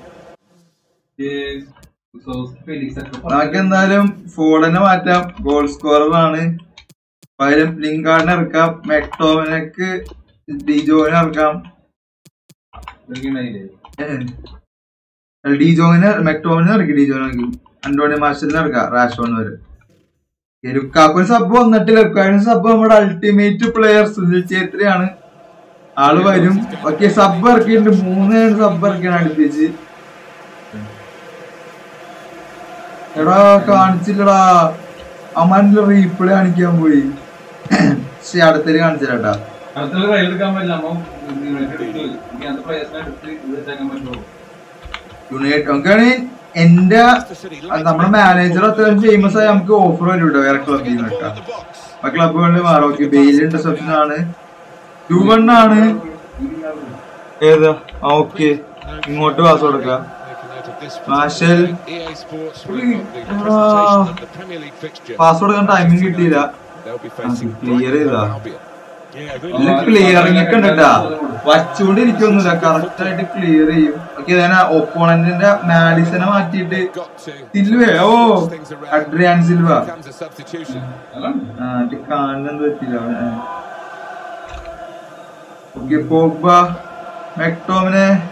ഫെലിക്സ് നമുക്ക് എന്തായാലും ഫോർഡിനെ മാറ്റാം ഗോൾ സ്കോറർ ആണ് പകരം ലിങ്കാർഡിനെ ഇറക്കാം മെക്ടോമിനക്ക് ഡിജോനെ ഇറക്കാം ഏഹ്. ഡിജോനെ മെക്ടോമിനെ ഇറക്കി ഡിജോനെ ഇറക്കി അന്റോണി മാർഷലിനെ ഇറക്കാം റാഷോൺ വരെ ലുക്കാക്കുന് സബ് വന്നിട്ടില്ല ലുക്കാക്കുന് സബ് നമ്മുടെ അൾട്ടിമേറ്റ് പ്ലെയർ സുനിൽ ഛേത്രിയാണ് ആള് വരും ഓക്കെ സബ് ഇറക്കിയിട്ടുണ്ട് മൂന്ന് സബ് ഇറക്കിയാണ് അടുപ്പിച്ച് എടാ കാണിച്ചില്ലടാ അമ്മാൻ്റെ റീപ്ലേ കാണിക്കാൻ പോയി പക്ഷെ അടുത്തൊരു കാണിച്ചില്ലാട്ടാ അടുത്തുള്ള കയ്യിൽ എടുക്കാൻ പറ്റില്ല അമ്മ യുണൈറ്റഡ് എടുത്ത് ഇങ്ങനത്തെ പ്ലേയേഴ്സിനെ എടുത്ത് ഇത് വെച്ചേക്കാൻ പറ്റുള്ളൂ യുണൈറ്റഡ് നമുക്കാണെങ്കിൽ എന്റെ Leicester City അത് like നമ്മുടെ മാനേജർ അത്രയും ഫേമസ് ആയി നമുക്ക് ഓഫർ വരും കേട്ടോ വേറെ ക്ലബിൽ നിന്ന് ball കേട്ടോ in the box. ആ ക്ലബുകളിൽ മാറും ഓക്കെ ബെയിൽ ഇന്റർസെപ്ഷൻ ആണ് ടു വൺ ആണ് ഏതാ ആ ഓക്കെ ഇങ്ങോട്ട് പാസ് കൊടുക്കാം Make a note of this Marshall. particular EA Sports will have got the Ah. presentation of the Premier League fixture. Pass കൊടുക്കാൻ ടൈമിംഗ് കിട്ടിയില്ല They'll be facing clear Brighton ചെയ്താ. and Albion. Yeah, ഇല്ല really. Clearing ഒക്കെ ഉണ്ട് കേട്ടാ വച്ചുകൊണ്ടിരിക്കൊന്നുമില്ല correct ആയിട്ട് clear ചെയ്യും ഓക്കെ ഞാൻ ഒപ്പോണന്റിന്റെ മാഡിസനെ മാറ്റിയിട്ട് Got to സിൽവേ ഓ change things around. Adrien Silva Comes a substitution. അതാണ് ആ ഇത് കാണാൻ പറ്റില്ല ഓക്കെ പോഗ്ബ മെക്ടോമിനെ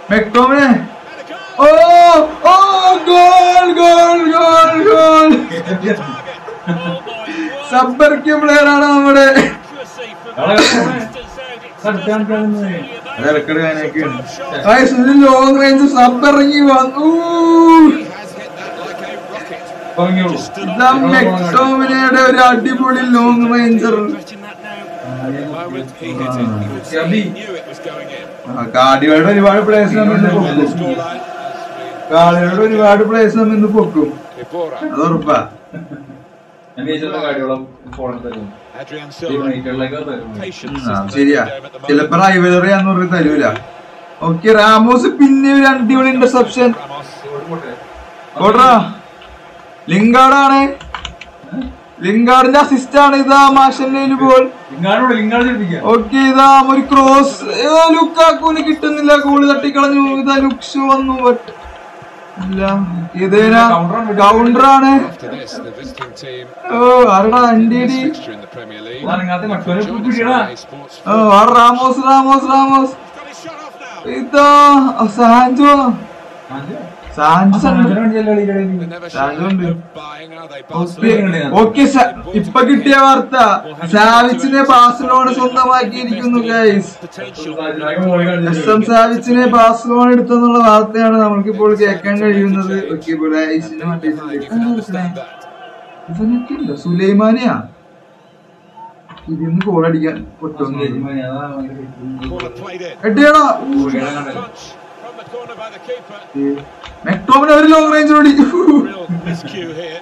മെക്ടോമിനെ ഓ ഓ goal goal goal goal Oh my word! സബർക്കിയ പ്ലെയർ ആണ് നമ്മുടെ Accuracy from Hello. the distance out. It's Touchdown, absolutely Kevin. amazing. അത് ഇടയ്ക്കിടെ അങ്ങനെയൊക്കെയാണ് Top shot. Long range sub ഇറങ്ങി വന്നു He has hit that like a rocket. പറഞ്ഞോളൂ ഇതാ മെക്ടോമിനയുടെ ഒരു അടിപൊളി long ranger Regretting that now. The moment he hit it, you could see he knew it was going in. കാർഡിയോയുടെ ഒരുപാട് place നമ്മൾ ഇന്ന് The പൊക്കും scoreline has കാർഡിയോയുടെ ഒരുപാട് പ്ലേസ് നമ്മൾ ഇന്ന് പൊക്കും been Ibora, അത് ഉറപ്പാ ഞാൻ ജയിച്ചിട്ടുള്ള കാര്യങ്ങളും ഫോണിൽ തരും Adrian ഈ Silva. മണിക്കൂറിലേക്ക് തരും Patience ആ, is the ശരിയാ name at the moment. ചിലപ്പോ റൈവലറി ആന്ന് പറഞ്ഞ് തരൂല ഓക്കെ റാമോസ് പിന്നെ ഒരു അടിപൊളി ഇന്റർസെപ്ഷൻ Ramos. ഓടാ ലിങ്കാർഡാണ് ലിങ്കാർഡിന്റെ അസിസ്റ്റ് ആണ് ഇതാ മാഷന്റെ ബോൾ ലിങ്കാണോട് ലിങ്കാണ് ചെലുപ്പിക്കാം ഓക്കെ ഇതാ ഒരു ക്രോസ് ലുക്കാക്കൂന് കിട്ടുന്നില്ല ഗോള് തട്ടിക്കളഞ്ഞു ഇതാ ലുക്സ് വന്നു but ഇല്ല ഇതേനാ കൗണ്ടർ ആണ് After this, the visiting team ഓ ആരടാ അണ്ടിയടി this fixture in the Premier League. അനങ്ങാത്ത മറ്റൊരു Joined us പിടിയടാ on a sports ഓ ആ Ramos Ramos Ramos Got his shot off now. ഇതാ ഓ, Sancho Sancho They never show Daniel any ഉണ്ട്. buying, are they? Okay Barcelona. Okay ഇപ്പൊ കിട്ടിയ വാർത്ത സാവിച്ചിനെ ബാഴ്സലോണ സ്വന്തമാക്കിയിരിക്കുന്നു ഗൈസ് Potential. എസ് എം സാവിച്ചിനെ ബാഴ്സലോണ എടുത്തെന്നുള്ള വാർത്തയാണ് നമുക്കിപ്പോൾ കേൾക്കാൻ കഴിയുന്നത് ഓക്കെ ബുലായിസിന് You can understand that. ഇവനൊക്കെ ഉണ്ടോ സുലൈമാനിയാ ഇതിന്ന് ഗോൾ അടിക്കാൻ പൊട്ടുന്നു Corner played in. എട്ടിയാടാ Punch from the corner by the keeper. മെക്ടോമിന് ഒരു ലോങ് റേഞ്ച് ഓടി Real miscue here.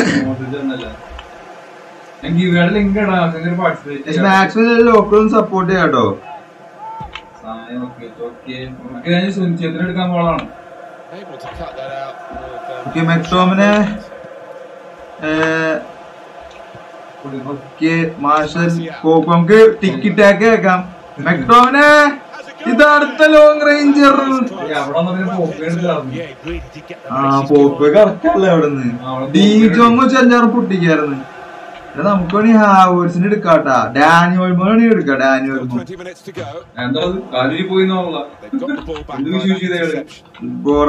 എനിക്ക് ഇവയുടെ ലിങ്ക് ഇടാം അങ്ങനെ പാർട്ടിസിപ്പേറ്റ് മാക്സിമം ലോക്കലും സപ്പോർട്ട് ചെയ്യാം കേട്ടോ സുനിച്ചേത്തിന് എടുക്കാൻ പോളാണ് Able to cut that out. with, um, okay McTominay okay Martial കോപ്പ് നമുക്ക് ടിക്കി ടാക്ക് കേൾക്കാം മെക്ടോമിനെ ഇത് അടുത്ത ലോങ് റേഞ്ചർ അവിടെ വന്നതിന് പോക്ക് എടുത്തായിരുന്നു Yeah, he really did get the ആ message. പോപ്പ് കറക്റ്റല്ലേ അവിടെ നിന്ന് ഡീജോങ് വെച്ച് അഞ്ചാറ് പൊട്ടിക്കായിരുന്നു എടാ നമുക്ക് വേണി ഹാവേഴ്സിന് എടുക്കാട്ടാ ഡാനിയോൾ വേണി എടുക്കാം ഡാനിയോൾ 20 minutes to go. എന്താ അത് കാലിൽ പോയി എന്നുള്ള They've got the ball back എന്ത് by that വിശ്വസിച്ച് ഇതേടെ? interception. ബോറ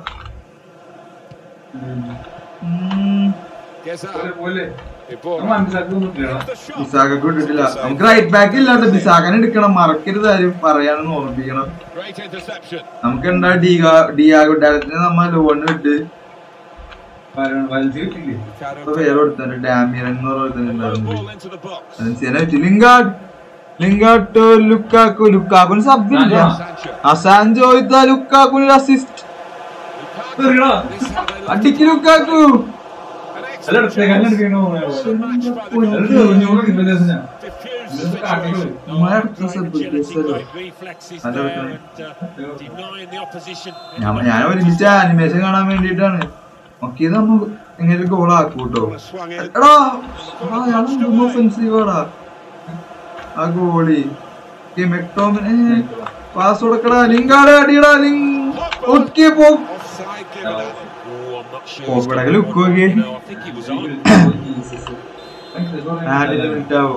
Geza. പോലെ Ibora. മനസ്സിലാക്കി കിട്ടിയടാ The shot. ബിസാഖക്ക് വിട്ടിട്ടില്ല നമുക്ക് റൈറ്റ് ബാക്ക് ഇല്ലാണ്ട് ബിസാഖനെ എടുക്കണം മറക്കരുത് ആരും പറയാനെന്ന് ഓർമ്മിപ്പിക്കണം Great interception. നമുക്ക് എന്താ ഡിഗാ ഡിയാഗോ ഡാലറ്റിനെ നമ്മ ലോണിന് വിട്ട് വലിച്ചു കിട്ടില്ലേ Ricardo ഇപ്പൊ വേറെ കൊടുത്തത് ഡാമിയൻ എന്ന് പറഞ്ഞ Low ഒരുത്തനുണ്ടായിരുന്നു ball into the box. അതിന് പറ്റി ലിങ്കാർഡ് ലിങ്കാർഡ് ടു ലുക്കാക്കു ലുക്കാക്കുന് സബ്ബില്ല Sancho. അസാൻജോ ഇതാ ലുക്കാക്കുന് അസിസ്റ്റ് Lukaku. എറിയടാ. This is how they like അടിക്ക് ലുക്കാക്കു An അല്ല excellent എടുത്തേ കല്ല് എടുക്കണോ match by the എന്നിട്ട് goalkeeper. എറിഞ്ഞോണ്ട് ഡിഫൻഡേഴ്സ് ഞാൻ Diffused This is the Lukaku. situation. ഉമ്മാടെ Oh, അടുത്ത great സബ്ബ് agility, കേസല്ലേ? great reflexes നല്ല there വെക്കണം. and uh, denying the opposition. ഞാൻ ഞാൻ ഒരുമിച്ച് ആനിമേഷൻ കാണാൻ വേണ്ടിട്ടാണ് ഓക്കെ ഇത് നമ്മ എങ്ങനെ ഗോൾ ആക്കും കേട്ടോ Ball has swung in. എടാ ഒഫൻസീവാടാ ആ ഗോളി മെക്ടോമിന് പാസ് കൊടുക്കടാ ലിങ്കാടെ അടിയടാ ലിങ്ക് ഓക്കെ പോ Offside given up. Oh, I'm not sure. Oh, he's but got I look the ball. okay. No, I think he was on. ആടിന് മിൽറ്റാവോ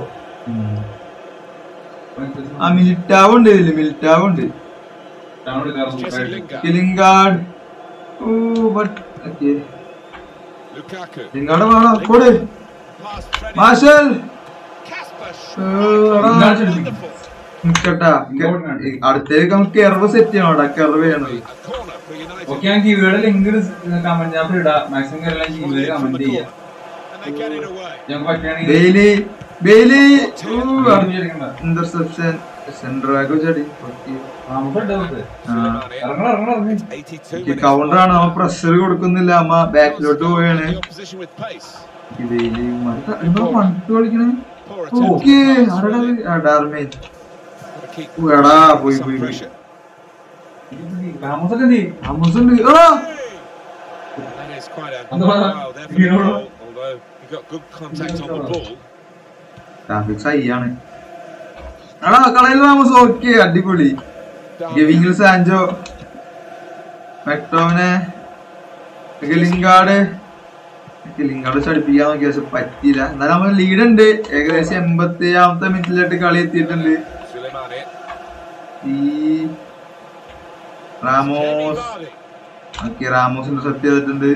ആ മിൽറ്റാവ് ഉണ്ട് ഇതില് മിൽറ്റാവ് ഉണ്ട് Jesse Lingard. ലിങ്കാർഡ് ഓ ബട്ട് ഓക്കെ Lukaku. ലിങ്കാർഡ് വേണം കൊടു Pass threaded. മാഷൽ Kasper Wonderful. നിക്കട്ടാ അടുത്തേക്ക് നമുക്ക് കെർവ് സെറ്റ് ചെയ്യണോടാ കെർവ് ചെയ്യണം A corner for United. Okay ഞാൻ കിവിയുടെ ലിങ്ക് കമന്റ് ഞാൻ ഇടാം മാക്സിമം എല്ലാം കിവിയിൽ കമന്റ് ചെയ്യാം And they get it away. ഞങ്ങൾക്ക് പറ്റുകയാണെങ്കിൽ ബെയിലി ബെയിലി അറിഞ്ഞിരിക്കണ്ട ഇന്റർസെപ്ഷൻ സെൻട്രാഗോ ചടി ഓക്കെ നമുക്കുണ്ട് നമുക്ക് Soleimani. ഇറങ്ങണം ഇറങ്ങണം ഇറങ്ങി 82 minutes. കൗണ്ടർ ആണ് അമ്മ പ്രഷർ കൊടുക്കുന്നില്ല അമ്മ ബാക്കിലോട്ട് പോവാണ് The opposition with pace. Bailly പണ്ട് കളിക്കണേ Poor attempt. ഓക്കെ ആരടാ ഡാർമേജ് Gotta keep എടാ പോയി some പോയി പോയി pressure. താമസമൊക്കെ എന്ത് ചെയ്യും അമ്മസുണ്ട് എടാ That is quite a Under one. while there for the You know. goal, although he got good contact on the ball. Traffic സൈയാണ് എടാ കളയിൽ താമസം ഓക്കെ അടിപൊളി ഗവിംഗിൽ സാൻജോ മെക്ടോമിനെ ലിങ്കാട് ലിങ്കാട് ചടിപ്പിക്കാൻ നോക്കിയ പക്ഷെ പറ്റിയില്ല എന്നാലും നമ്മൾ ലീഡ് ഉണ്ട് ഏകദേശം എൺപത്തി ഏഴാമത്തെ മിനിറ്റിലായിട്ട് കളി എത്തിയിട്ടുണ്ട് Suleimani. ഈ റാമോസ് ഓക്കെ റാമോസിന്റെ സെറ്റ് ചെയ്തിട്ടുണ്ട്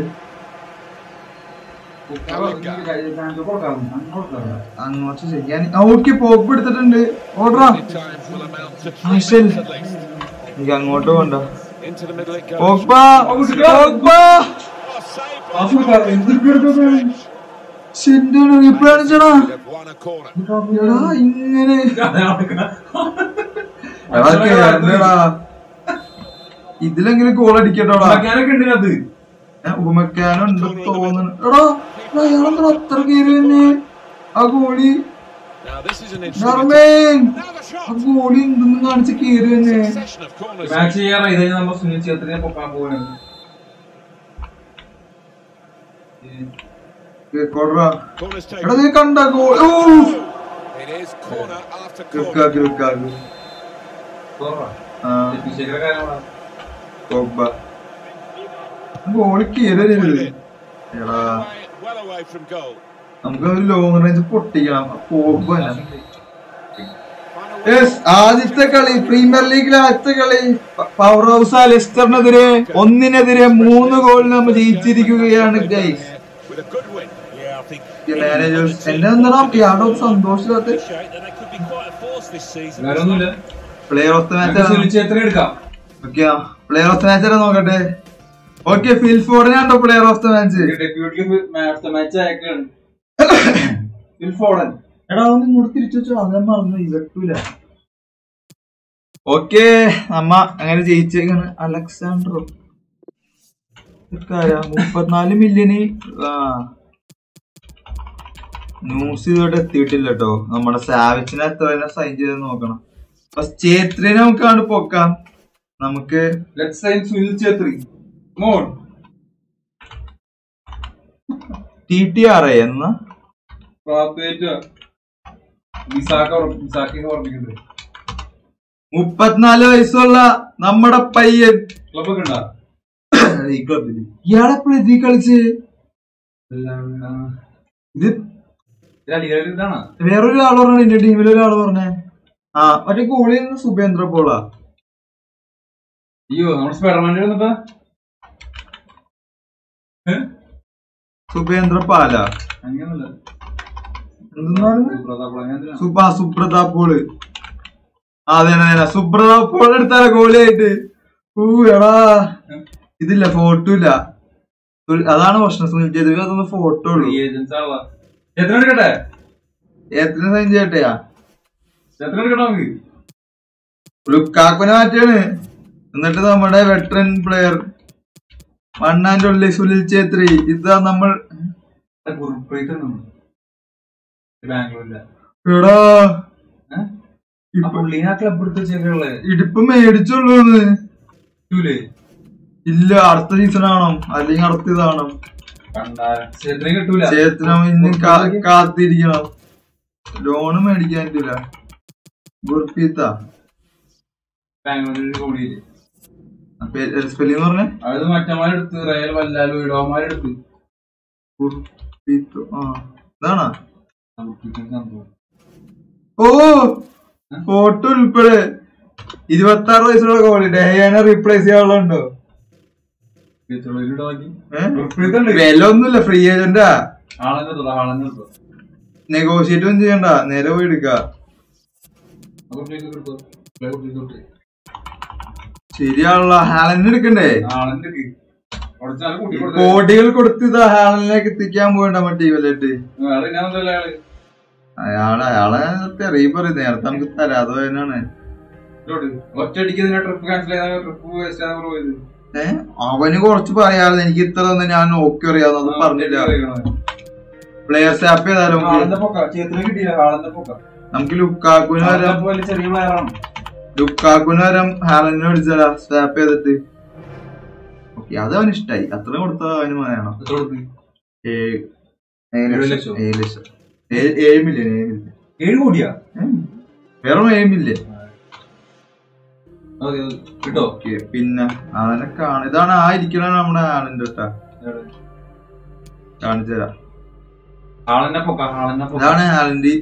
അങ്ങോട്ട് ചെയ്യാൻ ഓക്കെ പോപ്പ് എടുത്തിട്ടുണ്ട് ഓർഡറാ Time will amount to three Michel. minutes at least. എനിക്ക് അങ്ങോട്ട് പോണ്ട Into the middle it goes. Pogba Pogba Oh, saved by ശരിയാണ് റീപ്ലാണ് ചേടാ They've won a corner. എടാ ഇങ്ങനെ എടാ കേറണ്ടടാ ഇതിലെങ്കിലും ഗോൾ അടിക്കട്ടോടാ ഉണ്ടാക്കാനൊക്കെ ഉണ്ട് അത് ഉപമക്കാനുണ്ട് തോന്നുന്നു എടാ എടാ, അയാളെന്താ അത്ര കയറി തന്നെ ആ goalie Now this is an interesting. നർമേൻ Now the ആ shot. ഗോളി എന്തെന്ന് കാണിച്ച് കയറി തന്നെ Succession of corners. മാച്ച് ചെയ്യാറായി ഇതായി നമ്മൾ സുനിൽ ഛേത്രിനെ പൊക്കാൻ പോവാണ് കൊടറാ Corners എടാ taken. നീ കണ്ട ഗോൾ ഓ It is corner after corner. ക്ലിക്കാക്കി ക്ലിക്കാക്കി ആ പോഗ്ബ ഗോളി കയറി എടാ Away- Well away from goal. നമുക്ക് ഒരു ലോങ് റേഞ്ച് പൊട്ടിക്കണം പോഗ്ബ തന്നെ Final യെസ് ആദ്യത്തെ കളി പ്രീമിയർ ലീഗിലെ ആദ്യത്തെ കളി പവർ ഹൗസ് ലെസ്റ്ററിനെതിരെ ഒന്നിനെതിരെ മൂന്ന് ഗോളിന് നമ്മൾ ജയിച്ചിരിക്കുകയാണ് guys with a good win. Yeah, I think managers എന്നെ എന്താ ഇയാളുടെ സന്തോഷമില്ലാത്ത appreciate that they could be quite a force this season. വേറെ ഒന്നുമില്ല player of the Sunil match Chhetri എടുക്കാം okay player of the match നോക്കട്ടെ ഓക്കെ ഫിൽ ഫോർഡിനാണ്ടോ player of the match deputy match അയക്കാണ് Phil Foden എടാ ഒന്ന് ഇങ്ങോട്ട് തിരിച്ചു വെച്ചോ അത് ഞാൻ മറന്നു ഇവട്ടൂല ഓക്കെ അമ്മ അങ്ങനെ ജയിച്ചേക്കാണ് അലക്സാണ്ടറോ ഇതാരാ? മുപ്പത്തിനാല് മില്യന് ആ ന്യൂസ് ഇതോടെ എത്തിയിട്ടില്ല കേട്ടോ നമ്മുടെ സാവിച്ചിനെ എത്ര സൈൻ ചെയ്ത് നോക്കണം ഫസ്റ്റ് ചേത്രിനെ നമുക്ക് കണ്ട് പൊക്കാം നമുക്ക് ലെറ്റ്സ് സൈൻ സുനിൽ ഛേത്രി മോൺ ടി ടി ആർ ഐ എന്ന പ്രാർത്ഥിച്ച വിസാക്ക വിസാക്കി ഓർമ്മിക്കുന്നുണ്ട് മുപ്പത്തിനാല് വയസ്സുള്ള നമ്മുടെ പയ്യൻ ക്ലബൊക്കെ ഉണ്ടാ ഈ ക്ലബില് ഇയാളെപ്പോഴും ഇതിൽ കളിച്ച് ഇത് ഇതാണ് വേറൊരു ആള് പറഞ്ഞു എന്റെ ടീമിൽ ഒരാള് പറഞ്ഞേ ആ മറ്റേ ഗോളി സുബേന്ദ്ര പോളാ അയ്യോ നമ്മുടെ സ്പെഡർമാൻ്റെ വന്നിട്ടാ സുബേന്ദ്ര പാല അങ്ങനെയൊന്നുമില്ല എന്തെന്നാണ് പ്രതാപ് അങ്ങനെ സുബ സുബ്രതാപ് പോള് ആ, അതെ അതെ അതെ സുബ്രതാപ് പോൾ എടുത്താല ഗോളിയായിട്ട് ഊ എടാ ഇതില്ല ഫോട്ടോ ഇല്ല സുൽ- അതാണ് പ്രശ്നം സുനിൽ ചേതുവി അതൊന്നും ഫോട്ടോ ഉള്ളൂ ഏജൻസ് ആളാ എത്ര എടുക്കട്ടെ എത്ര സൈൻ ചെയ്യട്ടെയാ എത്ര എടുക്കട്ടെ നമുക്ക് ലുക്കാക്കുനെ മാറ്റാണ് എന്നിട്ട് നമ്മുടെ വെറ്ററൻ പ്ലെയർ മണ്ണാന്റെ ഉള്ളിൽ സുനിൽ ഛേത്രി ഇതാ നമ്മൾ ഗുർപ്രീത് ബാംഗ്ലൂരില്ല എടാ ആ ഇപ്പൊ പുള്ളീനെ ആ ക്ലബ് എടുത്ത് വെച്ചേക്കുള്ളേ ഇടിപ്പ് മേടിച്ചുള്ളൂന്ന് കിട്ടൂലേ ഇല്ല അടുത്ത സീസൺ ആണോ അല്ലെങ്കിൽ അടുത്ത ഇതാണോ കണ്ടാ ക്ഷേത്രം കിട്ടൂല ചേത്തനം ഇനി കാ- കാത്തിരിക്കണം ലോണ് മേടിക്കാൻ പറ്റൂല ഗുർപീത്ത ബാംഗ്ലൂരിൽ കൂടിയില്ലേ സ്പെല്ലിംഗ് പറഞ്ഞേ അത് മറ്റന്മാരെടുത്ത് റയൽ വല്ലാലു ഇടവന്മാരെടുത്ത് ഗുർപീത്ത് ആ ഇതാണോ നമുക്ക് സംഭവം ഓ ഫോട്ടോ ഉൾപ്പെടെ ഇരുപത്തി ആറ് വയസ്സുള്ള കോളി ഡേയാനെ റീപ്ലേസ് ചെയ്യാനുള്ളതുണ്ടോ ഇടവാക്കി ഏഹ് ഗുർപ്രീത് ഉണ്ട് വില ഒന്നുമില്ല ഫ്രീ ഏജന്റാ ആളെ നിർത്തോ ആളെ നിർത്തോ നെഗോഷിയേറ്റ് ഒന്നും ചെയ്യണ്ട നേരെ പോയി എടുക്ക ഗുർപ്രീത് നിർത്തോ ഗുർപ്രീത് തൊട്ട് ശരിയാണല്ലോ ഹാലൻ എടുക്കണ്ടേ ആളെ എടുക്ക് കുറച്ച് നാൾ കൂട്ടി കൊടുത്തു കോടികൾ കൊടുത്ത് ഇതാ ഹാലനിലേക്ക് എത്തിക്കാൻ പോകണ്ട മറ്റേ ഇവലായിട്ട് വേറെ ഞാൻ എന്തല്ല അയാള് അയാളെ അയാളെ തെറിയ പറയും നേരത്തെ നമുക്ക് തരാതെ പോയതാണ് ഇതോട്ട് ഒറ്റയടിക്ക് ഇതിനെ ട്രിപ്പ് ക്യാൻസൽ ചെയ്താൽ ട്രിപ്പ് വേസ്റ്റ് ആണ് പോയത് ഏഹ് അവന് കുറച്ച് പറയാതെ എനിക്ക് ഇത്ര തന്നെ ഞാൻ നോക്കി അറിയാവുന്നത് പറഞ്ഞില്ല പ്ലേയേഴ്സ് ആപ്പ് ചെയ്താലും ഹാളന്റെ പൊക്ക ചേത്തിന് കിട്ടിയില്ല ഹാളന്റെ പൊക്ക നമുക്ക് ലുക്കാക്കുന് വരാം ഹാളന്റെ പോലെ ചെറിയ പ്ലെയറാണ് ലുക്കാക്കുന് വരാം ഹാലനെ വിളിച്ചാലാ സ്വാപ്പ് ചെയ്തിട്ട് ഓക്കെ അത് അവന് ഇഷ്ടായി അത്ര കൊടുത്ത അവന് വേണം എത്ര കൊടുത്ത് ഏഴ് ഏഴ് ഏഴ് ലക്ഷം ലക്ഷം. ഏഴ് ലക്ഷം ഏഴ് ഏഴ് മില്യൺ ഏഴ് മില്യൺ ഏഴ് കോടിയാ വെറും ഏഴ് മില്യൺ അതെ അതെ. കിട്ടോ ഓക്കെ പിന്നെ അവനെ കാണ ഇതാണ് ആ ഇരിക്കണ നമ്മുടെ ആളിന്റെ കേട്ടാ കാണിച്ചു തരാം ഹാളന്റെ പൊക്ക ഹാളന്റെ പൊക്ക ഇതാണ് ആളിന്റെ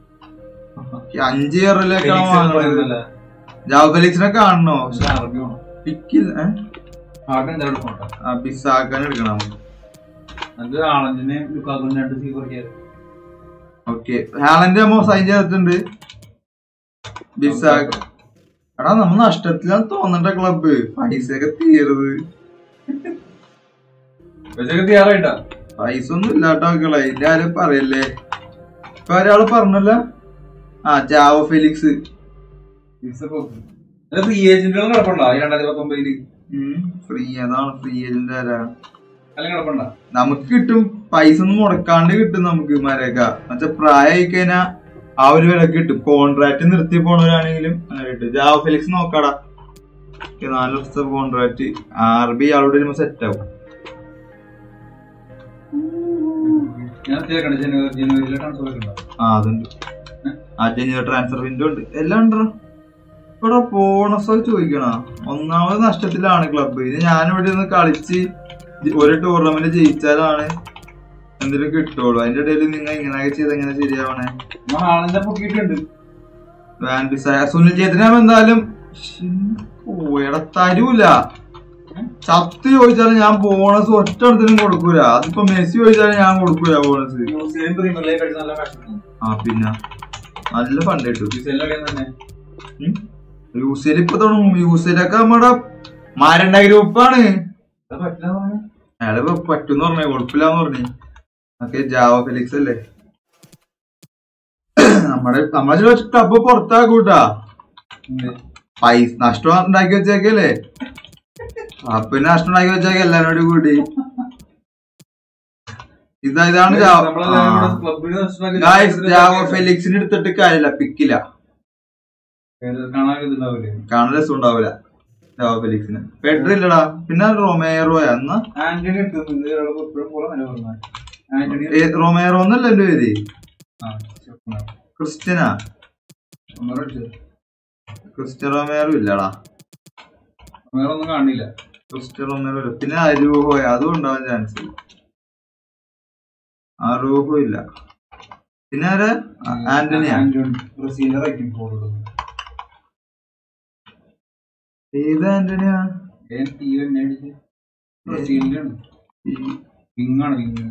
അഞ്ച് ഇയറിലേക്കാണ് ഫെലിക്സ് വാങ്ങുന്നത് പറയുന്നതല്ലേ? ജാവ് ഫെലിക്സിനെ കാണണോ പക്ഷെ അറബി വേണം. പിക്കിൽ ആകെ എന്താ എടുക്കണ്ട ബിസാക്കാൻ എടുക്കണം അത് ആളഞ്ചിനെ ലുക്കാക്കും രണ്ട് സീ കുറയ്ക്കാറ് ഓക്കെ ഹാലന്റെ അമ്മ സൈൻ ചെയ്തിട്ടുണ്ട് ബിസാക്ക് എടാ നമ്മ നഷ്ടത്തിലാണ് തോന്നണ്ട ക്ലബ്ബ് പൈസയൊക്കെ തീരുത് പക്ഷേ തയ്യാറായിട്ടാ പൈസ ഒന്നും ഇല്ലാട്ടോ മക്കളെ ഇതിന്റെ ആരും പറയല്ലേ ഇപ്പൊ ഒരാള് പറഞ്ഞല്ല ആ ജാവോ ഫെലിക്സ് ഫ്രീ ഏജന്റുകൾ കിടപ്പുണ്ടോ ഈ രണ്ടായിരത്തി പത്തൊമ്പതില് ഫ്രീ അതാണ് ഫ്രീ ഏജന്റ് ആരാ അല്ലെങ്കിൽ കിടപ്പുണ്ടോ നമുക്ക് കിട്ടും പൈസ ഒന്നും മുടക്കാണ്ട് കിട്ടും നമുക്ക് മരക എന്നുവെച്ചാ പ്രായമായി കഴിഞ്ഞാൽ ആ ഒരു വില കിട്ടും കോൺട്രാക്ട് നിർത്തി പോണവരാണെങ്കിലും അങ്ങനെ കിട്ടും ജാവോ ഫെലിക്സ് നോക്കാടാ ഈ നാല് വർഷത്തെ കോൺട്രാക്ട് ആർ ബി ആളോട് വരുമ്പോ സെറ്റ് ആവും ഞാൻ കേൾക്കണ്ട ജനുവരി ജനുവരിയിലെ ട്രാൻസ്ഫർ ഒക്കെ ഉണ്ടോ ആ അതുണ്ട് ആ ജനുവരി ട്രാൻസ്ഫർ വിൻഡോ ഉണ്ട് എല്ലാം ഉണ്ടോ ഇവിടെ ബോണസ് ചോദിക്കണ ഒന്നാമത് നഷ്ടത്തിലാണ് ക്ലബ്ബ് ഇത് ഞാനിവിടെ നിന്ന് കളിച്ച് ജി- ഒരു ടൂർണമെന്റ് ജയിച്ചാലാണ് എന്തെങ്കിലും കിട്ടുള്ളൂ അതിന്റെ ഇടയിൽ നിങ്ങൾ ഇങ്ങനെയൊക്കെ ചെയ്ത് എങ്ങനെ ശരിയാവണേ നമ്മൾ ആളിന്റെ പൊക്കിയിട്ടുണ്ട് വാൻ ബിസായ സുനിൽ ചേതനാകുമ്പോ എന്തായാലും പോയട തരൂല ചത്ത് ചോദിച്ചാലും ഞാൻ ബോണസ് ഒറ്റ ഇടത്തിനും കൊടുക്കൂല അതിപ്പോ മെസ്സി ചോദിച്ചാലും ഞാൻ കൊടുക്കൂല ബോണസ് ന്യൂസിലൻഡ് പ്രീമിയർ ലീഗ് കളിച്ച് നല്ല കാശ് ആ പിന്നെ നല്ല ഫണ്ട് കിട്ടും ന്യൂസിലൻഡ് കളിയാൻ തന്നെ യൂസേൽ ഇപ്പൊ തുടങ്ങും യൂസേലൊക്കെ നമ്മുടെ മാരണ്ട ഗ്രൂപ്പാണ് അത് പറ്റില്ല പറഞ്ഞു അയാള് ഇപ്പൊ പറ്റുന്ന് പറഞ്ഞേ കുഴപ്പമില്ലാന്ന് പറഞ്ഞു ഒക്കെ ജാവ ഫെലിക്സ് അല്ലേ നമ്മുടെ നമ്മളെ ക്ലബ് പുറത്താക്കൂട്ടാ പൈസ നഷ്ടം ഉണ്ടാക്കി വെച്ചേക്കല്ലേ അപ്പൊ നഷ്ടം ഉണ്ടാക്കി വെച്ചേക്ക എല്ലാരോടും കൂടി ഇതാ ഇതാണ് ക്ലബിന് ജാവ ഫെലിക്സിന് എടുത്തിട്ട് കാര്യമില്ല പിക്കില്ല കാണാൻ ഇതുണ്ടാവില്ലേ കാണാൻ രസം ഉണ്ടാവില്ല ജാവ ഫെലിക്സിന് പെഡ്രി ഇല്ലടാ പിന്നെ റൊമേറോയാ എന്നാ ആന്റണി എടുക്കുന്നുണ്ട് ഇയാള് എപ്പോഴും പോലെ നില പറഞ്ഞു ആന്റണി ഏ, റൊമേറോ എന്നല്ല എന്റെ പേര് ആ ചെറുപ്പമാണ്. ക്രിസ്ത്യനാ ഒന്നൂടെ അടിച്ചത്. ക്രിസ്ത്യൻ റൊമേറോ ഇല്ലടാ വേറെ ഒന്നും കാണില്ല ക്രിസ്ത്യൻ റൊമേറോ ഇല്ല പിന്നെ അരൂഹോയ അതും ഉണ്ടാവാൻ ചാൻസ് അറൂഹോ ഇല്ല പിന്നെ ആരാ ആ, ആന്റണിയാ ആന്റണി ബ്രസീലിന്റെ റൈറ്റിംഗ് ഫോർവേഡ് ഏത് ആന്റണിയാ ബ്രസീലിലാണ് വിങ്ങാണ് വിങ്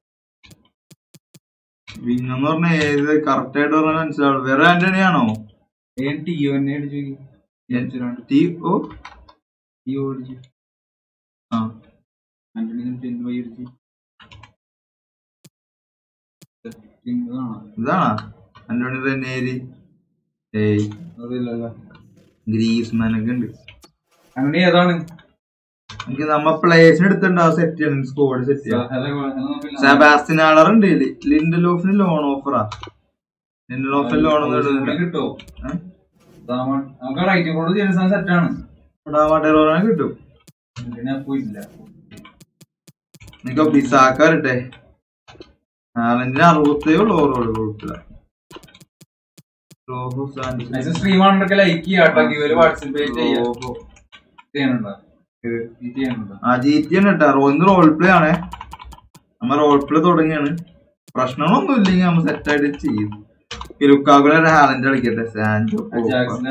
വിങ് എന്ന് പറഞ്ഞ ഏത് കറക്റ്റ് ആയിട്ട് പറഞ്ഞാൽ മനസ്സിലാവുള്ളൂ വേറെ ആന്റണിയാണോ ഏൻ ടി ഒ എന്നെ അടിച്ചു ടി ഓ ടി ഒ അടിച്ചു ആ ആന്റണി ടെൻ വൈ അടിച്ചു ഇതാണ് ഇതാണാ ആന്റണി റെനേരി ഏയ് അതില്ലല്ലോ ഗ്രീസ്മാൻ ഒക്കെ ഉണ്ട് ആന്റണി ഏതാണ് എനിക്ക് നമ്മ പ്ലേസിന് എടുത്തിട്ടുണ്ടാവും സെറ്റ് ചെയ്യണം സ്കോഡ് സെറ്റ് ചെയ്യാം ഹലോ ഹലോ നോക്കില്ല സെബാസ്റ്റിൻ ആളർ ഉണ്ട് ഇതില് ലിൻഡലോഫിന് ലോൺ ഓഫറാ ലിൻഡലോഫിന് ലോൺ ഒന്നും ഇടുന്നില്ല കിട്ടോ ഏഹ്? നമുക്ക് റൈറ്റിംഗ് ഫോർവേഡ് ചെയ്യുന്ന സെറ്റാണ് ഡാമാട്ടേറോനെ കിട്ടും ആന്റണി പോയിട്ടില്ല നിനക്ക് ബിസാക്ക വരട്ടെ നാലഞ്ചിന് അറുപത്തേ ഉള്ളൂ ഓവറോൾ കുഴപ്പമില്ല റോഹോ സാൻഡസ് സ്ട്രീം ആണെന്നൊക്കെ ലൈക്ക് ചെയ്യാട്ടോ ഇവര് വാട്സപ്പ് ചെയ്യാം റോഹോ. ചെയ്യാനുണ്ടോ ഇത്. ഇത് ചെയ്യാനുണ്ടോ ആ ജി ടി ആണ് കേട്ടോ റോ ഇന്ന് റോൾ പ്ലേ ആണേ നമ്മ റോൾ പ്ലേ തുടങ്ങിയാണ് പ്രശ്നങ്ങളൊന്നും ഇല്ലെങ്കിൽ നമ്മ സെറ്റ് ആയിട്ട് ചെയ്യും ഈ ലുക്കാക്കുടെ ഹാലന്റ് കളിക്കട്ടെ സാൻജോ ജാക്സൺ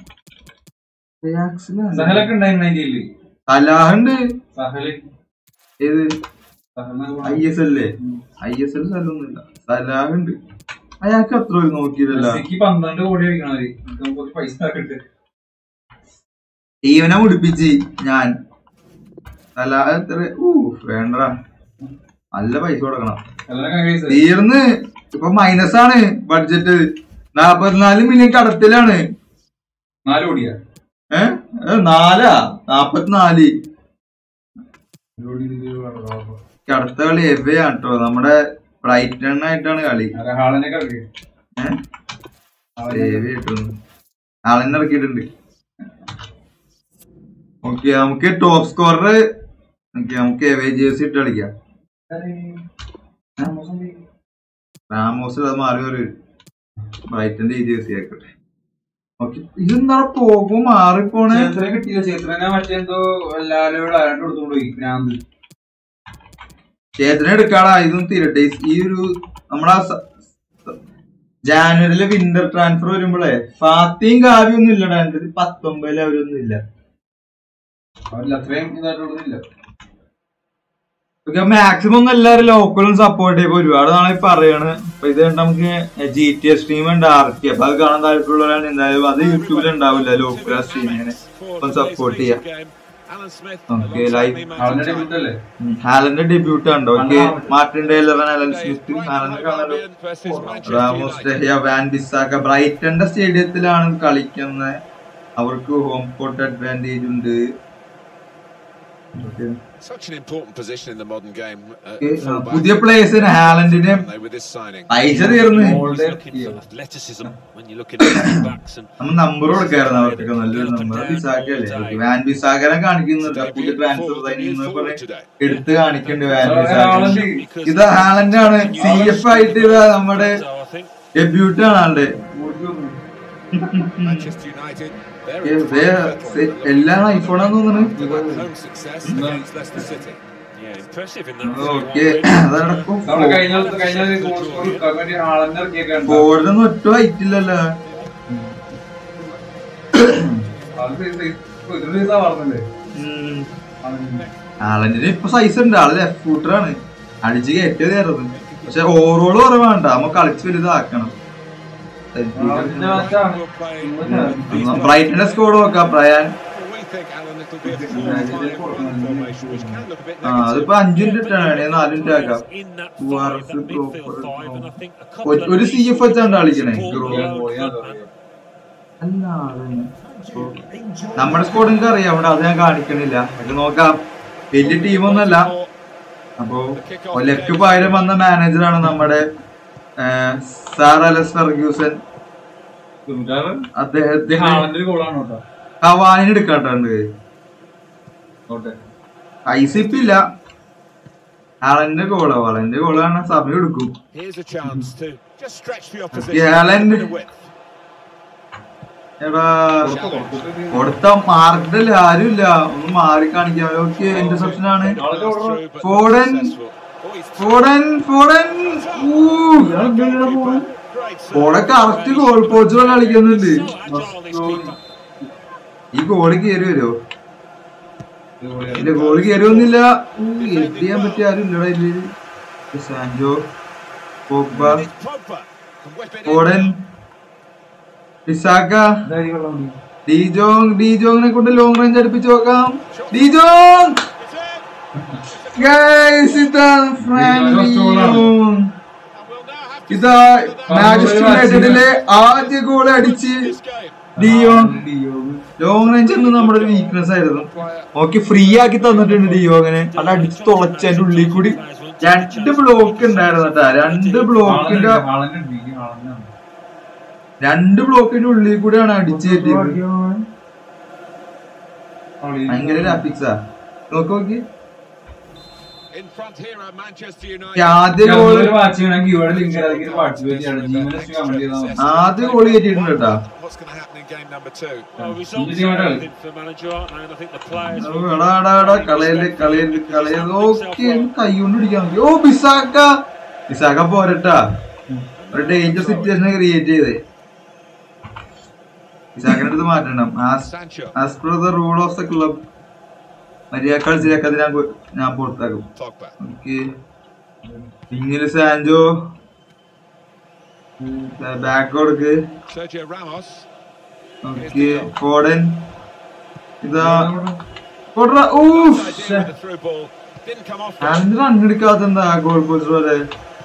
സഹലൊക്കെ ഉണ്ടായിരുന്നു അതിന്റെ കയ്യില്. സലാഹുണ്ട് സഹല് ഏത് സഹലിനൊക്കെ ഐ എസ് എല്ലേ ഐ എസ് എൽ സ്ഥലമൊന്നുമില്ല സലാഹുണ്ട് അയാൾക്ക് അത്ര ഒരു നോക്കിയില്ലല്ലോ മെസ്സിക്ക് പന്ത്രണ്ട് കോടി അടിക്കണവര് നമുക്ക് കുറച്ച് പൈസ കിട്ടും ടീമിനെ മുടിപ്പിച്ച് ഞാൻ സലാഹ് എത്ര ഊ വേണ്ടടാ നല്ല പൈസ കൊടുക്കണം എല്ലാരും കേസ് തീർന്ന് ഇപ്പൊ മൈനസ് ആണ് ബഡ്ജറ്റ് നാപ്പത്തിനാല് മില്യൺ കടത്തിലാണ് നാല് കോടിയാ ഏഹ് ഏ, നാലാ നാപ്പത്തിനാല് ഒരു കോടി ഇരുപത് കോടി. അടുത്ത കളി എവയാണ് കേട്ടോ നമ്മുടെ ബ്രൈറ്റൺ ആയിട്ടാണ് കളി ആരാ ഹാളനെ കളി ഏഹ് സേവ് കിട്ടുന്നു ആളെന്നെ ഇറക്കിയിട്ടുണ്ട് ഓക്കെ നമുക്ക് ടോപ്പ് സ്കോറർ ഓക്കെ നമുക്ക് എവേ ജേഴ്സി ഇട്ട് കളിക്കാം റാമോസിൽ അത് മാറി ഒരു ബ്രൈറ്റന്റെ ഈ ജേഴ്സി ആക്കട്ടെ ഓക്കെ ഇതെന്താ പോകും മാറിപ്പോണേ ചേത്രനെ കിട്ടിയില്ല ചേത്രനെ മറ്റെന്തോ എല്ലാവരോടും ആരാണ്ട് കൊടുത്തോണ്ട് പോയി ഭ്രാന്ത് ചേതന എടുക്കാടാ ഇതൊന്നും തീരട്ടെ ഈ ഒരു നമ്മളാ സ- സ- ജാനുവരിയിലെ വിന്റർ ട്രാൻസ്ഫർ വരുമ്പോഴേ ഫാത്തിയും കാവ്യൊന്നും ഇല്ലടാ എന്റെ പത്തൊമ്പതിൽ അവരൊന്നും ഇല്ല അവരിൽ അത്രയും ഇതായിട്ടുള്ളതില്ല മാക്സിമം ഒന്ന് എല്ലാവരും ലോക്കലും സപ്പോർട്ട് ചെയ്യുമ്പോ ഒരുപാട് നാളെ പറയാണ് അപ്പൊ ഇത് കണ്ട് നമുക്ക് ജി ടി എസ് സ്ട്രീം ഉണ്ട് ആർ ടി അപ്പൊ അത് കാണാൻ താല്പര്യമുള്ളവരാണ് എന്തായാലും അത് യൂട്യൂബിൽ ഉണ്ടാവില്ല ലോക്കൽ സ്ട്രീമിങ്ങനെ അപ്പം സപ്പോർട്ട് ചെയ്യാം ഓക്കെ ലൈവ് അവന്റെ ഡെബ്യൂട്ട് അല്ലേ ഹാലന്റെ ഡെബ്യൂട്ട് ഉണ്ട് okay Martin Tyler Alan Smith ഹാലന്റെ കാണാലോ റാമോസ് ഡെഹിയ വാൻ ബിസാക്ക ബ്രൈറ്റന്റെ സ്റ്റേഡിയത്തിലാണ് കളിക്കുന്നത് അവർക്ക് ഹോം കോർട്ട് അഡ്വാൻറ്റേജ് ഉണ്ട് Okay. Such an important position in the modern game. Uh, Okay, ആ, fullback. പുതിയ പ്ലേയേഴ്സിന് ഹാലന്റിനെ They with this signing. പൈസ തീർന്ന് മോളുടെ Looking for athleticism when you're looking at the backs and നമ്മൾ നമ്പർ കൊടുക്കായിരുന്നു അവർക്കൊക്കെ നല്ലൊരു നമ്പർ ബിസാക്കല്ലേ വാൻ ബിസാക്കനെ കാണിക്കുന്നുണ്ട് ആ പുതിയ ട്രാൻസ്ഫർ സൈനിങ് എടുത്ത് കാണിക്കുന്നുണ്ട് വാൻ ബിസാക്ക ഇത് ഹാലൻഡ് ആണ് സി എഫ് ആയിട്ട് ഇതാ നമ്മുടെ so I think ഡെബ്യൂട്ട് ആണ് ആളുടെ Manchester United. They're ഏ, in ദേ, final സെ- battle എല്ലാം ഐഫോണാന്ന് തോന്നുന്നു with that home success against Leicester City. yeah, impressive in that. Okay 3-1 win. അതടക്കും നമ്മള് കഴിഞ്ഞ ദിവസത്തെ കഴിഞ്ഞ ഗോൾ സ്കോർ എടുക്കാൻ വേണ്ടി ആളെന്നെ ഇറക്കിയൊക്കെ ഉണ്ട് ബോർഡിനൊന്നും ഒറ്റ ഹൈറ്റ് ഇല്ലല്ലോ അത് ഒരു ദിവസം പറഞ്ഞല്ലേ ഉം. ആളന്റെ ഇപ്പൊ സൈസ് ഉണ്ട് ആള് ലെഫ്റ്റ് ഫൂട്ടറാണ് അടിച്ച് കയറ്റിയതായിരുന്നു പക്ഷെ ഓവറോൾ കുറവാണ്ട നമ്മ കളിച്ച് വലുതാക്കണം അതിന്റെ മാറ്റാണ് Will play. ബ്രൈറ്റിന്റെ സ്കോർ നോക്കാം പ്രയാൻ Well, we think, Alan, it'll be a 4-5-1 formation, which can look a bit ആ negative. അതിപ്പോ അഞ്ചു മിനിറ്റ് ഇട്ടാണ് നാല് മിനിറ്റ് ആക്കാം In that Who are five, that the midfield proper- five, and I think a ഒരു- couple of ഒരു C F വെച്ചാണ് കളിക്കണേ support grow. below and- അല്ല ആള് ഇപ്പൊ നമ്മുടെ സ്കോഡ് എനിക്ക് അറിയാം അവിടെ അത് ഞാൻ കാണിക്കണില്ല അത് നോക്കാം വലിയ ടീമൊന്നല്ല അപ്പോ ഒലക്ക് പകരം വന്ന മാനേജറാണ് നമ്മുടെ സാർ അലസ് ഫെർഗ്യൂസൻ അദ്ദേഹത്തിന് ഹാളന്റെ ഒരു ഗോളാണ് കേട്ടോ കവാനിന് എടുക്കാട്ടുണ്ട് ഓട്ടെ ഐ സി പി ഇല്ല ആളന്റെ ഗോളാ വളന്റെ ഗോളാണ് സമയം എടുക്കും Here's a chance to just stretch the Yeah, opposition. Alan. a bit of width. എടാ കൊടുത്ത മാർക്കറ്റിൽ ആരും ഇല്ല ഒന്ന് മാറി കാണിക്കാൻ ഓക്കെ ഇന്റർസെപ്ഷൻ ആണ് Pass through, but not Foden. successful. Oh, he's Foden Foden ഊ, ഇയാള് എന്തിനാ പോണെ? great serve. Foden correct goal post പോലെ കളിക്കുന്നുണ്ട് So agile, this keeper. ഈ ഗോള് കയറി വരുമോ ഇല്ല ഗോള് കയറി വന്നില്ല എഡ് ചെയ്യാൻ പറ്റിയ ആരും ഇല്ലടാ ഇതില് Sancho Pogba And it's Pogba. Can whip it in Foden now. ഇസാക്ക ഡിജോങ് ഡിജോങ്ങിനെ കൊണ്ട് ലോങ് റേഞ്ച് അടുപ്പിച്ച് നോക്കാം ഡിജോങ് It's in. ഗൈസ് ഇതാണ് Frank De Jong. And we'll now have to ഇതാ മാഞ്ചസ്റ്റർ യുണൈറ്റഡിലെ ആദ്യ ഗോൾ അടിച്ച് this game. De Jong long range ഒന്നും നമ്മുടെ ഒരു വീക്ക്നെസ് ആയിരുന്നു ഓക്കെ ഫ്രീ ആക്കി തന്നിട്ടുണ്ട് ഡിയോങ്ങിനെ അത് അടിച്ച് തുളച്ച് അതിന്റെ ഉള്ളിൽ കൂടി രണ്ട് ബ്ലോക്ക് ഉണ്ടായിരുന്നു കേട്ടാ രണ്ട് ബ്ലോക്കിന്റെ ഹാളന്റെ ഉണ്ട് ഹാളന്റെ രണ്ട് ബ്ലോക്കിന്റെ ഉള്ളിൽ കൂടിയാണ് അടിച്ച് കയറ്റിയത് ഭയങ്കര ഗ്രാഫിക്സാ നോക്ക് നോക്കി In front here are Manchester ഈ United. ആദ്യ ഗോള് വാച്ച് ചെയ്യണമെങ്കിൽ ഇവിടെ ലിങ്ക് അതിലേക്ക് പാർട്ടിസിപ്പേറ്റ് ചെയ്യണം ജീവനെ കമന്റ് ചെയ്താൽ മതി ആദ്യ ഗോള് കയറ്റിയിട്ടുണ്ട് കേട്ടാ What's going to happen in game number two? Well, results Easy one, are Alan. everything for the manager, aren't they? And I think the players. ഓ, എടാ എടാ എടാ കളയല് കളയല് കളയല് ഓക്കെ കൈ കൊണ്ട് പിടിക്കാൻ നോക്കി ഓ ബിസാക്ക ബിസാക്ക പോരട്ടാ ഒരു ഡേഞ്ചർ സിറ്റുവേഷൻ ക്രിയേറ്റ് ചെയ്തേ ബിസാക്കിന്റെ അടുത്ത് മാറ്റണം Sancho. As per the rule of the club മര്യാദ കളിച്ചിലൊക്കെ ഞാൻ പോ- ഞാൻ പുറത്താക്കും Pogba. ഓക്കെ ഇങ്ങനെ സാൻജോ ബാക്ക് കൊടുക്ക് Sergio Ramos. ഓക്കെ ഫോഡൻ ഇതാ കൊട്ര ഊഫ് Idea with the through ball. Didn't come off. ഞാൻ റൺ എടുക്കാത്ത എന്താ ഗോൾ പോസ്റ്റ് പോലെ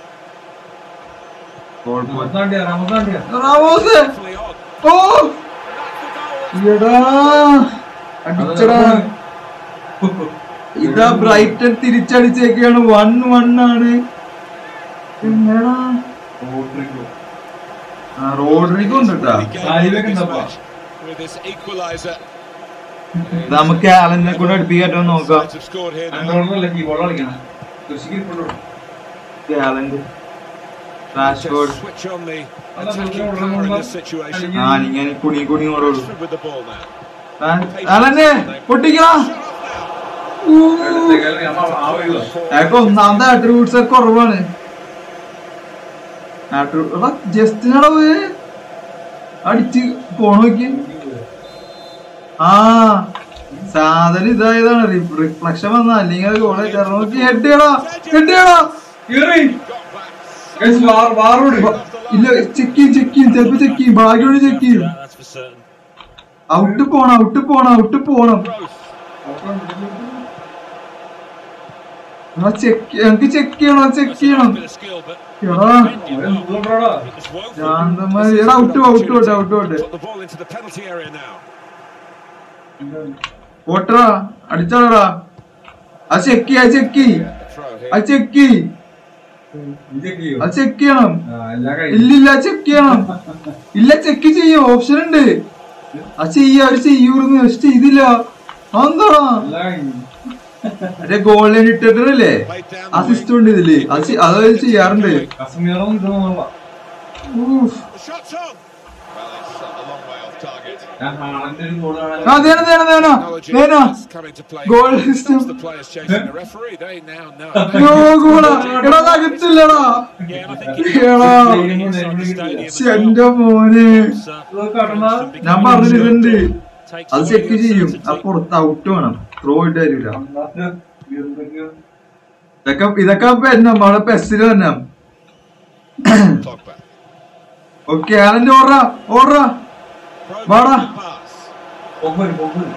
ഗോൾ പോസ്റ്റ് റമസാണ്ടിയാ റമസാണ്ടിയാ റാമോസ് Definitely odd. ഓ And that's the goal. എടാ അടിച്ചടാ ഇതാ ബ്രൈറ്റൺ തിരിച്ചടിച്ചേക്കാണ് വൺ വൺ ആണ് എങ്ങനെടാ ആ റോഡ്രിഗോ ഉണ്ട് കേട്ടാ Really gave Ah, you away reckon this that match With this equaliser. നമുക്ക് ആലനെ കൂടെ അടുപ്പിക്കാൻ നോക്കാം Sides have scored here now. കൺട്രോളറല്ല കീബോർഡ് കളിക്കണം കൃഷിക്ക് ഇപ്പോഴും ആലന്റെ Just transport switch on the Another attacking goal, power in remember? this situation. ആ ഇങ്ങനെ കുണി കുണി ഓടുള്ളൂ Rashford with the ball now. ആലന്നെ പൊട്ടിക്കണം ആ ഒരു അയാൾക്ക് ഒന്നാമത്തെ ആട്രിബ്യൂട്ട്സ് ഒക്കെ കുറവാണ് ജസ്റ്റിനട പോയി അടിച്ച് പോണ നോക്കി ആ സാധനം ഇതായതാണ് റിഫ്ലക്ഷൻ വന്ന അല്ലെങ്കിൽ അത് ഗോളെ നോക്കി ഹെഡിയടാ ഹെഡിയടാ കേറി Got back. Guys, വാർ- വാറോട് ഇല്ല ചെക്ക് ചെയ്യും ചെക്ക് ചെയ്യും ചിലപ്പോ ചെക്ക് ചെയ്യും ഭാഗ്യോട് ചെക്ക് ചെയ്യും That, that's for certain. Out പോണം ഔട്ട് പോണം ഔട്ട് പോണം Growth. ചെക്ക് ഞങ്ങക്ക് ചെക്ക് ചെയ്യണം ചെക്ക് That's a ചെയ്യണം bit of skill, but എടാ defended well. എന്തുകൊണ്ടാടാ It was woeful. ശാന്തമായി എടാ ഔട്ട് ഔട്ട് പോട്ടെ ഔട്ട് പോട്ടെ Put the ball into the penalty area now. പോട്ടറാ അടിച്ചാടാ അത് ചെക്ക് ചെയ്യ ചെക്ക് ചെയ് The throw here. അത് ചെക്ക് ചെയ് ഇതൊക്കെ ചെയ്യോ? അത് ചെക്ക് ചെയ്യണം ആ, എല്ലാം കഴിഞ്ഞു. ഇല്ലില്ല ചെക്ക് ചെയ്യണം ഇല്ല ചെക്ക് ചെയ്യും ഓപ്ഷൻ ഉണ്ട് അത് ചെയ്യ അവര് ചെയ്യൂർന്ന് പക്ഷെ ചെയ്തില്ല അതെന്താടാ എല്ലാം കഴിഞ്ഞു. മറ്റേ ഗോളിൽ ഇട്ടിട്ടില്ലേ Played down ആ the wing. സിസ്റ്റം ഉണ്ട് ഇതില് അത് ചെ- അത് അവര് ചെയ്യാറുണ്ട് കശ്മീറും ഇതും ഒന്നുമില്ല. ഊഫ്. The shot's on. Well, it's uh, a long way off target. ഞാൻ ഹാളന്റെ ഒരു goal കാണാൻ- ആ ദേന ദേന ദേന Technology ദേന has come into play. Goal Stops system. the players chasing the referee. They now know. യോ ഗോളാ എടാ തകത്തില്ലടാ Yeah, and I think it എടാ inside the stadium as well. എന്റെ മോനെ It's, uh, ഇത് കടന്ന ഞാൻ പറഞ്ഞിട്ടുണ്ട് takes അത് away ചെക്ക് the ചെയ്യും ആ uncertainty. പുറത്ത് ഔട്ട് വേണം ത്രോ ഇട്ട് തരൂല അന്നത്തെ എന്തൊക്കെയോ ഇതൊക്കെ ഇതൊക്കെ തന്നെ നമ്മളെ പെസ്സില് തന്നെ Pogba. ഓക്കെ ആനന്റെ ഓർഡറാ ഓർഡറാ Probing Vara. the pass. പൊങ്ങല് പൊങ്ങല്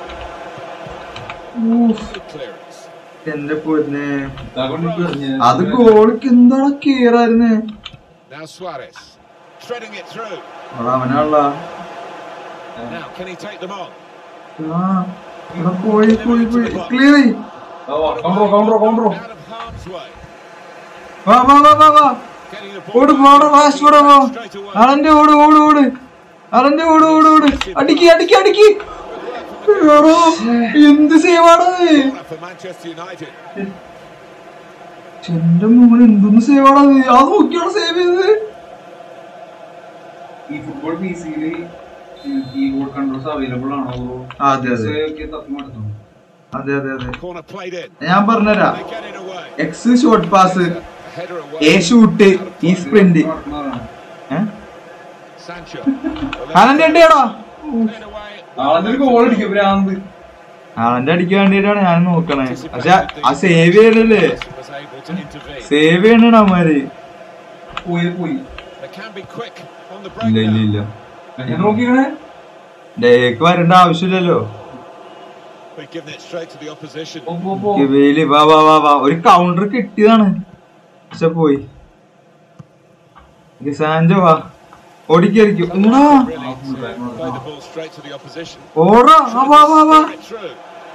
Good clearance. എന്റെ പൊന്നെ ഇതാകൊണ്ട് ഞാൻ അത് ഗോളിക്ക് എന്താണ് കേറായിരുന്നേ Now Suarez. Threading it through. അവിടെ അവനുള്ള Now, can he take them on? ആ ഇവിടെ പോയി പോയി പോയി ക്ലിയർ ചെയ് കൗണ്ടറോ കൗണ്ടറോ കൗണ്ടറോ Out of harm's way. വാ വാ വാ വാ വാ Getting the ഓട് ball പോടെ റാഷ് പോടെ പോ straight away. അവന്റെ ഓട് ഓട് ഓട് അവന്റെ ഓട് ഓട് ഓട് അടിക്കി അടിക്കി അടിക്കി എടോ, എന്ത് സേവാണത് Corner for Manchester United. എന്റെ മോൻ എന്തൊന്ന് സേവാണത് അത് നോക്കിയാണ് സേവ് ചെയ്തത് ഈ ഫുട്ബോൾ പി സിയിൽ കീബോർഡ് കൺട്രോൾസ് അവൈലബിൾ ആണോ ആ, അതെ അതെ തപ്പി എടുത്തു അതെ അതെ അതെ Corner played in. ഞാൻ പറഞ്ഞുതരാം They get it away. X short pass A header away. A shoot ഈ സ്പ്രിന്റ് Sancho. ആനന്റെ അടിയാടാ Played away. ആളൊരു ഗോൾ അടിക്കും ഭ്രാന്ത് ആനന്റെ അടിക്കാൻ വേണ്ടിട്ടാണ് ഞാൻ നോക്കണേ പക്ഷെ ആ സേവ് ചെയ്യണല്ലേ Was able to intervene. Save ചെയ്യണ അവന്മാര് പോയി പോയി They can be quick on the ഇല്ല ഇല്ല breakdown. ഇല്ല ഞാൻ നോക്കിക്കണേ ഡേക്ക് വരേണ്ട ആവശ്യമില്ലല്ലോ They've given it straight to the opposition. പോ, പോ, പോ. ഇവയില് വാ വാ വാ വാ ഒരു കൗണ്ടർ കിട്ടിയതാണ് പക്ഷെ പോയി ഇത് സാൻജോ വാ ഓടിക്കായിരിക്കും ഊടാ Really, to play the ball straight to the opposition. ഓടാ ആ, വാ വാ വാ Steer it through.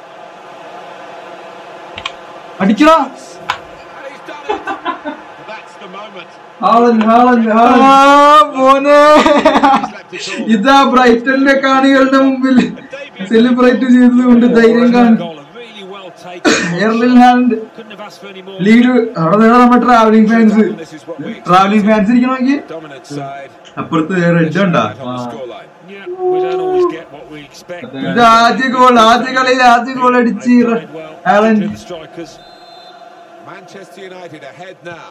അടിക്കടാ And he's done it. That's the moment. Haaland Haaland Haaland ആ, മോനെ Slept it all. ഇതാ ബ്രൈറ്റന്റെ കാണികളുടെ മുമ്പിൽ സെലിബ്രേറ്റ് ചെയ്തതുകൊണ്ട് ധൈര്യം കാണും Goal, a really well taken. എയർലിൻ hand Couldn't have asked for any more. Lead അവിടെ നേരെ നമ്മുടെ travelling fans This is what we travelling fans ഇരിക്കണ നോക്കി dominant side. അപ്പുറത്ത് റെഡ് ഉണ്ടാ Right on the scoreline. Yeah, we don't always get what we expect. ഇത് ആദ്യ goal ആദ്യ കളിയിൽ ആദ്യ ഗോൾ അടിച്ച് They played well, Alan particularly the strikers. Manchester United ahead now.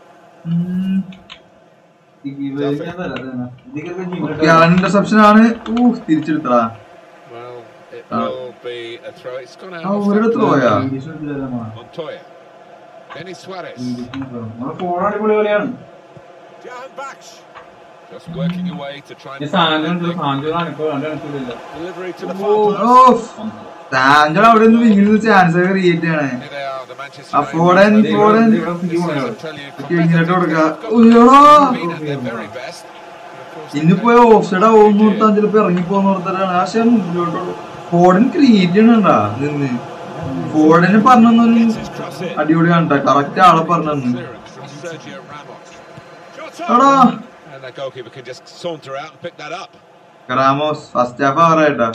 Alan interception ആണ് ഊ തിരിച്ചെടുത്തടാ Well, it Ah. will be a throw. It's gone out. ആ off ഒരിടത്ത് the- പോയാ Montoya. Denis Suarez. ഫോൺ അടിപൊളി കളിയാണ് Johan Baksh. Just working away to try and സാധനം സാധനം അനക്കോ രണ്ട് അനക്കില്ല delivery to the Oh. far post. ഓ സാഞ്ചോ അവിടെ നിന്ന് വിങ്ങിന് ചാൻസ് ക്രിയേറ്റ് ആണ് Here they are, the Manchester ആ United. Foden Foden This is, I tell you, ഇങ്ങോട്ട് കൊടുക്ക competitive. ഉയ്യോടാ Been at their very best. And of course, ഇന്ന് പോയ ഓഫ് സൈഡ് ആവും നിർത്താൻ ചിലപ്പോ ഇറങ്ങി പോന്ന് ഓർത്തിട്ടാണ് പക്ഷെ മുന്നിലോട്ട് ഫോടൻ ക്രിയേറ്റ് ചെയ്യണണ്ടാ നിന്ന് ഫോടന് പറഞ്ഞു gets his cross in. അടിപൊളി കണ്ടാ കറക്റ്റ് ആളെ പറഞ്ഞു Clearance from Sergio Ramos. Shot എടാ on. And the goalkeeper can just saunter out and pick that up. ഗ്രാമോസ് ഫസ്റ്റ് ഹാഫ് ആറായിട്ടാ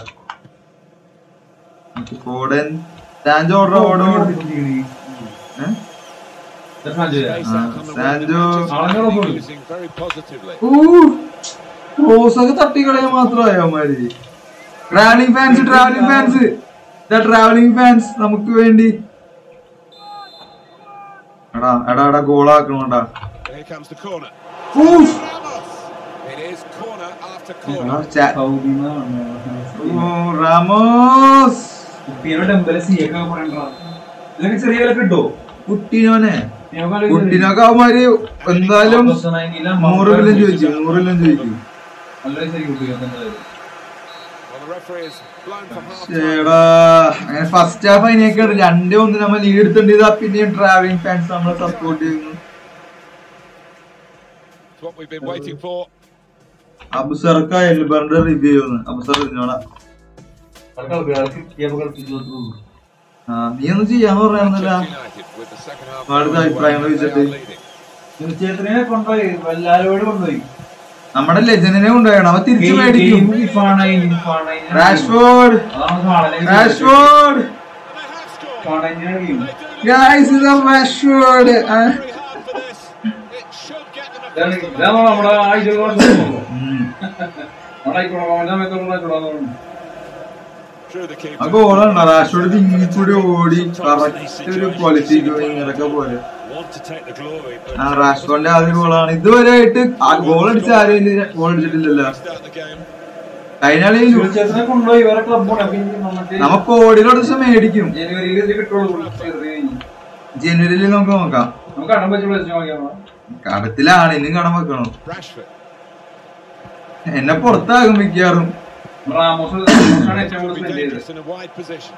ഫോടൻ സാഞ്ചോ ഓർഡർ ഓർഡർ ഏഹ് Space Ah, out on the wing Sancho. that Sancho. Manchester United using very positively. റോസൊക്കെ തട്ടിക്കളയാൻ മാത്രമായ അവന്മാര് travelling fans travelling fans travelling fans നമുക്ക് വേണ്ടി എടാ എടാ എടാ ഗോളാക്കണോടാ Here comes the corner. ഊഫ്. Ramos. It is corner after എടാ, corner. ചാ- ഓ, റാമോസ് കുട്ടീനോ ഡെമ്പലെ സി ഒക്കെ പറയണ്ടാ ഇതൊക്കെ ചെറിയ വില കിട്ടോ കുട്ടീനോനെ കുട്ടീനൊക്കെ അവന്മാര് എന്തായാലും നൂറ് ബില്ലും ചോദിക്കും നൂറ് ബില്ലും ചോദിക്കും നല്ല ശരി കുട്ടികൾ തന്നെ Well, the referee is blown for half time. ചേടാ അങ്ങനെ ഫസ്റ്റ് ഹാഫ് അതിനൊക്കെ രണ്ടേ ഒന്ന് നമ്മൾ ലീഡ് എടുത്തിട്ട് പിന്നെയും ട്രാവലിംഗ് ഫാൻസ് നമ്മളെ സപ്പോർട്ട് ചെയ്യുന്നു It's what we've been waiting for. അബുസർക്ക് എൽബറിന്റെ റിവ്യൂ ചെയ്യുന്നു അബുസർ ഇരുന്നോടാ ആ നീ ഒന്നും ചെയ്യാന്ന് പറയാന്നല്ല Manchester United with the second half ആളുടെ underway, അഭിപ്രായങ്ങൾ they are വെച്ചിട്ട് leading. തീർച്ചയായിട്ടും കൊണ്ടുപോയി എല്ലാരോടും കൊണ്ടുപോയി നമ്മുടെ ലെജൻഡിനെ കൊണ്ടുപോയണം അവ തിരിച്ചു മേടിക്കും Rashford Rashford And they have scored. Guys ഇത് റാഷ്ഫോർഡ് ആ. Very hard for this. It should get them across the line. നമ്മുടെ ആഴ്ച ഉം. Through the ആ keeper. ഗോളാണ് റാഷ്ഫോർഡ് തിങ്ങി കൂടി ഓടി കറക്റ്റ് ഒരു ക്വാളിറ്റി ഇങ്ങനൊക്കെ പോലെ Want to take the glory, but ആ റാഷ്ഫോർഡിന്റെ ആദ്യ ഗോളാണ് ഇതുവരെ ആയിട്ട് ആ ഗോൾ അടിച്ച ആരും ഗോൾ അടിച്ചിട്ടില്ലല്ലോ Start the game. കഴിഞ്ഞ കളിയിൽ തീർച്ചയായിട്ടും കൊണ്ടുപോയി വേറെ ക്ലബ്ബാണ് നമ്മ കോടിയിലോട് ദിവസം മേടിക്കും ജനുവരിയിൽ ഇത് കിട്ടുള്ളൂ ജനുവരിയിൽ നമുക്ക് നോക്കാം നമുക്ക് അടം വെച്ച് വിളിച്ചു നോക്കിയാൽ കടത്തിലാണ് ഇനിയും കടം വെക്കണം Rashford. എന്നെ പുറത്താകും മിക്കാറും റാമോസ് റാമോസാണ് ഏറ്റവും Could കൂടുതൽ be സ്പെൻഡ് ചെയ്തത് dangerous in a wide position.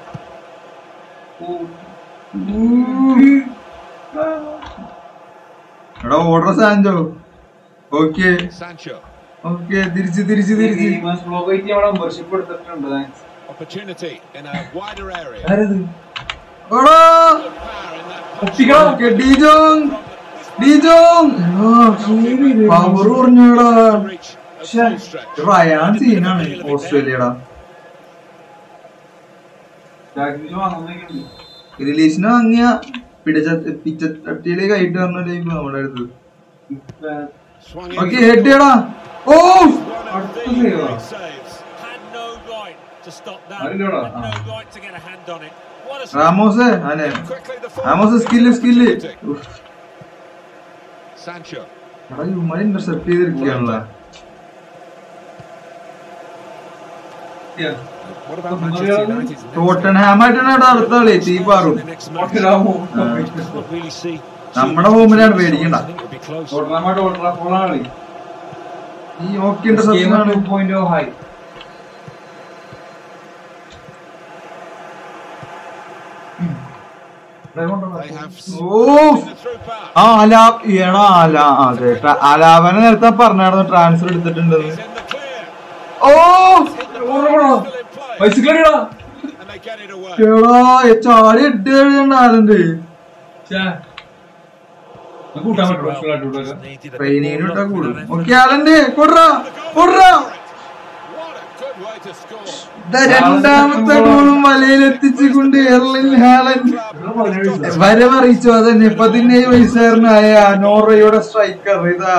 എടാ order Sancho okay Sancho. Okay തിരിച്ച് തിരിച്ച് തിരിച്ച് ബ്ലോഗായിട്ട് അവിടെ മെമ്പർഷിപ്പ് എടുത്തിട്ടുണ്ട് Opportunity in a wider area. ആരത് ഓടാ Good power in that. ഒപ്പിക്കണം ഓക്കെ ഡിജോങ് ഡിജോങ് പവർ പറഞ്ഞോടാ To reach a full stretch. Ryan സീനാണ് ഓസ്ട്രേലിയടാ ജാഗ്രത വാങ്ങുന്നൊക്കെയുണ്ട് റിലീസിന് വാങ്ങിയ പിടിച്ച പിച്ചട്ടിയിലേക്ക് ആയിട്ട് പറഞ്ഞ ടൈപ്പ് നമ്മുടെ അടുത്ത് Swung in. ഓക്കെ ഹെഡ് ചെയ്യടാ ഓ One of അടുത്ത the save ആ. great saves. had no right to stop that. ആരില്ലോടാ? Had no ആ. right to get a hand on it. What a Ramos അനെ Quickly the Ramos skill skill Sancho. എടാ ഇവന്മാര് intercept ചെയ്തിരിക്കുകയാണല്ലോ What about Manchester United's next Tottenham ആയിട്ടാണ് ഇവിടെ അടുത്ത കളി തീ പാറും the next match? Not really see. നമ്മുടെ ഹോമിലാണ് പേടിക്കണ്ട I think it'll be close. ടോട്ടനമായിട്ട് ഓൾട്രാഫോളാണ് കളി ഈ ഓക്കെ ഇന്റർസെപ്ഷൻ ആണ് two point high They have ഓ the through pass. ആ അലാ എടാ അല അതെ ട്ര- അലാവനെ നേരത്തെ പറഞ്ഞായിരുന്നു ട്രാൻസ്ഫർ എടുത്തിട്ടുണ്ടെന്ന് He's in the clear. ഓ Hit the ball, still in play. Bicycle അടിയടാ And they get it away. എടാ ചാടി ഇട്ട് എഴുതണ്ട ആരുണ്ട് കൂട്ടാൻ പറ്റുമോ ബൈസിക്കിൾ അടിപൊളി Needed a bit ട്രെയിനിങ്ങിന് more ഇട്ടാ luck കൂടും than that. ഓക്കെ ആലണ്ട് കൊടുറാ കൊടുറാ What a good way to score. ദാ രണ്ടാമത്തെ ഗോളും വലയിലെത്തിച്ചുകൊണ്ട് എർലിൻ ഹാലൻഡ് വരവറിയിച്ചു അതന്നെ പതിനേഴ് വയസ്സുകാരനായ നോർവേയുടെ സ്ട്രൈക്കർ ഇതാ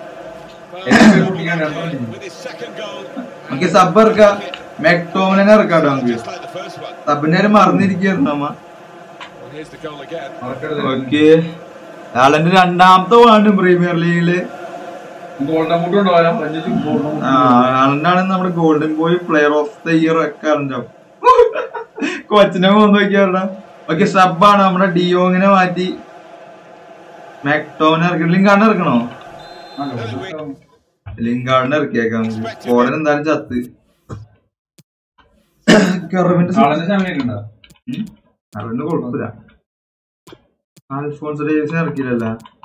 With his second goal. നമുക്ക് സബ് ഇറക്കാം മെക്ടോമിനെ ഇറക്കാട്ടോ നമുക്ക് Just like the first one. സബിന്റെ കാര്യം മറന്നിരിക്കുന്നു നമ്മ Well, here's the goal again. Okay Haaland രണ്ടാമത്തെ വേൾഡ് പ്രീമിയർ ലീഗില് ഗോൾഡൻ മുട്ട് കൊണ്ടുപോകാം അഞ്ചു ഗോൾഡൻ ആ ഹാലൻഡാണ് നമ്മുടെ golden boy player of the year ഒക്കെ അറിഞ്ഞോ കൊച്ചിനെ പോന്ന് നോക്കിയാ ഓക്കെ സബാണ് നമ്മുടെ ഡിയോങ്ങിനെ മാറ്റി മെക്ടോമിനെ ഇറക്കി ലിങ്കാർഡിനെ ഇറക്കണോ ലിങ്കാർഡിനെ ഇറക്കിയേക്കാം കോടൻ എന്തായാലും ചത്ത് ഗവൺമെന്റ് നാളെ സമയമുണ്ടോ അതുകൊണ്ട് കുഴപ്പമില്ല അൽഫോൺസ് ഡേവിസിനെ ഇറക്കിയില്ലല്ല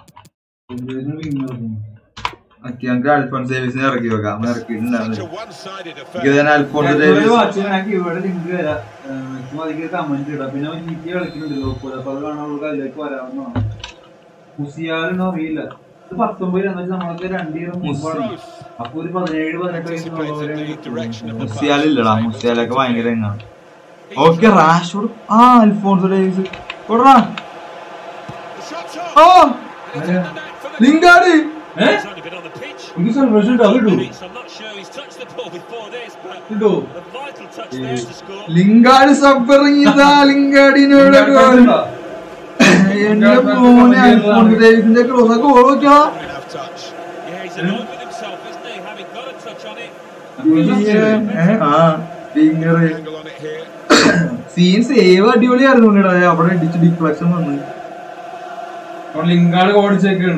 ഓക്കെ നമുക്ക് അൽഫോൺസ് ഡേവിസിനെ ഇറക്കി നോക്കാം നമ്മൾ Such ഇറക്കിയിട്ടുണ്ടായിരുന്നു a one-sided എനിക്ക് affair. തന്നെ അൽഫോൺസ് ഡേവിസ് ഇവിടെ ലിങ്ക് വരാം അതിലേക്ക് കമന്റ് ഇടാം പിന്നെ അവൻ ജിറ്റി കളിക്കുന്നുണ്ടല്ലോ അപ്പൊ അത് കാണാനുള്ള അതിലേക്ക് വരാവുന്നതാണ് മുസിയാലിനോ അറിയില്ല ഇത് പത്തൊമ്പത് എന്ന് വെച്ചാൽ നമ്മളൊക്കെ രണ്ട് ഇയർ മുമ്പാണ് Gross. അപ്പൊ ഒരു പതിനേഴ് പതിനെട്ട് Anticipated the direction of the pass. മുസിയാലില്ലടാ മുസിയാലൊക്കെ ഭയങ്കര എങ്ങാണ് ഓക്കെ റാഷോട് ആ അൽഫോൺസ് ഡേവിസ് കൊടുറാ The shot's on. ഓ And it's in the net for the Lingard He's only been on the pitch. ഇത് സെലിബ്രേഷൻ ഉണ്ടാവും Few കിട്ടും minutes, I'm not sure he's touched the ball before this, but കിട്ടോ a vital touch there to score. Lingard sub ഇറങ്ങിയതാ ലിങ്കാർഡിനോട് goal എന്റെ മോനെ Alphonse ഡേവിസിന്റെ cross goal നോക്കിയാ enough touch. Yeah, he's annoyed with himself, isn't he? Having got a touch on it. ഏ, ആ finger Angle on it here. Scene save അടിപൊളിയായിരുന്നു ഉണ്ണിടാ. അവിടെ ഇടിച്ച് ഡിഫ്ലക്ഷൻ വന്ന് ലിങ്കാട് ഓടിച്ചേക്കാണ്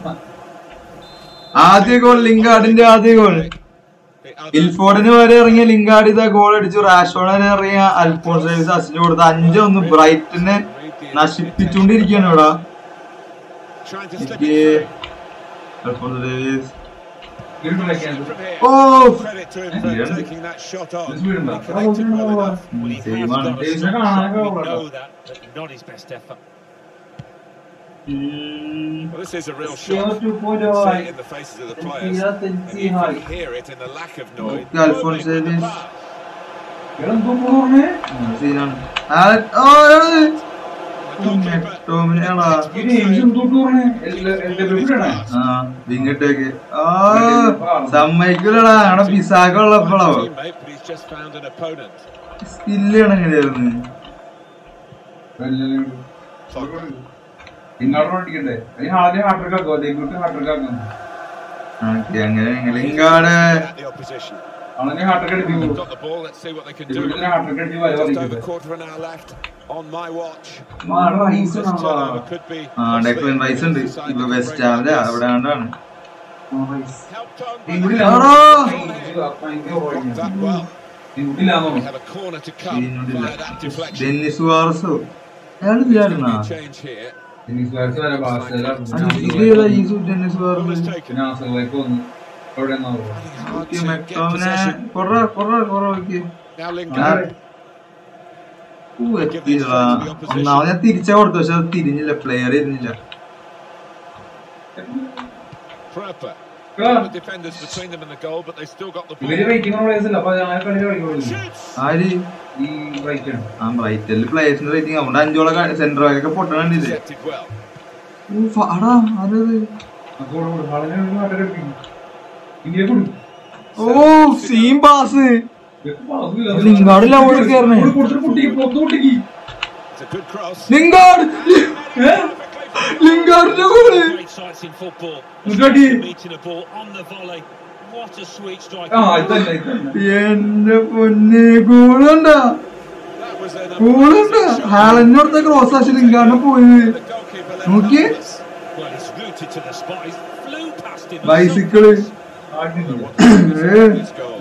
ആദ്യ ഗോൾ ലിങ്കാർഡിന്റെ ആദ്യ ഗോൾ The other ഇൽഫോർഡിന് വരെ ഇറങ്ങിയ ലിങ്കാർഡ് ഇതാ ഗോൾ അടിച്ചു റാഷോണിന് ഇറങ്ങിയ അൽഫോൺസ് ഡേവിസ് അസിസ്റ്റ് കൊടുത്ത അഞ്ചൊന്ന് ബ്രൈറ്റിനെ നശിപ്പിച്ചുകൊണ്ടിരിക്കുകയാണ് ഇവിടെ trying to slip എനിക്ക് it through. Alphonse Davies From here. ഓ Credit to him for Yeah. taking that shot on. This will He not. connected well enough. Well, he Same has one. got a Dave's strong not shot. gonna We go know over. that, but not his best effort. Well, this is a real shot. See it in the faces of the players. And you can hear it in the lack of noise. Okay, Alphonse Movement in the Davies. pass. സീനാണ് ആ, ഓ, ഏത്? The goalkeeper ടോമിനെ ആണോ ആ വിങ്ങിട്ടേക്ക് ആ സമ്മതിക്കൂലടാ അവിടെ പിസാക്ക ഉള്ളപ്പോഴോ teammate, but he's just found an opponent. സ്കില്ലാണ് എങ്ങനെയായിരുന്നു ലിങ്കാട് ഓടിക്കണ്ടേ അതിന് ആദ്യം ഹാട്രിക് ആക്കുമോ ഡെബ്യൂട്ട് ഹാട്രിക് ആക്കുന്നു ഓക്കെ അങ്ങനെ ലിങ്കാട് At the opposition. അവനെ ഹാട്രിക് അടിപ്പിക്കും Got the ball. Let's see what they can do. ഡെബ്യൂട്ടിന് ഹാട്രിക് അടിച്ച് വല Just over പറിക്കുന്നത് quarter of an hour left on my watch. Rice This turnover could be. ആ Declan Rice ഉണ്ട് ഇപ്പൊ west ഹാമിലെ അവിടെ കണ്ടാണ് Helped on by പെൺകുട്ടിയില്ല. ആടാ. Blocked that well. പെൺകുട്ടിയില്ലാന്നോ We have a corner to come via that deflection. Dennis വാർസോ അയാളില്ലായിരുന്നാ Could be a change here. Dennis വാർസ് വരെ ബാസ്റ്റേലാണ് ഇത് ഏതാ ഈ സു- ഡെന്നിസ് Ball വാർസ് is taken. പിന്നെ ആസറിലേക്ക് വന്നു എവിടെ Hard okay to get McTominay possession. കൊറ കൊറ കൊറ ഓക്കെ Now ആ, Lingard. ഊ, എത്തിയതാ. ഒന്നാമത് ഞാൻ തിരിച്ചാ കൊടുത്തു പക്ഷെ അത് തിരിഞ്ഞില്ല പ്ലെയർ ഇരുന്നില്ല Prepper. ആ. The defenders between them and the goal, but they still got the ഇവര് ball. റേറ്റിംഗ് പ്ലേയേഴ്സ് അല്ല അപ്പൊ ഞാൻ കളി കളിക്കുള്ളൂ Shoots. ആര് ഈ ബ്രൈറ്റൺ ആ ബ്രൈറ്റല് പ്ലേയേഴ്സിന്റെ റേറ്റിംഗ് അതുകൊണ്ട് അഞ്ചോളം സെന്റർ ബാക്ക് ഒക്കെ പൊട്ടണണ്ടില്ലേ Intercepted well. അടാ ആരത് ഓ സീം പാസ് ലിങ്കാർഡില്ല അവിടെ കയറണേ It's a good cross. Lingard ലിങ്കാർഡിന്റെ goal Great sights in football. Mugadi. Meeting a ball on the volley. What a sweet strike. ആ ഇതല്ല ഇതല്ല എന്റെ പൊന്നെ ഗോളുണ്ടാ That was an ഗോളുണ്ടാ ഹാലനോടത്തെ ക്രോസ് ആശി ലിങ്കാർഡിനെ പോയത് The goalkeeper let നോക്കിയേ it pass. Well, it's rooted to the spot. He flew past him. Bicycle ഏ This goal.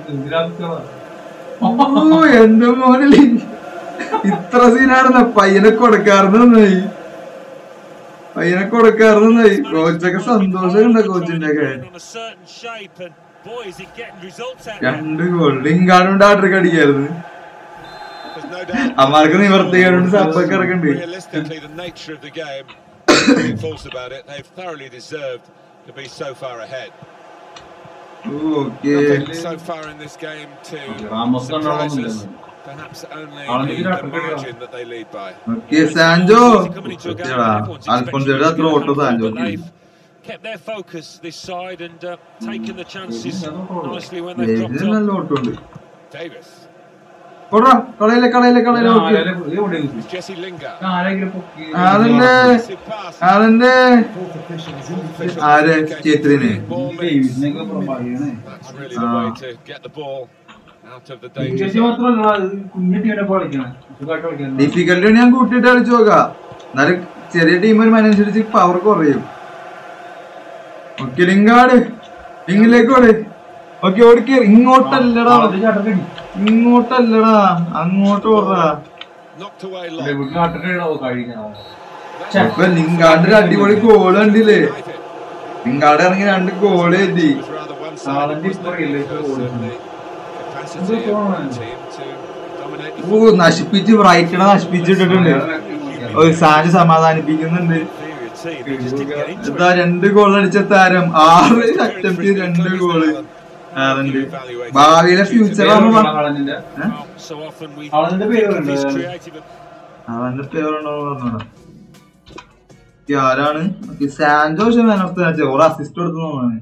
ഓ എന്റെ മോനെ ഇത്ര സീനായിരുന്ന പയ്യനെ കൊടുക്കാറുന്നായി പയ്യനെ കൊടുക്കാറുന്നായി കോച്ചൊക്കെ സന്തോഷമുണ്ട് കോച്ചിന്റെ ഒക്കെ On a certain shape, and boy, is it getting results out there. രണ്ട് ഗോൾ ലിങ്കാർഡ് ആട്ടർക്ക് അടിക്കായിരുന്നു There's no doubt. അമ്മാർക്ക് നിവർത്തിക്കാറുണ്ട് സപ്പൊക്കെ ഇറക്കണ്ട് Realistically, the nature of the game, being false about it, they've thoroughly deserved to be so far ahead. Okay Nothing so far in this game to Ramos surprise us. കണ്ടോളൊന്നുമില്ല Perhaps only Alan, the, you the have to figure it out. margin that they lead by. Okay Sancho Coming into a game, എടാ, everyone's അൽഫോൺസോയുടെ expecting അത്ര ഓട്ടോ to Sancho but they've kept their focus this side and uh, taken the chances nicely when they've dropped ഇതിന് on. നല്ല ഓട്ടം ഉണ്ട് Davis. കൊടാ കളയിലെ കളയിലെ കളയിലെ ഓക്കെ It's Jesse Lingard. ആരെങ്കിലും പൊക്കി ആളിന്റെ Massive pass. ആളിന്റെ ആര് ചേത്രിന് Ball moves. ഡേവിസിനെയൊക്കെ പുറമ്പാടിയാണ് That's really the way to get the ball out of the danger English zone. മാത്രമല്ല കുഞ്ഞു ടീമിനെ കളിക്കണം സുഖമായിട്ട് കളിക്കണം ഡിഫിക്കൽട്ടി ഞാൻ കൂട്ടിയിട്ട് കളിച്ചു നോക്കാം എന്നാലും ചെറിയ ടീം വരുമ്പോ അതിനനുസരിച്ച് പവർ കുറയും ഓക്കെ ലിങ്കാട് ലിങ്കിലേക്ക് ഓട് ഓക്കെ ഓടിക്ക് ഇങ്ങോട്ടല്ലടാ ചാട്ടക്കടി ഇങ്ങോട്ടല്ലടാ അങ്ങോട്ട് ഓടാ Knocked away long. ഡെബ്യൂട്ടിന് ചാട്ടക്കടിയാണോ കഴിക്കണം ഇപ്പൊ ലിങ്കാടിന്റെ അടിപൊളി ഗോൾ കണ്ടില്ലേ United ലിങ്കാട് ഇറങ്ങി രണ്ട് ഗോൾ എത്തി was rather one-sided, Haaland is wasn't it? really Because good. of the capacity of the team to dominate the ഓ നശിപ്പിച്ച് ബ്രൈറ്റിനെ നശിപ്പിച്ചിട്ടിട്ടുണ്ട് ഒരു സാന് സമാധാനിപ്പിക്കുന്നുണ്ട് Inferior team, they just didn't get into എന്താ it. രണ്ട് ഗോൾ അടിച്ച താരം ആറ് അറ്റംപ്റ്റ് രണ്ട് ഗോള് ആറുണ്ട് ഭാവിയിലെ ഫ്യൂച്ചർ ആകുമ്പോ ഹാളണ്ടിന്റെ Well, so often we Haaland-ന്റെ പേര് think of his ഉണ്ട്. creative അവന്റെ പേരുണ്ടോ പറഞ്ഞോടാ ഓക്കേ, ആരാണ് ഓക്കേ, സാൻജോ പക്ഷെ man of the match or assist കൊടുത്തു തോന്നാണ്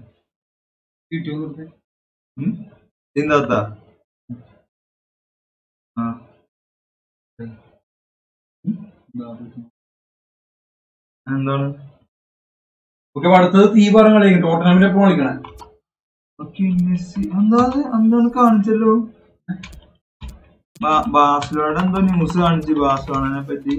എന്താ ആ എന്താണ് ഓക്കെ അടുത്തത് തീ പറഞ്ഞ കളിക്കും ടോട്ടനാമിന്റെ ഒപ്പം കളിക്കണേ ഓക്കെ മെസ്സി എന്താ അത്? എന്താണ് കാണിച്ചല്ലോ ബാ- ബാഴ്സലോണ എന്തോ ന്യൂസ് കാണിച്ചു ബാഴ്സലോണനെ പറ്റി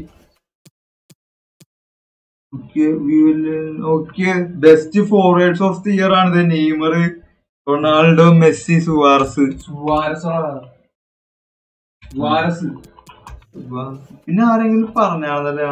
okay best forwards of the year ആണ് Neymar Ronaldo Messi Suarez Suarez Suarez പിന്നെ ആരെങ്കിലും പറഞ്ഞായിരുന്നല്ല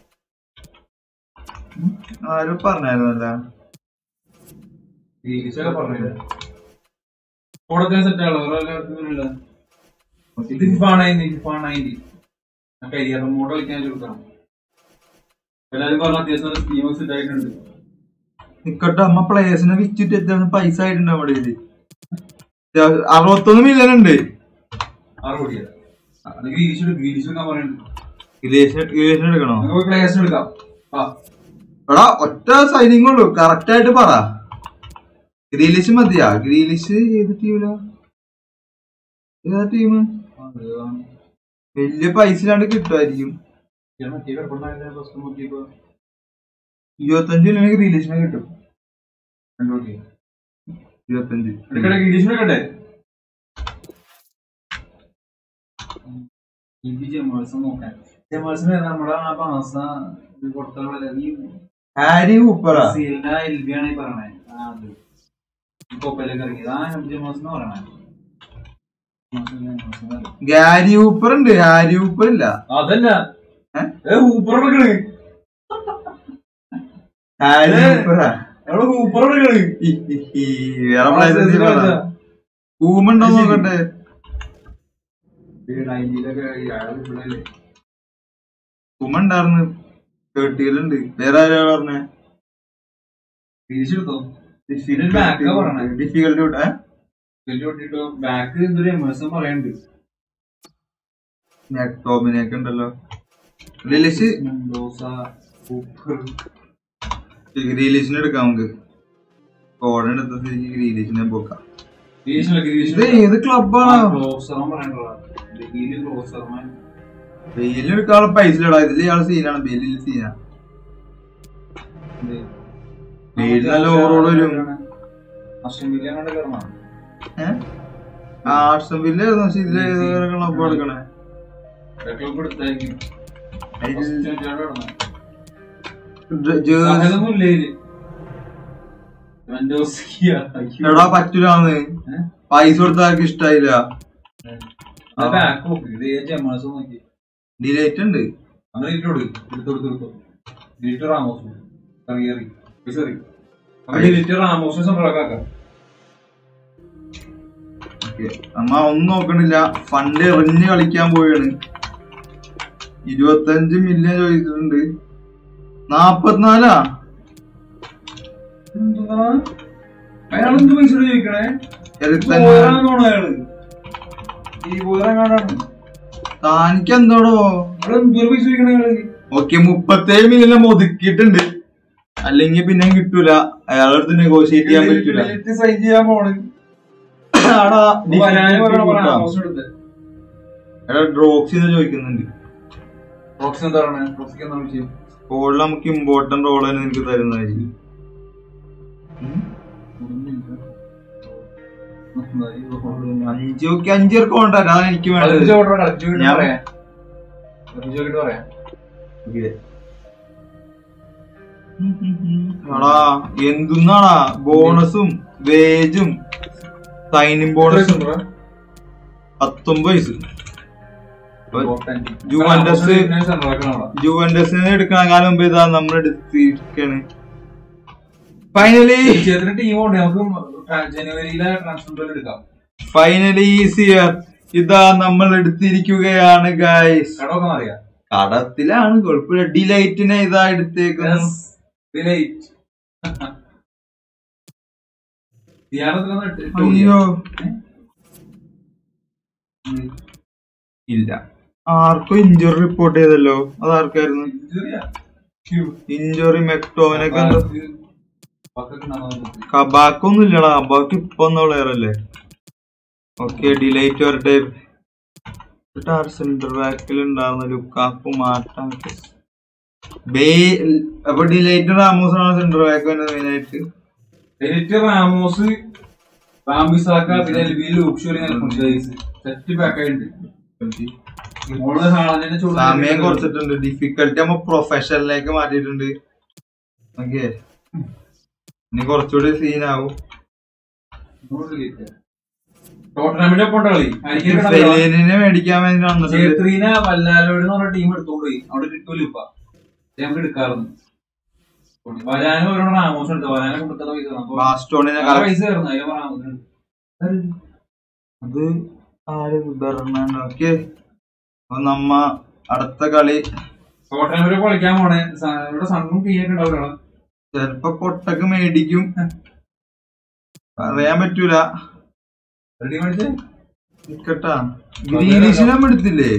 ആരും പറഞ്ഞായിരുന്നല്ല ഗ്രീലിഷൊക്കെ പറഞ്ഞില്ല കൊടുക്കാൻ സെറ്റ് ആണല്ലോ വേറെ ഇത് FIFA ninety FIFA ninety career mode കളിക്കാൻ കൊടുക്കണം എല്ലാരും പറഞ്ഞ അത്യാവശ്യം സ്കീം സെറ്റ് ആയിട്ടുണ്ട് നിക്കട്ടെ അമ്മ പ്ലേയേഴ്സിനെ വിറ്റിട്ട് അത്യാവശ്യം പൈസ ആയിട്ടുണ്ട് നമ്മുടെ കയ്യില് അറുപത്തൊന്ന് മില്യൺ ഉണ്ട് ആറ് കോടിയാണ് അത് ഗ്രീലിഷ് ഗ്രീലിഷ് എടുക്കാൻ പറയുന്നുണ്ട് ഇലേഷൻ ഇലേഷൻ എടുക്കണോ നമുക്ക് പ്ലേയേഴ്സിന് എടുക്കാം ആ എടാ ഒറ്റ സൈനിങ് ഉള്ളൂ കറക്റ്റ് ആയിട്ട് പറ ഗ്രീലിഷ് മതിയാ ഗ്രീലിഷ് ഏത് ടീമിലാ ഏതാ ടീം അത് വലിയ പൈസ ഇല്ലാണ്ട് കിട്ടുമായിരിക്കും ഞാൻ മറ്റേ കിടപ്പുണ്ടായിരുന്ന പ്രശ്നം നോക്കിയപ്പോ ഇരുപത്തഞ്ച് ഇല്ലെങ്കിൽ ഗ്രീലിഷിനെ കിട്ടും രണ്ടു കോടി ഇരുപത്തഞ്ച് എടുക്കട്ടെ ഗ്രീലിഷിന് എടുക്കട്ടെ ഇത് ജമാൽസ് നോക്കാൻ ജമാൽസിന് നമ്മുടെ ആ പാസ കൊടുത്ത ഈ ഹാരി കൂപ്പറാ ബ്രസീലിന്റെ എൽബിയാണ് ഈ പറയണേ ആ, അത്. ഈ കൊപ്പയിലേക്ക് ഇറങ്ങിയത് ആ ജമാൽസ് എന്ന് പറയണേ ഗാരി കൂപ്പർ ഉണ്ട് ഹാരി കൂപ്പർ ഇല്ല അതല്ല ഏ? ഏ ഹൂപ്പർ എടുക്കണ് ഹാരി ഏ. കൂപ്പറാ എവിടെ ഹൂപ്പർ എടുക്കണ് ഹി, ഹി, ഹി. വേറെ players ഇല്ല. കൂമുണ്ടോ നോക്കട്ടെ കൂമുണ്ടായിരുന്നു കേട്ടിയിലുണ്ട് വേറെ ആരാ പറഞ്ഞേ തിരിച്ചെടുത്തോ ഇതിൽ back ആ പറഞ്ഞേ. ഡിഫിക്കൽട്ടി വിട്ടേ ബാക്ക് എന്തൊരു എമേഴ്സൺ പറയണ്ട് ടോമിനെയൊക്കെ ഉണ്ടല്ലോ ഗ്രീലിഷ് മെൻഡോസ ഹൂപ്പർ ഗ്രീലിഷിനെ എടുക്കാം നമുക്ക് കോടൻ എടുത്ത സ്ഥിതിക്ക് ഗ്രീലിഷിനെ പോക്കാം ഗ്രീഷ്മ ഇത് ഗ്രീഷ്മ ഏത് ക്ലബാണ് ക്ലോസർ പറയണ്ടോ ഡൽഹിയില് ക്ലോസർമാൻ ബെയിലിന് എടുക്കാനുള്ള പൈസ ഇടാ ഇതിൽ ഇയാള് സീനാണ് ബെയിലിൽ സീനാ ബെയിൽ നല്ല ഓവറോട് വരും അശ്വൻ വില്യം കണ്ട കയറണം ഏഹ് ആർട്സം വില്ല പക്ഷെ ഇതില് ഏതൊക്കെ ക്ലബ് എടുക്കണേ ക്ലബ് എടുത്തായിരിക്കും അതിൽ ഫസ്റ്റ് ആയിട്ട് കിടന്നു. ജെ- ജേഴ്സി സഹലൊന്നും ഇല്ല ഇതില്. മെൻഡോസിയ, അയ്യോ. എടാ പറ്റൂലാന്ന് ഏ? പൈസ കൊടുത്ത ആർക്ക് ഇഷ്ടായില്ല അത് back നോക്ക്. ഇത് ഏത് ജമാൽസ് നോക്കി. ഡിലേറ്റ് ഉണ്ട് അങ്ങനെ ഇട്ട് കൊടുക്ക്. എടുത്ത് കൊടുത്ത് എടുത്തോ. De Ligt Ramos. കറി കറി. പൈസ കറി. അപ്പൊ ഡിലീറ്റ് റാമോസിനെ സെൻട്രൽ ആക്കാം. ഓക്കേ. അമ്മ ഒന്നും നോക്കണില്ല ഫണ്ട് എറിഞ്ഞ് കളിക്കാൻ പോവാണ് ഇരുപത്തഞ്ച് മില്യൺ ചോദിച്ചിട്ടുണ്ട് നാപ്പത്തിനാലാ എന്തുവാ? അയാളെന്ത് പൈസ ചോദിക്കണേ ഇരുപത്തഞ്ച് പോരാൻ പോണ അയാള് ഈ പോരാൻ കാണാണ് താനിക്ക് എന്തോടോ അവിടെ എന്തോരം പൈസ ചോദിക്കണ അയാള് ഓക്കെ മുപ്പത്തേഴ് മില്യൺ ഒതുക്കിയിട്ടുണ്ട് അല്ലെങ്കിൽ പിന്നെ കിട്ടൂല അയാളുടെ അടുത്ത് നെഗോഷിയേറ്റ് ചെയ്യാൻ പറ്റൂല സൈൻ ചെയ്യാൻ പോണ് ആടാ, വരാന് പറയണ കൂട്ടാം. റാമോസ് എടുത്ത് എടാ ഡ്രോക്സിന്ന് ചോദിക്കുന്നുണ്ട് റോക്സ് എന്താ പറയണേ റോക്സിക്ക് എന്താ വിഷയം സ്കോളിൽ നമുക്ക് ഇമ്പോർട്ടന്റ് റോൾ തന്നെ നിനക്ക് തരുന്നതായിരിക്കും അഞ്ച് ഓക്കെ അഞ്ച് പേർക്ക് കൊണ്ടുവരാം അതാണ് എനിക്ക് വേണ്ടത് ഞാൻ- പറയാം ചോദിച്ചിട്ട് പറയാം എടാ എന്തുന്നാടാ ബോണസും വേജും സൈനിങ് ബോണസും പത്തൊമ്പത് വയസ്സ് ജുവന്റസ് ജുവന്റസിന് എടുക്കണ കാലം മുമ്പ് ഇതാ നമ്മൾ എടുത്തിരിക്കാണ് ഫൈനലി ടീം ഉണ്ട് നമുക്ക് ജനുവരിയിലെ ട്രാൻസ്ഫർ എടുക്കാം ഫൈനലി ഈസിയർ ഇതാ നമ്മൾ എടുത്തിരിക്കുകയാണ് ഗൈസ് കടമൊക്കെ അറിയാം കടത്തിലാണ് കുഴപ്പമില്ല ഡിലൈറ്റിനെ ഇതാ എടുത്തേക്കുന്നു അയ്യോ ഇല്ല ആർക്കും ഇഞ്ചുറി റിപ്പോർട്ട് ചെയ്തല്ലോ അതാർക്കായിരുന്നു ഇഞ്ചുറി മെക്ടോവിനൊക്കെ എന്താ കബാക്കൊന്നും ഇല്ലടാ കബാക്ക് ഇപ്പൊ ഒന്ന പ്ലെയർ അല്ലേ ഓക്കെ ഡിലൈറ്റ് വരട്ടെ സെന്റർ ബാക്കിൽ ഉണ്ടായിരുന്ന ലുക്കാക്കു മാറ്റാൻ ബേ അപ്പൊ ഡിലൈറ്റ് റാമോസ് ആണ് സെന്റർ ബാക്ക് തന്നെ മെയിൻ ആയിട്ട് എലിറ്റ് റാമോസ് റാംബിസാക്ക പിന്നെ എൽബിയിൽ ലൂക്ഷോറി സെറ്റ് ബാക്ക് ആയിട്ടുണ്ട് മോള് ഹാളണ്ടിന്റെ ചൂട് സമയം കുറച്ചിട്ടുണ്ട് ഡിഫിക്കൽട്ടി നമ്മ പ്രൊഫഷണലിലേക്ക് മാറ്റിയിട്ടുണ്ട് ഓക്കെ ഇനി കുറച്ചുകൂടി സീനാവും ടോട്ടനാമിന്റെ ഒപ്പം ഉണ്ട് കളി ആയിരിക്കും സെലേനിനെ മേടിക്കാൻ വേണ്ടി വന്നിട്ടുണ്ട് ജയത്രീന വല്ലാലോട് എന്ന് പറഞ്ഞ ടീം എടുത്തോണ്ട് അവിടെ കിട്ടൂല ഇപ്പൊ നമുക്ക് എടുക്കാറുണ്ട് വരാനും ഒരു റാമോസ് ഉണ്ട് വരാനെ കൊടുക്കുന്ന പൈസ അപ്പൊ ബാസ്റ്റോണിനെ ആ പൈസ കയറുന്നു അതിന് റാമോസ് ഉണ്ട് അത് ആര് ബെർണാണ്ടോ ഓക്കെ അപ്പൊ നമ്മ അടുത്ത കളി ടോട്ടനാമിന്റെ കളിക്കാൻ പോണേ സ- ഇവിടെ സണ്ണും തീയൊക്കെ ഉണ്ടാവില്ല ചെലപ്പോ കൊട്ടക്ക് മേടിക്കും പറയാൻ പറ്റൂല ടീം അടിച്ച് നിക്കട്ടാ ഗ്രീനിഷിനെ നമ്മ എടുത്തില്ലേ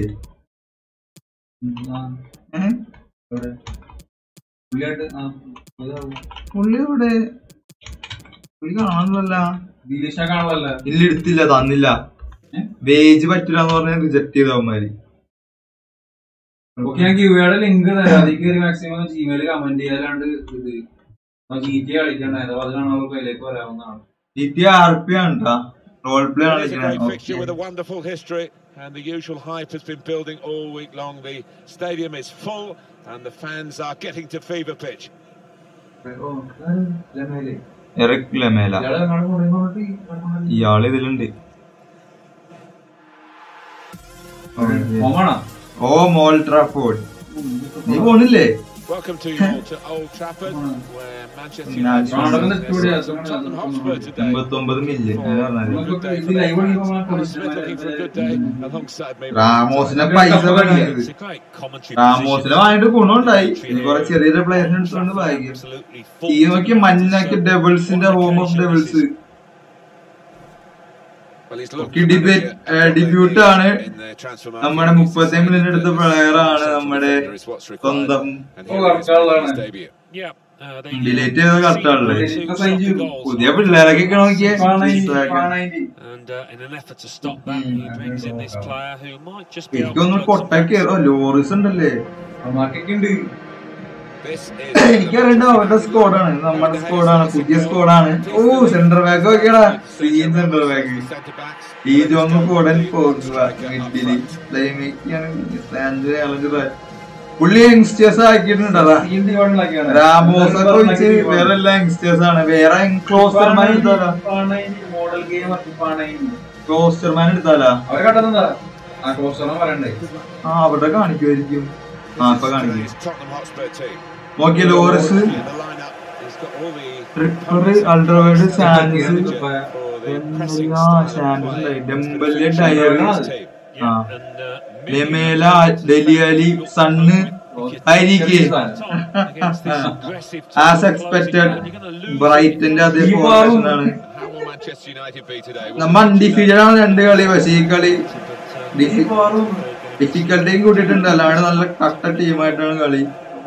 ഏഹ് പുള്ളിയായിട്ട് ആ, ഇതാവും. പുള്ളി ഇവിടെ പുള്ളി കാണുന്നല്ല ദിലീഷ കാണുമല്ല ഇല്ല എടുത്തില്ല തന്നില്ല ഏ? വേജ് പറ്റൂല എന്ന് പറഞ്ഞ റിജക്ട് ചെയ്തവന്മാര് ഓക്കെ ഞാൻ ഗിവയുടെ ലിങ്ക് തരാം അതിൽ കയറി മാക്സിമം ജിമെയിൽ കമന്റ് ചെയ്യാലാണ്ട് ഇത് ജി ടി കളിക്കണ്ടായത് അപ്പൊ അത് കാണുമ്പോൾ അതിലേക്ക് വരാവുന്നതാണ് ജി ടി ആർ പി ആണ് റോൾ പ്ലേ ആണ് It is a great കളിക്കണേ fixture with a wonderful history, and the usual hype has been building all week long. The stadium is full, and the fans are getting to fever pitch. Eric Lamela ഇയാള് ഇതിലുണ്ട് ഓമാണോ ഓ മോൾ Trafford നീ പോണില്ലേ Welcome to you all to Old Trafford, where Manchester Nah, United Ronaldo fans studio, are from Tottenham Hotspur today. എൺപത്തൊമ്പത് million For a good day for their fans. Alan Smith looking for a good day alongside me. റാമോസിനെ പൈസ പണിയത് It's a great commentary റാമോസിനെ position. വാങ്ങിട്ട് ഗുണമുണ്ടായി ഇനി കുറെ ചെറിയ ചെറിയ പ്ലേസിനെ എടുത്തോണ്ട് ഭാഗ്യം Absolutely ഈ നോക്കി മഞ്ഞാക്കി ഡബിൾസിന്റെ home of doubles Well, he's looked Okay, debate, familiar uh, at the debut years ആണ്. in the transfer market. നമ്മുടെ He's മുപ്പത്തി certainly മില്യൺ എടുത്ത the പ്ലെയർ ആണ് central നമ്മുടെ defender is what's required. സ്വന്തം And Oh, here he is Arcala. making his debut. Yeah. Uh, they, Delete ചെയ്ത കറക്റ്റാണല്ലേ? പുതിയ പിള്ളേരൊക്കെ നോക്കിയേ And uh, in an effort to stop that, he brings in this player who might just be able എനിക്കൊന്ന് to plug some കൊട്ടക്ക് ഓ ലോറിസ് ഉണ്ടല്ലേ മാർക്കൊക്കെ ഉണ്ട് This is എനിക്കറിയണ്ട അവരുടെ സ്കോഡാണ് നമ്മുടെ സ്കോഡാണ് പുതിയ സ്കോഡാണ് ഓ സെന്റർ ബാക്ക് നോക്കിയടാ scene centre back centre backs. ഈ ജോന്ന് കോടൻ പോകുക മിഡില് പ്ലേമേക്കാണ് പുള്ളി യങ്സ്റ്റേഴ്സ് ആക്കിയിട്ടുണ്ടതാ രാമോസ് ഒക്കെ വെച്ച് വേറെ എല്ലാ യങ്സ്റ്റേഴ്സ് ആണ് വേറെ ക്ലോസ്റ്റർമാൻ എടുത്താലാ മോഡൽ ഗെയിം ക്ലോസ്റ്റർമാൻ എടുത്താലാ അവരെ കണ്ടെന്താ ആ ക്ലോസറോ പറയണ്ടേ ആ അവിടെ കാണിക്കുമായിരിക്കും ആ ഇപ്പൊ കാണിക്കും His Tottenham Hotspur team. നോക്കിയ Lloris In the lineup, he's got all the Trippier Alderweireld സാൻസ് manager for the pressing ആ style of സാൻസ് play. Dembele Dier Team. Yeah, Ah. and, uh, Lamela Dele Alli Son അരിക്ക് against this aggressive as team, expected closing down, you're gonna lose ബ്രൈറ്റന്റെ അതേ ഈ formation ആണ് How will Manchester United be today? നമ്മ undefeated ആണ് രണ്ട് കളി പക്ഷേ ഈ കളി but, uh, ഡിഫിക്കൽട്ടിയും കൂട്ടിയിട്ടുണ്ട് അല്ലാണ്ട് നല്ല കട്ട ടീമായിട്ടാണ് കളി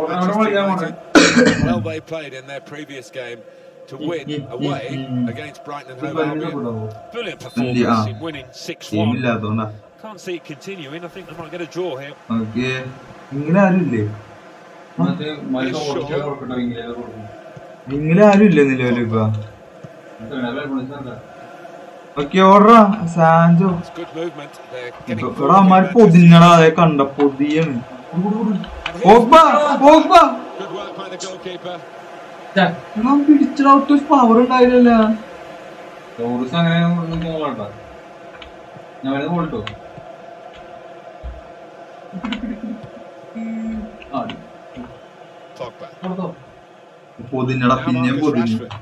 well they played in their previous game to win away against Brighton and Hove Albion. brilliant Yeah. performance in winning 6-1. ടീമില്ലാത്തോണ്ടാ Can't see it continuing. I think they might get a draw here. Okay ഇങ്ങനെ ആരും ഇല്ലേ മറ്റേ മറ്റേ ഓടിക്കാൻ കൊടുക്കട്ടോ ഇങ്ങനെ കൊടുക്കും ഇങ്ങനെ ആരും ഇല്ലേ നിലവിൽ ഇപ്പൊ ഇത്ര വിളിച്ചാ ഓക്കെ ഓർഡറാ Sancho It's good movement. They're getting ഇവിടെ അമ്മാര് പൊതിഞ്ഞടാ അതെ കണ്ട പൊതിയാണ് Pogba Pogba good work by the goalkeeper. എടാ പിടിച്ചടാ ഒട്ടും പവർ ഉണ്ടായില്ലല്ല ടൂറിസ്റ്റ് അങ്ങനെ ഒന്നും പോകണ്ട ഞാൻ വരുന്നത് പോളിട്ടോ ആ Pogba. കൊടുത്തോ പൊതിഞ്ഞടാ Now പിന്നെയും Marcus പൊതിഞ്ഞു Rashford.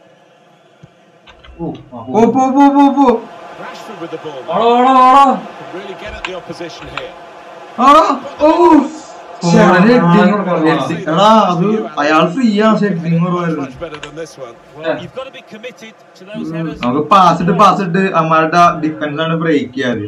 ഓ ആ, പോ പോ പോ പോ പോ Rashford with the ball. ഓടാ ഓടാ ഓടാ Can really get at the opposition here. ആ ഓ ശ്ശെ, അവന് heading- heading- എടാ അത് അയാൾ ഫ്രീ ആ ഷെഡിങ് കുറവായിരുന്നു Much better than this one. Well, you've got to be committed to those headers. നമുക്ക് പാസ് ഇട്ട് പാസ് ഇട്ട് അമ്മാരുടെ ഡിഫൻസ് ആണ് ബ്രേക്ക് ചെയ്യാറ്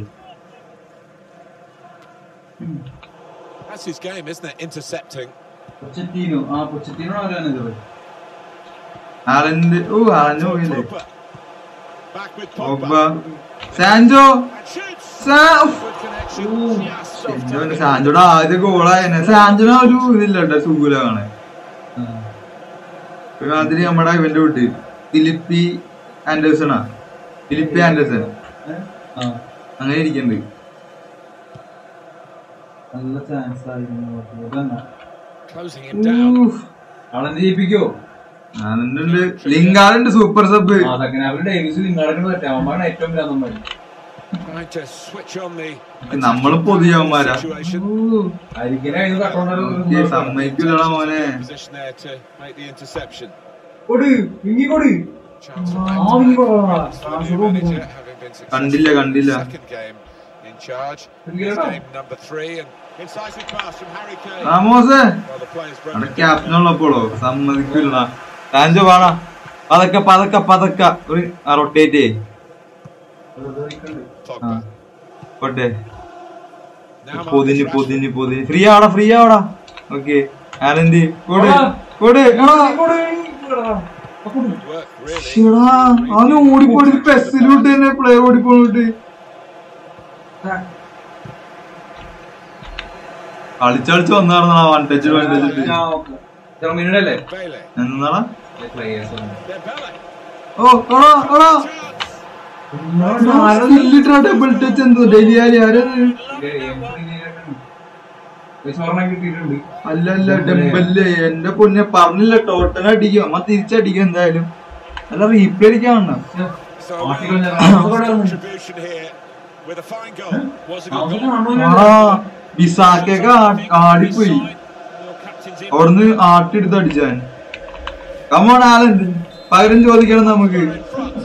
That's his game, isn't it? Intercepting. പൊച്ചറ്റീനോ ആ പൊച്ചറ്റീനോ ആരാണ് ഇത് ആളന്റെ ഓ ആളഞ്ഞു പോയില്ലേ Pogba. Back with Pogba Pogba. Sancho And shoots. സാ Good connection. Yes, soft എന്റെ tackle. സാൻജോടെ ആദ്യ ഗോളായനെ സാൻജോനെ ഒരു ഇതില്ല കേട്ടോ സുഖല കാണാൻ ഒരുമാതിരി നമ്മുടെ ഇവന്റെ വിട്ട് ഫിലിപ്പി ആൻഡേഴ്സണാ ഫിലിപ്പി ആൻഡേഴ്സൺ ആ അങ്ങനെ ഇരിക്കുന്നുണ്ട് നല്ല ചാൻസ് ആയിരുന്നു ഇതന്നെ Closing him down. ആളെന്ത് ചെയ്യിപ്പിക്കോ ഞാനുണ്ട് ലിങ്കാലുണ്ട് സൂപ്പർ സബ് ആ സെക്കൻഡ് ഹാഫിൽ ഡേവിസ് ലിംഗാടൊക്കെ പറ്റാം അവന്മാരാണ് ഏറ്റവും ഭ്രാന്തന്മാര് Trying to switch on the നമ്മളും പൊതുജവന്മാരാ situation. അരിക്കിനെ കഴിഞ്ഞ് ഓക്കേ, കട്ടോണ്ടാലും സമ്മതിക്കൂലടാ മോനെ Position there to make the interception. കൊട് ഇങ്ങി കൊട് Chance for ആ back ഇങ്ങി കൊടാ to the new manager, having been successful കണ്ടില്ല, in കണ്ടില്ല. his second game in charge. കണ്ടില്ലടാ. It's game number three and incisive pass from Harry Kane. റാമോസേ Well, the players broke അവിടെ it down. ക്യാപ്റ്റനുള്ളപ്പോഴോ സമ്മതിക്കില്ല Sancho വേണ പതക്ക പതക്ക പതക്ക ഒരു rotate Pogba. പോട്ടെ Now പൊതിഞ്ഞ് Marcus പൊതിഞ്ഞ് പൊതിഞ്ഞ് ഫ്രീ ആവടാ ഫ്രീ ആവടാ ഓക്കെ ആനന്ദി കൊട് എടാ. കൊട് എടാ Rashford. Work really. എടാ അവന് ഓടിപ്പോയി പെസ്സിലോട്ട് തന്നെ പ്ലെയർ ഓടിപ്പോയിട്ട് കളിച്ചളിച്ച് വന്നാർന്നാ വൺ ടച്ച് വൺ ടച്ച് ജർമ്മനിയുടെ അല്ലേ Bailey. എന്നാടാ പ്ലേയേഴ്സ് Dembele. ഓ എടാ എടാ Chance. ഡബിൾ ടച്ച് എന്തോ ഡെലിയാലി ആരത് സ്വർണ്ണം കിട്ടിയിട്ടുണ്ട് അല്ല അല്ല ഡെമ്പല്ലേ എന്റെ പൊന്നെ പറഞ്ഞില്ല ടോട്ടൽ അടിക്കും അമ്മ തിരിച്ചടിക്കും എന്തായാലും അല്ല റീപ്ലേ അടിക്കാണ് So Article well, ഞാൻ- contribution here with a fine goal. Was a good അവർക്ക് goal. കാണുമല്ലോ ആ ബിസാക്കൊക്കെ ആടിപ്പോയി Your captain's in. അവിടുന്ന് ആട്ടിയെടുത്ത് അടിച്ചാൻ കമോൺ ആലൻ പകരം ചോദിക്കണം നമുക്ക് In front.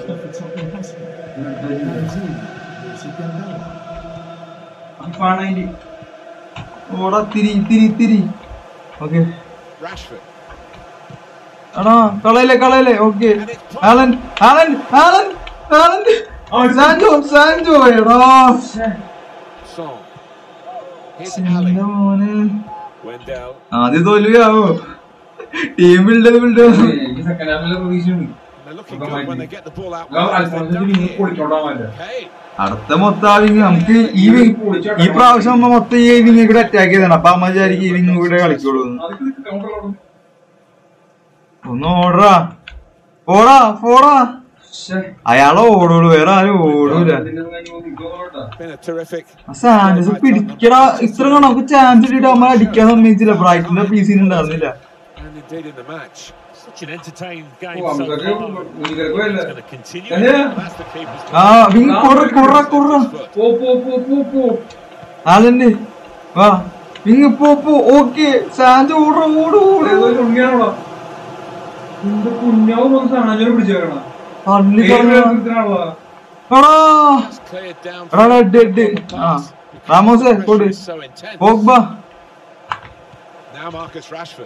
ഫിഫാണതിന്റെ ഓടാ തിരി തിരി തിരി ഓക്കെ Rashford. എടാ കളയല്ലേ കളയല്ലേ okay Alan Alan Alan Alan Sancho Sancho എടാ Song. Here's എന്റെ Ali. മോനെ Wendell. ആദ്യം തോൽവിയാവോ ടീം ബിൽഡ് ബിൽഡ് എനിക്ക് സെക്കൻഡ് ഹാഫിലെ പ്രതീക്ഷയുണ്ട് And they're looking good when they get the ball out. ഞാൻ wide, as they've അൽഫോൺസിന്റെ done വിങ് here. പൊളിച്ചോണ്ടാൻ പറ്റില്ല Hey. അടുത്ത മൊത്തം ആ വിങ് നമുക്ക് ഈ വിങ് ഈ പ്രാവശ്യം നമ്മ മൊത്തം ഈ വിങ് കൂടെ അറ്റാക്ക് ചെയ്താണ് അപ്പൊ അമ്മ വിചാരിക്കും ഈ വിങ് കൂടെ കളിക്കുള്ളൂ എന്ന്. അതൊക്കെ കൗണ്ടർ ഒന്ന് ഓടറാ പോടാ പോടാ അയാളെ ഓടുള്ളൂ വേറെ ആരും ഓടൂല Been a terrific. സാൻഡസ് പിടിക്കടാ ഇത്ര നമുക്ക് ചാൻസ് ഇട്ടിട്ട് അമ്മ അടിക്കാൻ സമ്മതിച്ചില്ല ബ്രൈറ്റിന്റെ പി സിന് ഉണ്ടായിരുന്നില്ല And indeed in the match. Such an entertaining game Oh, I'm so gonna- far. മുനിക്കർക്ക് പോയല്ലേ? It's going to continue. Yeah. That's the keeper's ആ വിങ് കൊറ കൊറ കൊറ പോ പോ പോ പോ പോ ആലണ്ട് വാ വിങ് പോ പോ ഓക്കെ സാൻഡ് ഓട ഓട് ഓട് ഏതോ ഒരു ഉണ്ണിയാണോടാ എന്റെ കുഞ്ഞാവും വന്ന് സാധനം പിടിച്ചേക്കണ തള്ളി കളഞ്ഞ. എടാ That's cleared down. എടാ from ഡെഡ് ഡെഡ് the ആ pass. റാമോസേ Pressure കൊടു is so intense. Pogba Now Marcus Rashford.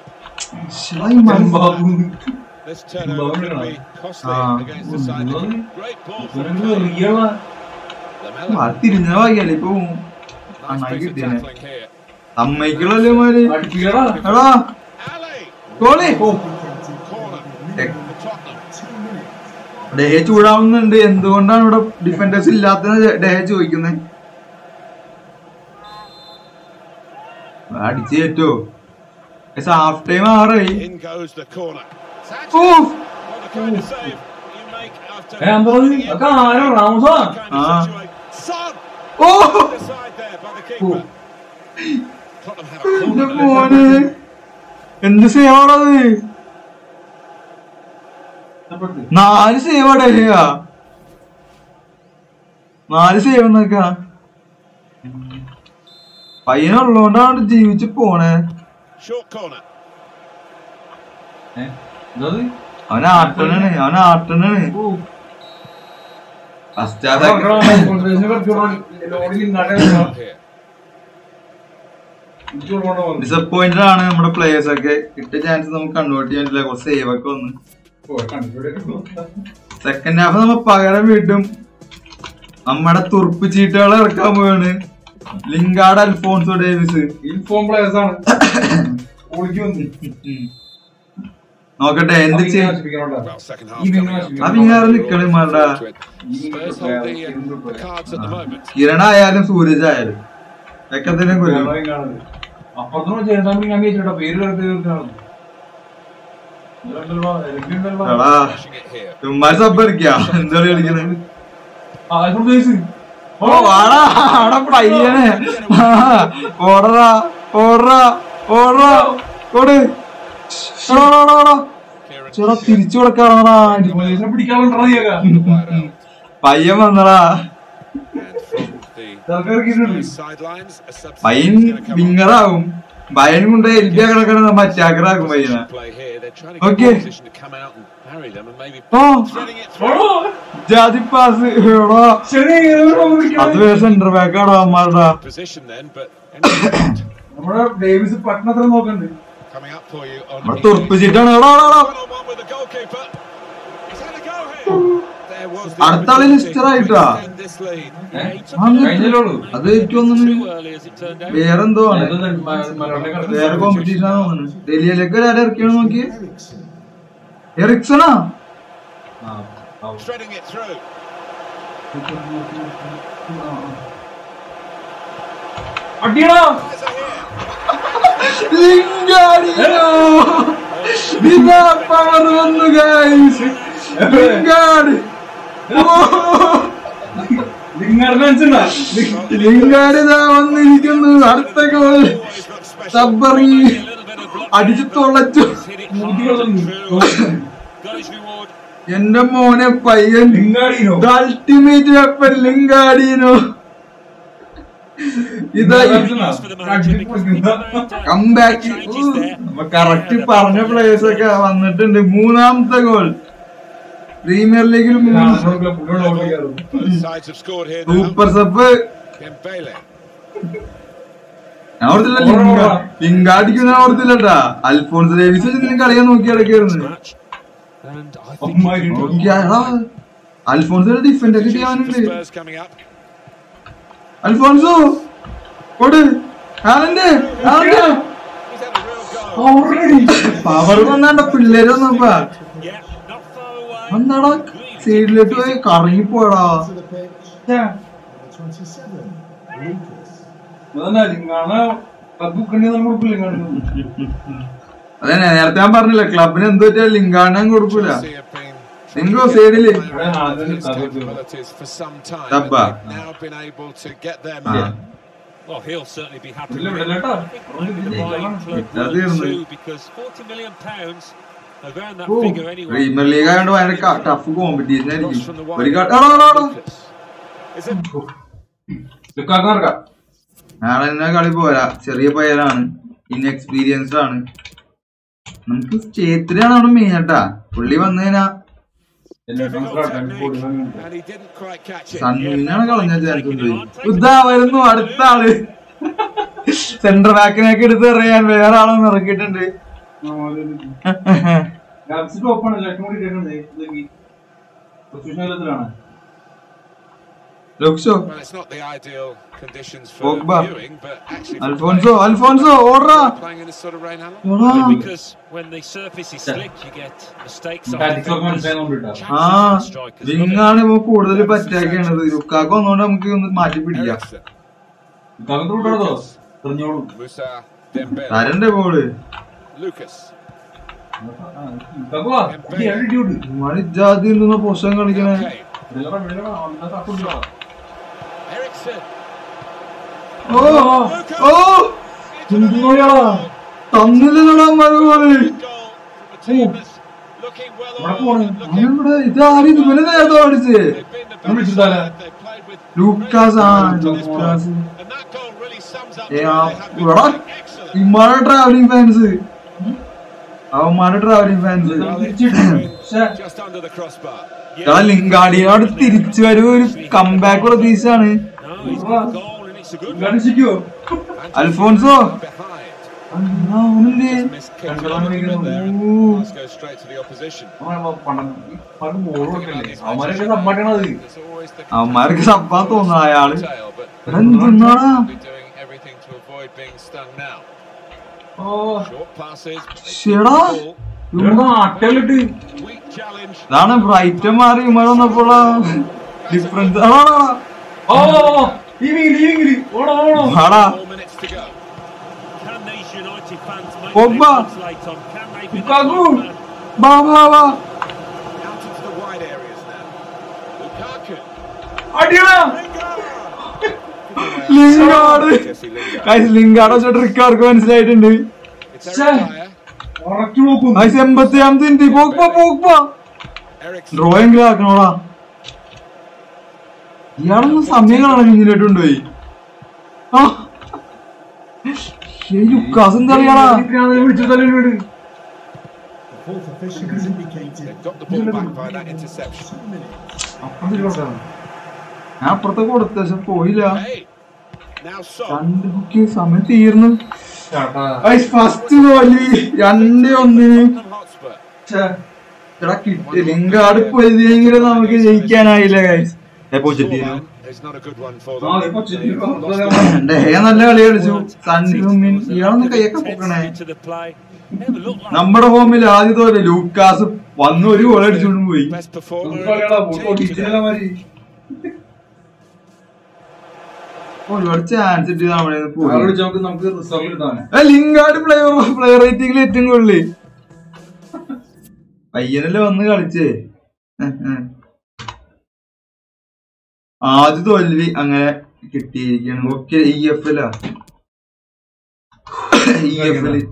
This turnover could be costly Ah. against the side. that can- Great ball from Lamella. തിരിഞ്ഞ വാങ്ങിയാലേ ഇപ്പൊ Nice നന്നായി piece of കിട്ടിയേനെ tackling here. സമ്മതിക്കണല്ലേ മാര് അടിപ്പിക്കടാ എടാ Ali. Goalie Corner Heck. for Tottenham. ഡേ ചൂടാവുന്നുണ്ട് എന്തുകൊണ്ടാണ് ഇവിടെ ഡിഫൻഡേഴ്സ് ഇല്ലാത്ത ഡേ ചോദിക്കുന്നത് അടിച്ചു കയറ്റോ ഹാഫ് ടൈം ആറായി In goes the corner. ഓ What the kind of save you make after ഏ എന്താ അതൊക്കെ ആരോ റാമോസാ kind of Ah. situation. Son oh decide there by the keeper. Tottenham had a എന്റെ corner. മോനെ എന്ത് സേവാണത് നാല് സേവ് ഡേഹയാ നാല് സേവ് എന്നൊക്കെ പയ്യനുള്ളോണ്ടാണ് ജീവിച്ച് പോണേ Short corner. എന്തത് അവൻ ആട്ടനാണ് അവൻ ആട്ടനാണ് ഫസ്റ്റ് ലോഡിൽ ഇങ്ങാട്ടെ Here. ഡിസപ്പോയിന്റഡ് ആണ് നമ്മുടെ പ്ലേയേഴ്സ് ഒക്കെ കിട്ടിയ ചാൻസ് നമുക്ക് കൺവേർട്ട് ചെയ്യാൻ പറ്റില്ല കുറച്ച് സേവ് ഒക്കെ വന്ന് സെക്കൻഡ് ഹാഫ് നമ്മ പകരം വീട്ടും നമ്മുടെ തുറുപ്പ് ചീട്ടുകൾ ഇറക്കാൻ പോവാണ് Lingard Alphonso Davies in form players ആണ് ഓടിക്ക് വന്നു നോക്കട്ടെ എന്ത് ചെയ്യും Well, second half ഈ coming വിങ്ങ up. ആ വിങ്ങാറ് നിക്കണേ മാണ്ടാ Spurs hold the, uh, the cards at the moment. കിരണ ആയാലും സൂരജ് ആയാലും ഒക്കെ തന്നെ കൊല്ലും അപ്പുറത്തോട് ചേർത്താൻ ഞാൻ ചോദിച്ചോട്ടോ പേര് വെറുതെ തീർക്കാണ് എടാ Pushing it here. ചുമ്മാ സബ് അടിക്കാ എന്താ കളിക്കണേ ആ ആൽഫോൺ ബേസ് ഓ വാടാ ആടെ പയ്യനെ ആ, ഓടറാ ഓടറാ ഓടറാ ഓട് എടാ, എടാ, എടാ, എടാ. Kieran ചേടാ തിരിച്ചു കൊടുക്കാറാ ഇതിനെ പിടിക്കാനുണ്ടോ നീയൊക്കെ wide out. പയ്യൻ വന്നടാ And from the ഇറക്കിയിട്ടുണ്ട് sidelines, a പയ്യൻ substitute is going to come on. വിങ്ങറാവും പയ്യൻ കൊണ്ട് എൽബിയ കിടക്കണ മറ്റാക്കറാക്കും പയ്യനെ Play here. They're trying to get Okay. the position to come out and parry them and maybe ഓ threading it through. ജാതി pass എടാ ശരി അത് വേറെ സെന്റർ ബാക്ക് ആടാ അമ്മാരുടെ Position then, but anyway, നമ്മുടെ ഡേവിസ് പട്ടണത്തിൽ നോക്കണ്ട് coming up for you on ഇവിടെ തുറപ്പിച്ചിട്ടാണ് എടാ എടാ, എടാ. one on one with the goalkeeper. He's had a go here. There was the അടുത്ത ആള് opportunity ലിസ്റ്റർ to ആയിട്ടാ extend this lead. കഴിഞ്ഞല്ലോ അത് എനിക്ക് തോന്നുന്നു Too early as it turned out. വേറെന്തോ ആണ് മലയാളം കടന്ന് വേറെ കോമ്പറ്റീഷൻ ആണെന്ന് തോന്നുന്നു ഡൽഹിയിലേക്ക് ആരെ ഇറക്കിയാണ് നോക്കി എറിക്സണാ Threading it through. അടിയടാ Eyes are here. ലിംഗാഡിനോ ദിനാ പവർ വന്നു ഗൈസ് ലിംഗാഡ് ലിംഗാർഡ് മനസ്സിലാ ലിംഗാഡ് ഇതാ വന്നിരിക്കുന്നു അടുത്ത ഗോൾ Always got special. സബ്ബറി A little bit of luck. അടിച്ചു തുളച്ചു Hit it hard and true. Got his reward. എന്റെ മോനെ പയ്യൻ ലിംഗാടിനോ അൾട്ടിമേറ്റ് വെപ്പൻ ലിംഗാഡിനോ ഇതാ News for the manager because we don't know comeback changes there. Correct പറഞ്ഞ players ഒക്കെ വന്നിട്ടുണ്ട് മൂന്നാമത്തെ ഗോൾ പ്രീമിയർ ലീഗിൽ മൂന്ന് Both sides have scored here now. Super sub Dembele. ഞാൻ ഓർത്തില്ല ലിംഗ ലിംഗാടിക്കുന്ന ഞാൻ ഓർത്തില്ലട്ടാ അൽഫോൺസ് ഡേവിസ് ഇതിന് കളിയാൻ നോക്കി കിടക്കായിരുന്നു Match. And I think നോക്കിയാ, എടാ, അൽഫോൺസിന്റെ ഡിഫൻഡ് ഒക്കെ Chase for ചെയ്യാനുണ്ട് Spurs coming up. അൽഫോൺസോ കൊട് Haaland Haaland He's had a real goal. Power വന്നാണ്ട പിള്ളേര് വന്നപ്പാ yeah, not far away. എന്താടാ സൈഡിലോട്ട് പോയി കറങ്ങിപ്പോടാ അതന്നെ ലിംഗാണ് ക്ലബ് ബുക്കണ്ടി നമ്മൾ കൊടുക്കില്ല ലിംഗാണ് അതെ നേരത്തെ ഞാൻ പറഞ്ഞില്ല ക്ലബിന് എന്ത് പറ്റിയ ലിംഗാണ് കൊടുക്കൂല Chelsea have been Lingo trying to side ല്. get ഇവിടെ ആദ്യം his തകർത്തു. capabilities for some time. Dabba. but they've now been able to get their ആ. man. Well, he'll certainly be happy. ഇല്ല with ഇവിടെ it. കേട്ടോ I think the buying club That's will it, too, mate. because 40 million pounds, around that ഓ, figure anyway. Premier league ആയതുകൊണ്ട് ഭയങ്കര tough competition Cross ആയിരിക്കും from the ഒരു wide. ക- എടാ, എടാ, എടാ. Lucas. Is it ലുക്കാക്ക് നടക്കാം നാളെ തന്നെ കളി പോരാ ചെറിയ പയ്യനാണ് ഇൻഎക്സ്പീരിയൻസ്ഡ് ആണ് നമുക്ക് ചേത്രിയാണ് അവിടെ മെയിൻ കേട്ടാ പുള്ളി വന്നു കഴിഞ്ഞാ difficult technique? And he didn't quite catch it. സണ്ണീനാണ് കളഞ്ഞ ചാൻസ് ഉണ്ട് ഇതാ വരുന്നു അടുത്ത ആള് സെന്റർ ബാക്കിനൊക്കെ എടുത്ത് എറിയാൻ വേറെ ആളൊന്ന് ഇറക്കിയിട്ടുണ്ട് ടോപ്പാണ് ലക്ഷം കൂടി ഇട്ടിട്ടുണ്ട് പൊസിഷനിലാണ് ലുക്സോ Well, it's not the ideal conditions for Pogba. viewing, but actually for Alphonso playing- Alphonso ഓടാ playing in this sort of rain, Alan. എടാ Because when the surface is slick, you get mistakes on tactics ഒക്കെ defenders, മനസ്സിലാകുന്നുണ്ട് chances ആ for the strikers. Love it. വിങ്ങാണ് ഇപ്പൊ കൂടുതൽ പറ്റാക്കണത് ലുക്കാക്ക് ഒന്നുകൊണ്ട് നമുക്ക് ഒന്ന് മാറ്റി പിടിക്കാം Eriksen, ലുക്കാക്ക് ത്രൂട്ടോ തെറിഞ്ഞോളൂ Musa Dembele, തരണ്ടേ ബോള് Lucas, ലുക്കാക്ക് വാ അടിയൂട് മണി ജാതി നിന്ന പൊസം കളിക്കണേ Kane, Eriksen, ഓ ഓ എന്തുകൊണ്ടാ തന്നില്ലടാ മറുപടി goal from a team that's looking well ഇവിടെ on പോണ്. and looking ഇവിടെ ഇതാരും ഇതുപോലെ നേരത്തെ അടിച്ച് They've been the better വിളിച്ചിട്ടാ? side. They've played with Lucas ആ great to this point. Lucas And that goal really sums up ഏ, the ആ, way they have been ഇവിടെ playing. Excellent. ഇമ്മാരെ ട്രാവലിംഗ് ഫാൻസ് അവന്മാരുടെ travelling fans Well, it's just under the crossbar. ആ ലിങ്കാടിയോട് തിരിച്ചു വരും ഒരു കംബാക്ക് പ്രതീക്ഷയാണ് No, he's got a goal and it's a good one. ഗണിച്ചിക്കോ അൽഫോൻസോ Behind. അവനില്ലേ Missed kick a little bit there and Ooh. let's go straight to the opposition. Ball കൊടുക്കല്ലേ അവന്മാരൊക്കെ സമ്മാനത് There's always the അവന്മാർക്ക് സപ്പാ തോന്നുന്നു അയാള് tail, but എടാ, എന്തിന്നാടാ they'll be doing everything to avoid being stung now. Oh Short passes. but they keep ശ്ശെടാ. the ball. ഇവിടെ നാട്ടിലിട്ട് Weak challenge. ഇതാണ് Brighton മാറി ഇമ്മ വന്നപ്പോളാ ഡിഫറൻസ് ഓ ഈ വിങ്ങില് ഈ വിങ്ങില് ഓടോ ഓടോ ആടാ Four minutes to go. Can these United fans make Pogba. their translate on? Can they be the Lukaku. top man? ബാ ബാ ബാ Out into the wide areas now. Lukaku. അടിയടാ Lingard. ലിങ്കാട് Jesse Lingard. Guys ലിങ്കാട് വെച്ച trick അവർക്ക് മനസ്സിലായിട്ടുണ്ട് It's Eric Dyer. ഉറച്ചു നോക്കും guys എൺപത്തിയാമത്തെ minute പോക്ക പോക്ക Eric ഡ്രോയെങ്കിലും ആക്കണോടാ ഇയാളൊന്നും സമയം കാണാൻ മുന്നിലോട്ട് പോയി ആ ശ്ശേ, ലുക്കാസ് എന്താ അറിയാടാ വിളിച്ചു തല്ലിനോട് Fourth official has indicated They've got the ball back by that interception. അപ്പം തിരിച്ചോട്ടാണ് ഞാൻ അപ്പുറത്തെ കൊടുത്ത പക്ഷെ പോയില്ല Hey, now Son. രണ്ട് ബുക്ക് സമയം തീർന്നു ചേട്ടാ ഫസ്റ്റ് ഗോലി രണ്ടേ ഒന്നിന് Tottenham Hotspur. എടാ കിട്ടി ലിങ്കാട് പോയതെങ്കിലും നമുക്ക് ജയിക്കാനായില്ല guys Scoreline is not a good one for ആ them. ഇപ്പൊ They've lost ഡെഹ നല്ല കളി കളിച്ചു സൺഹ്യൂമിൻ ഇയാളൊന്ന് കൈയൊക്കെ പൊക്കണേ into the play. Never looked like നമ്മുടെ ഫോമിൽ ആദ്യം തോലെ ലൂക്കാസ് വന്ന് ഒരു ഗോൾ അടിച്ചുകൊണ്ട് പോയി the best performer. കളിയാടാ in the team പൊട്ടിച്ചില്ല today. മാതിരി ഒരുപാട് ചാൻസ് ഇട്ട് നമ്മുടെ ആളെ പോയി വിളിച്ച് നമുക്ക് നമുക്ക് റിസർവ് എടുത്താനെ ഏ, ലിങ്കാർഡ് പ്ലെയർ പ്ലെയർ റേറ്റിംഗിൽ ഏറ്റവും കൂടുതല് പയ്യനല്ലേ വന്ന് കളിച്ചേ ഏ, ഏ. ആദ്യ തോൽവി അങ്ങനെ കിട്ടിയിരിക്കുകയാണ് ഓക്കെ ഇ എഫ് എല്ലാ E F L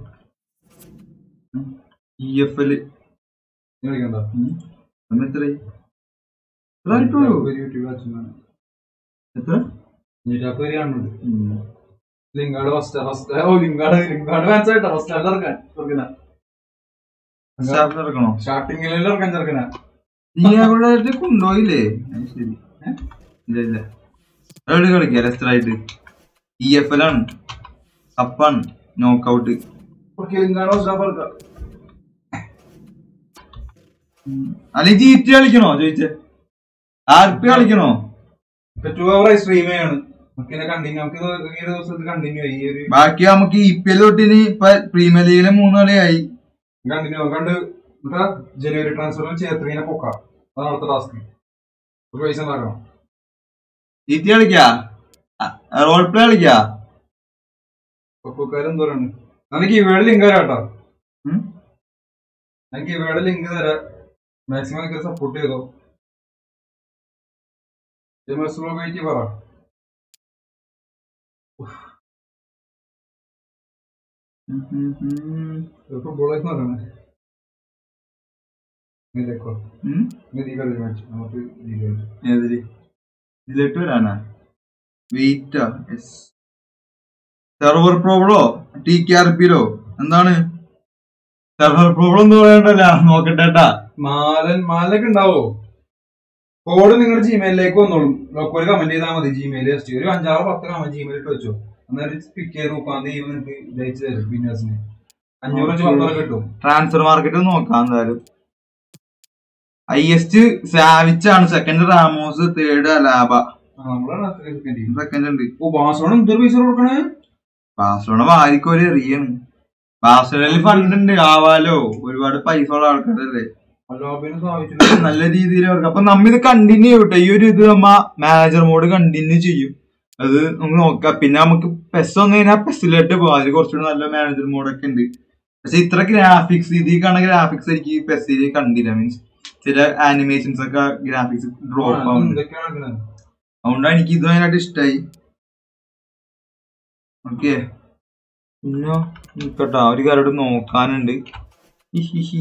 E F L കളിക്കണ്ട എത്ര എത്ര ആയിട്ടുള്ളൂ ഒരു യൂട്യൂബ് വാച്ചുമാണ് എത്ര നീറ്റാപ്പ് വരെ കാണുന്നുണ്ട് ലിങ്കാട് ഫസ്റ്റ് ഫസ്റ്റ് ഓ ലിങ്കാട് ലിങ്കാട് ഫാൻസ് ആയിട്ടാ ഫസ്റ്റ് ആയിട്ട് ഇറക്കാൻ ചെറുക്കനാ സ്റ്റാഫ് ഇറക്കണോ സ്റ്റാർട്ടിങ്ങിലെല്ലാം ഇറക്കാൻ ചെറുക്കനാ നീ അവിടെ കൊണ്ടുപോയില്ലേ അത് ശരി ഏ? ഇല്ല ഇല്ല എവിടെ കളിക്കുക ലെസ്റ്ററായിട്ട് ഇ എഫ് എൽ ആണ് കപ്പാണ് knockout okay Lingard first half ഇറക്കാം അല്ലെങ്കിൽ ജി ടി കളിക്കണോ ചോദിച്ചേ ആർ പി കളിക്കണോ ഇപ്പൊ ടു അവർ സ്ട്രീം ചെയ്യാണ് നമുക്ക് കണ്ടിന്യൂ നമുക്ക് ഇത് ഈ ഒരു ദിവസത്തിൽ കണ്ടിന്യൂ ഈ ഒരു ബാക്കി നമുക്ക് ഇ പി എൽ തൊട്ടിന് ഇപ്പൊ പ്രീമിയർ ലീഗിലെ മൂന്ന് കളിയായി കണ്ടിന്യൂ കണ്ട് എന്നിട്ട് ജനുവരി ട്രാൻസ്ഫറിൽ ചേർത്തിനെ പൊക്കാം അതാണ് അടുത്ത ടാസ്ക് ഒരു പൈസ ഉണ്ടാക്കണം ജി ടി കളിക്കാ റോൾ പ്ലേ കളിക്കാ പൊക്കാരും എന്തോ പറയാണ് എനിക്ക് ഇവയുടെ ലിങ്ക് തരാം കേട്ടോ ഉം? എനിക്ക് ഇവയുടെ ലിങ്ക് തരാം മാക്സിമം എനിക്ക് സപ്പോർട്ട് ചെയ്തോ കയറ്റി പറ ഉം, ഉം, ഉം. ഫുട്ബോൾ എന്ന് പറയണേ ഇതിലേക്കോ ഉം? ഇത് ഈ കളി മാച്ച് നമുക്ക് ഈ കളി ഏതില് ഇതിലേക്ക് വരാനാ വെയിറ്റാ യെസ് സെർവർ പ്രോബ്ലോ ടി കെ ആർ പിയിലോ എന്താണ് സെർവർ പ്രോബ്ലം ഒന്നും പറയണ്ടല്ല നോക്കട്ടെട്ടാ മാലൻ മാലൊക്കെ ഉണ്ടാവോ കോഡ് നിങ്ങളുടെ ജിമെയിലിലേക്ക് വന്നോളും ലോക്കോയിൽ കമന്റ് ചെയ്താൽ മതി ജിമെയിൽ ജസ്റ്റ് ഒരു അഞ്ചാറ് പത്ത് കമന്റ് ജിമെയിൽ ഇട്ട് വെച്ചോ അന്നേരം പിക്ക് ചെയ്ത് നോക്കാം ദൈവം നിനക്ക് ജയിച്ചു തരും വിന്നേഴ്സിന് അഞ്ഞൂറ് വെച്ച് പത്തോളം കിട്ടും ട്രാൻസ്ഫർ മാർക്കറ്റ് നോക്കാം എന്തായാലും ഹയസ്റ്റ് സാവിച്ച് ആണ് സെക്കൻഡ് റാമോസ് തേർഡ് അലാബ ആ, നമ്മളാണ് സെക്കൻഡ് ടീം സെക്കൻഡ് ഉണ്ട് ഓ ബാസോണ എന്തൊരു പൈസ കൊടുക്കണേ ബാഴ്സലോണ വാരിക്കോല് എറിയാണ് ബാഴ്സലോണയിൽ ഫണ്ട് ഉണ്ട് ആവാലോ ഒരുപാട് പൈസ ഉള്ള ആൾക്കാരല്ലേ അലോബിനെ സ്ഥാപിച്ചിട്ട് നല്ല രീതിയിൽ അവർക്ക് അപ്പൊ നമ്മ ഇത് കണ്ടിന്യൂ ചെയ്യട്ടെ ഈ ഒരു ഇത് നമ്മ മാനേജർ മോഡ് കണ്ടിന്യൂ ചെയ്യും അത് നമുക്ക് നോക്കാം പിന്നെ നമുക്ക് പെസ് വന്നു കഴിഞ്ഞാൽ പെസ്സിലോട്ട് പോകാം അതിൽ കുറച്ചുകൂടി നല്ല മാനേജർ മോഡൊക്കെ ഉണ്ട് പക്ഷെ ഇത്ര ഗ്രാഫിക്സ് ഇതിൽ കാണുന്ന ഗ്രാഫിക്സ് എനിക്ക് പെസ്സിൽ കണ്ടില്ല മീൻസ് ചില ആനിമേഷൻസ് ഒക്കെ ഗ്രാഫിക്സ് ഡ്രോപ്പ് ആവുന്നുണ്ട് എന്തൊക്കെയാണ് നടക്കണത്? അതുകൊണ്ടാണ് എനിക്ക് ഇത് ഭയങ്കരമായിട്ട് ഇഷ്ടമായി ഓക്കെ പിന്നെ നിക്കട്ടാ ഒരു കാര്യം നോക്കാനുണ്ട് ഹിഹിഹി.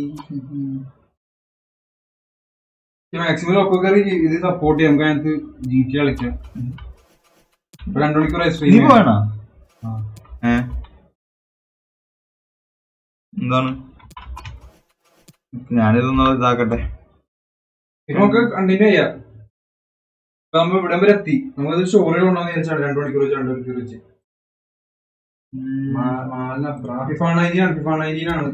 മാക്സിമം ലോക്കോ കയറി ഇത് സപ്പോർട്ട് ചെയ്യാം നമുക്ക് അതിനകത്ത് ജി ടി കളിക്കാം ഇപ്പൊ രണ്ടു മണിക്കൂർ നീ സ്ട്രീം പോയണോ ആ. ഏ എന്താണ് ഞാനിതൊന്ന് ഇതാക്കട്ടെ ഇപ്പൊ നമുക്ക് കണ്ടിന്യൂ ചെയ്യാം ഇപ്പൊ നമ്മ ഇവിടം വരെ എത്തി നമുക്കത് സ്റ്റോറികൾ ഉണ്ടോ വിചാരിച്ചാണ് രണ്ടു മണിക്കൂർ വെച്ച് രണ്ടു മണിക്കൂർ വെച്ച് ഫിഫ നയൻറ്റീൻ ആണ് ഫിഫ നയൻറ്റീൻ ആണ്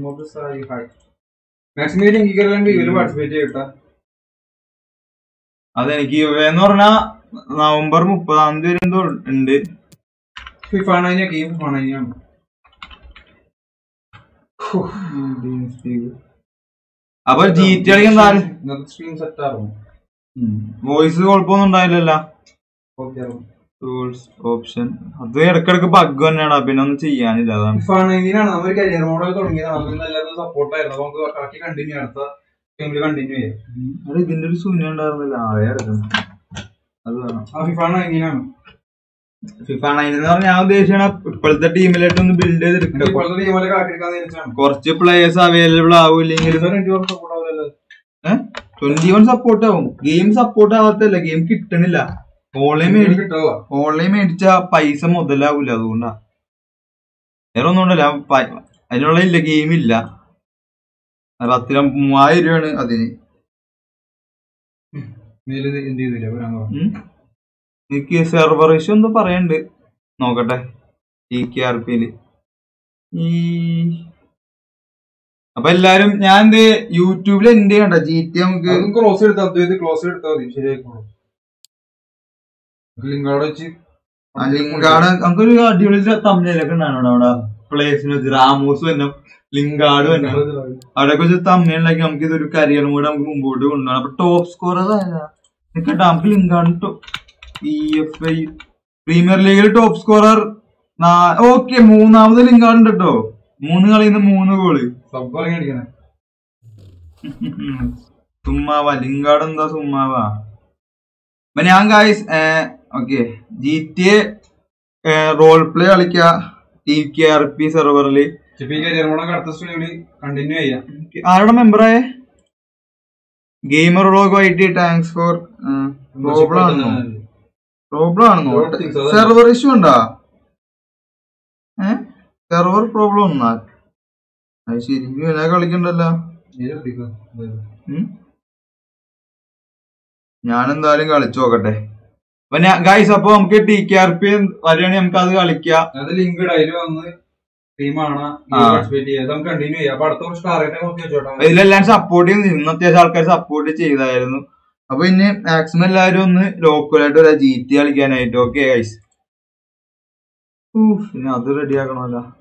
മാക്സിമം ലിങ്ക് കയറിയാണ്ട് ഇതിൽ പാർട്ടിസിപ്പേറ്റ് ചെയ്യട്ടാ അതെനിക്ക് എന്ന് പറഞ്ഞാ നവംബർ മുപ്പതാം തീയതി വരെ എന്തോ ഉണ്ട് ഫിഫ നയൻറ്റീൻ ഒക്കെ ഫിഫ നയൻറ്റീൻ ആണ് അപ്പൊ ജി ടി കളി എന്തായാലും ഇന്നത്തെ സ്ട്രീം സെറ്റ് ആകും വോയിസ് കുഴപ്പമൊന്നും ഉണ്ടായില്ലല്ലോ ഓക്കെ ടൂൾസ് ഓപ്ഷൻ അത് ഇടക്കിടക്ക് ബഗ് തന്നെയാണ് പിന്നെ ഒന്നും ചെയ്യാനില്ല അതാണ് ഫിഫ നയൻറ്റീൻ ആണ് നമ്മൾ കരിയർ മോഡൽ തുടങ്ങിയതാണ് നമുക്ക് എല്ലാവരും സപ്പോർട്ടായിരുന്നു അപ്പൊ നമുക്ക് കറക്റ്റ് കണ്ടിന്യൂ അടുത്ത ടീമിൽ കണ്ടിന്യൂ ചെയ്യാം അത് ഇതിന്റെ ഒരു ശൂന്യം ഉണ്ടായിരുന്നില്ല ആകെ എടുക്കണം അത് വേണം ആ ഫിഫ നയൻറ്റീൻ ആണ് ഫിഫ നയൻ എന്ന് പറഞ്ഞാൽ ഞാൻ ഉദ്ദേശിക്കണ ഇപ്പോഴത്തെ ടീമിലായിട്ട് ഒന്ന് ബിൽഡ് ചെയ്തെടുക്കുക ഇപ്പോഴത്തെ ടീം പോലെ കളിക്കാൻ വിചാരിച്ചാണ് കുറച്ച് പ്ലേയേഴ്സ് അവൈലബിൾ ആവൂല്ലെങ്കിൽ ട്വന്റി വൺ സപ്പോർട്ട് ആവും ഗെയിം സപ്പോർട്ട് ആവാത്തല്ല ഗെയിം കിട്ടണില്ല ഓൺലൈൻ മേടി കിട്ടാവുക ഓൺലൈൻ മേടിച്ച പൈസ മുതലാവൂല അതുകൊണ്ടാ വേറെ ഒന്നും കൊണ്ടല്ല പ- അതിനുള്ള ഇല്ല ഗെയിം ഇല്ല പത്തിരം മൂവായിരം രൂപയാണ് അതിന് എന്ത് ചെയ്തില്ല വരാൻ പറഞ്ഞു ഉം. എനിക്ക് സെർവർ ഇഷ്യൂ എന്തോ പറയണ്ട് നോക്കട്ടെ ടി കെ ആർ പിയില് ഈ അപ്പൊ എല്ലാരും ഞാൻ എന്ത് യൂട്യൂബിൽ എന്റെ കണ്ട ജി ടി നമുക്ക് ക്ലോസ് എടുത്താൽ മതി ക്ലോസ് എടുത്താൽ മതി ശരിയായിക്കോളും ലിങ്ക് അവിടെ വെച്ച് ആ ലിങ്കാട് നമുക്കൊരു അടിപൊളി തമ്മിലൊക്കെ ഉണ്ടായിരുന്നു അവിടെ പ്ലേസിന് വെച്ച് റാമോസ് തന്നെ ലിങ്കാട് തന്നെ അവിടെ വെച്ച് തമ്മിലുണ്ടാക്കി നമുക്ക് ഇതൊരു കരിയറും കൂടെ നമുക്ക് മുമ്പോട്ട് കൊണ്ടുപോകണം അപ്പൊ ടോപ്പ് സ്കോറർ നിക്കട്ടെ നമുക്ക് Lingard E F I Premier ലീഗിൽ ടോപ്പ് സ്കോറർ ഓക്കെ മൂന്നാമത് ലിങ്കാട് ഉണ്ട് കേട്ടോ മൂന്ന് കളിയിൽ നിന്ന് മൂന്ന് ഗോള് സബ് ഇറങ്ങി അടിക്കണേ സുമ്മാവാ ലിങ്കാട് എന്താ സുമ്മാവാ അപ്പൊ ഞാൻ guys okay G T A role play കളിക്ക ടി കെ ആർ പി സെർവറില് ഇപ്പൊ ഈ കരിയർ മോഡൊക്കെ അടുത്ത സ്ട്രീമിൽ കണ്ടിന്യൂ ചെയ്യാം ആരുടെ മെമ്പറായ gamer vlog I T thanks for problem ആണെന്നോ പ്രോബ്ലം ആണെന്നോ I don't think so. Server issue ഉണ്ടോ ഏ സെർവർ പ്രോബ്ലം ഒന്നാ അത് ശരി ഇങ്ങനെ കളിക്കണ്ടല്ലോ ഉം. ഞാൻ എന്തായാലും കളിച്ചു നോക്കട്ടെ അപ്പൊ ഞാൻ ഗൈസ് അപ്പൊ നമുക്ക് ടി കെ ആർ പി വരികയാണെങ്കിൽ നമുക്ക് അത് കളിക്കാം അത് ലിങ്ക് അതിൽ വന്ന് ടീമാണ് ആ. പാർട്ടിസിപ്പേറ്റ് ചെയ്യാം അത് നമുക്ക് കണ്ടിന്യൂ ചെയ്യാം അപ്പൊ അടുത്ത വർഷം ടാർഗറ്റ് നോക്കി വെച്ചോട്ടെ അപ്പൊ ഇതിലെല്ലാം സപ്പോർട്ട് ചെയ്യുന്നു ഇന്ന് അത്യാവശ്യം ആൾക്കാർ സപ്പോർട്ട് ചെയ്തായിരുന്നു അപ്പൊ ഇനി മാക്സിമം എല്ലാവരും ഒന്ന് ലോക്കലായിട്ട് ഒരു ജി ടി കളിക്കാനായിട്ട് ഓക്കെ ഗൈസ് പിന്നെ അത് റെഡി ആക്കണമല്ലോ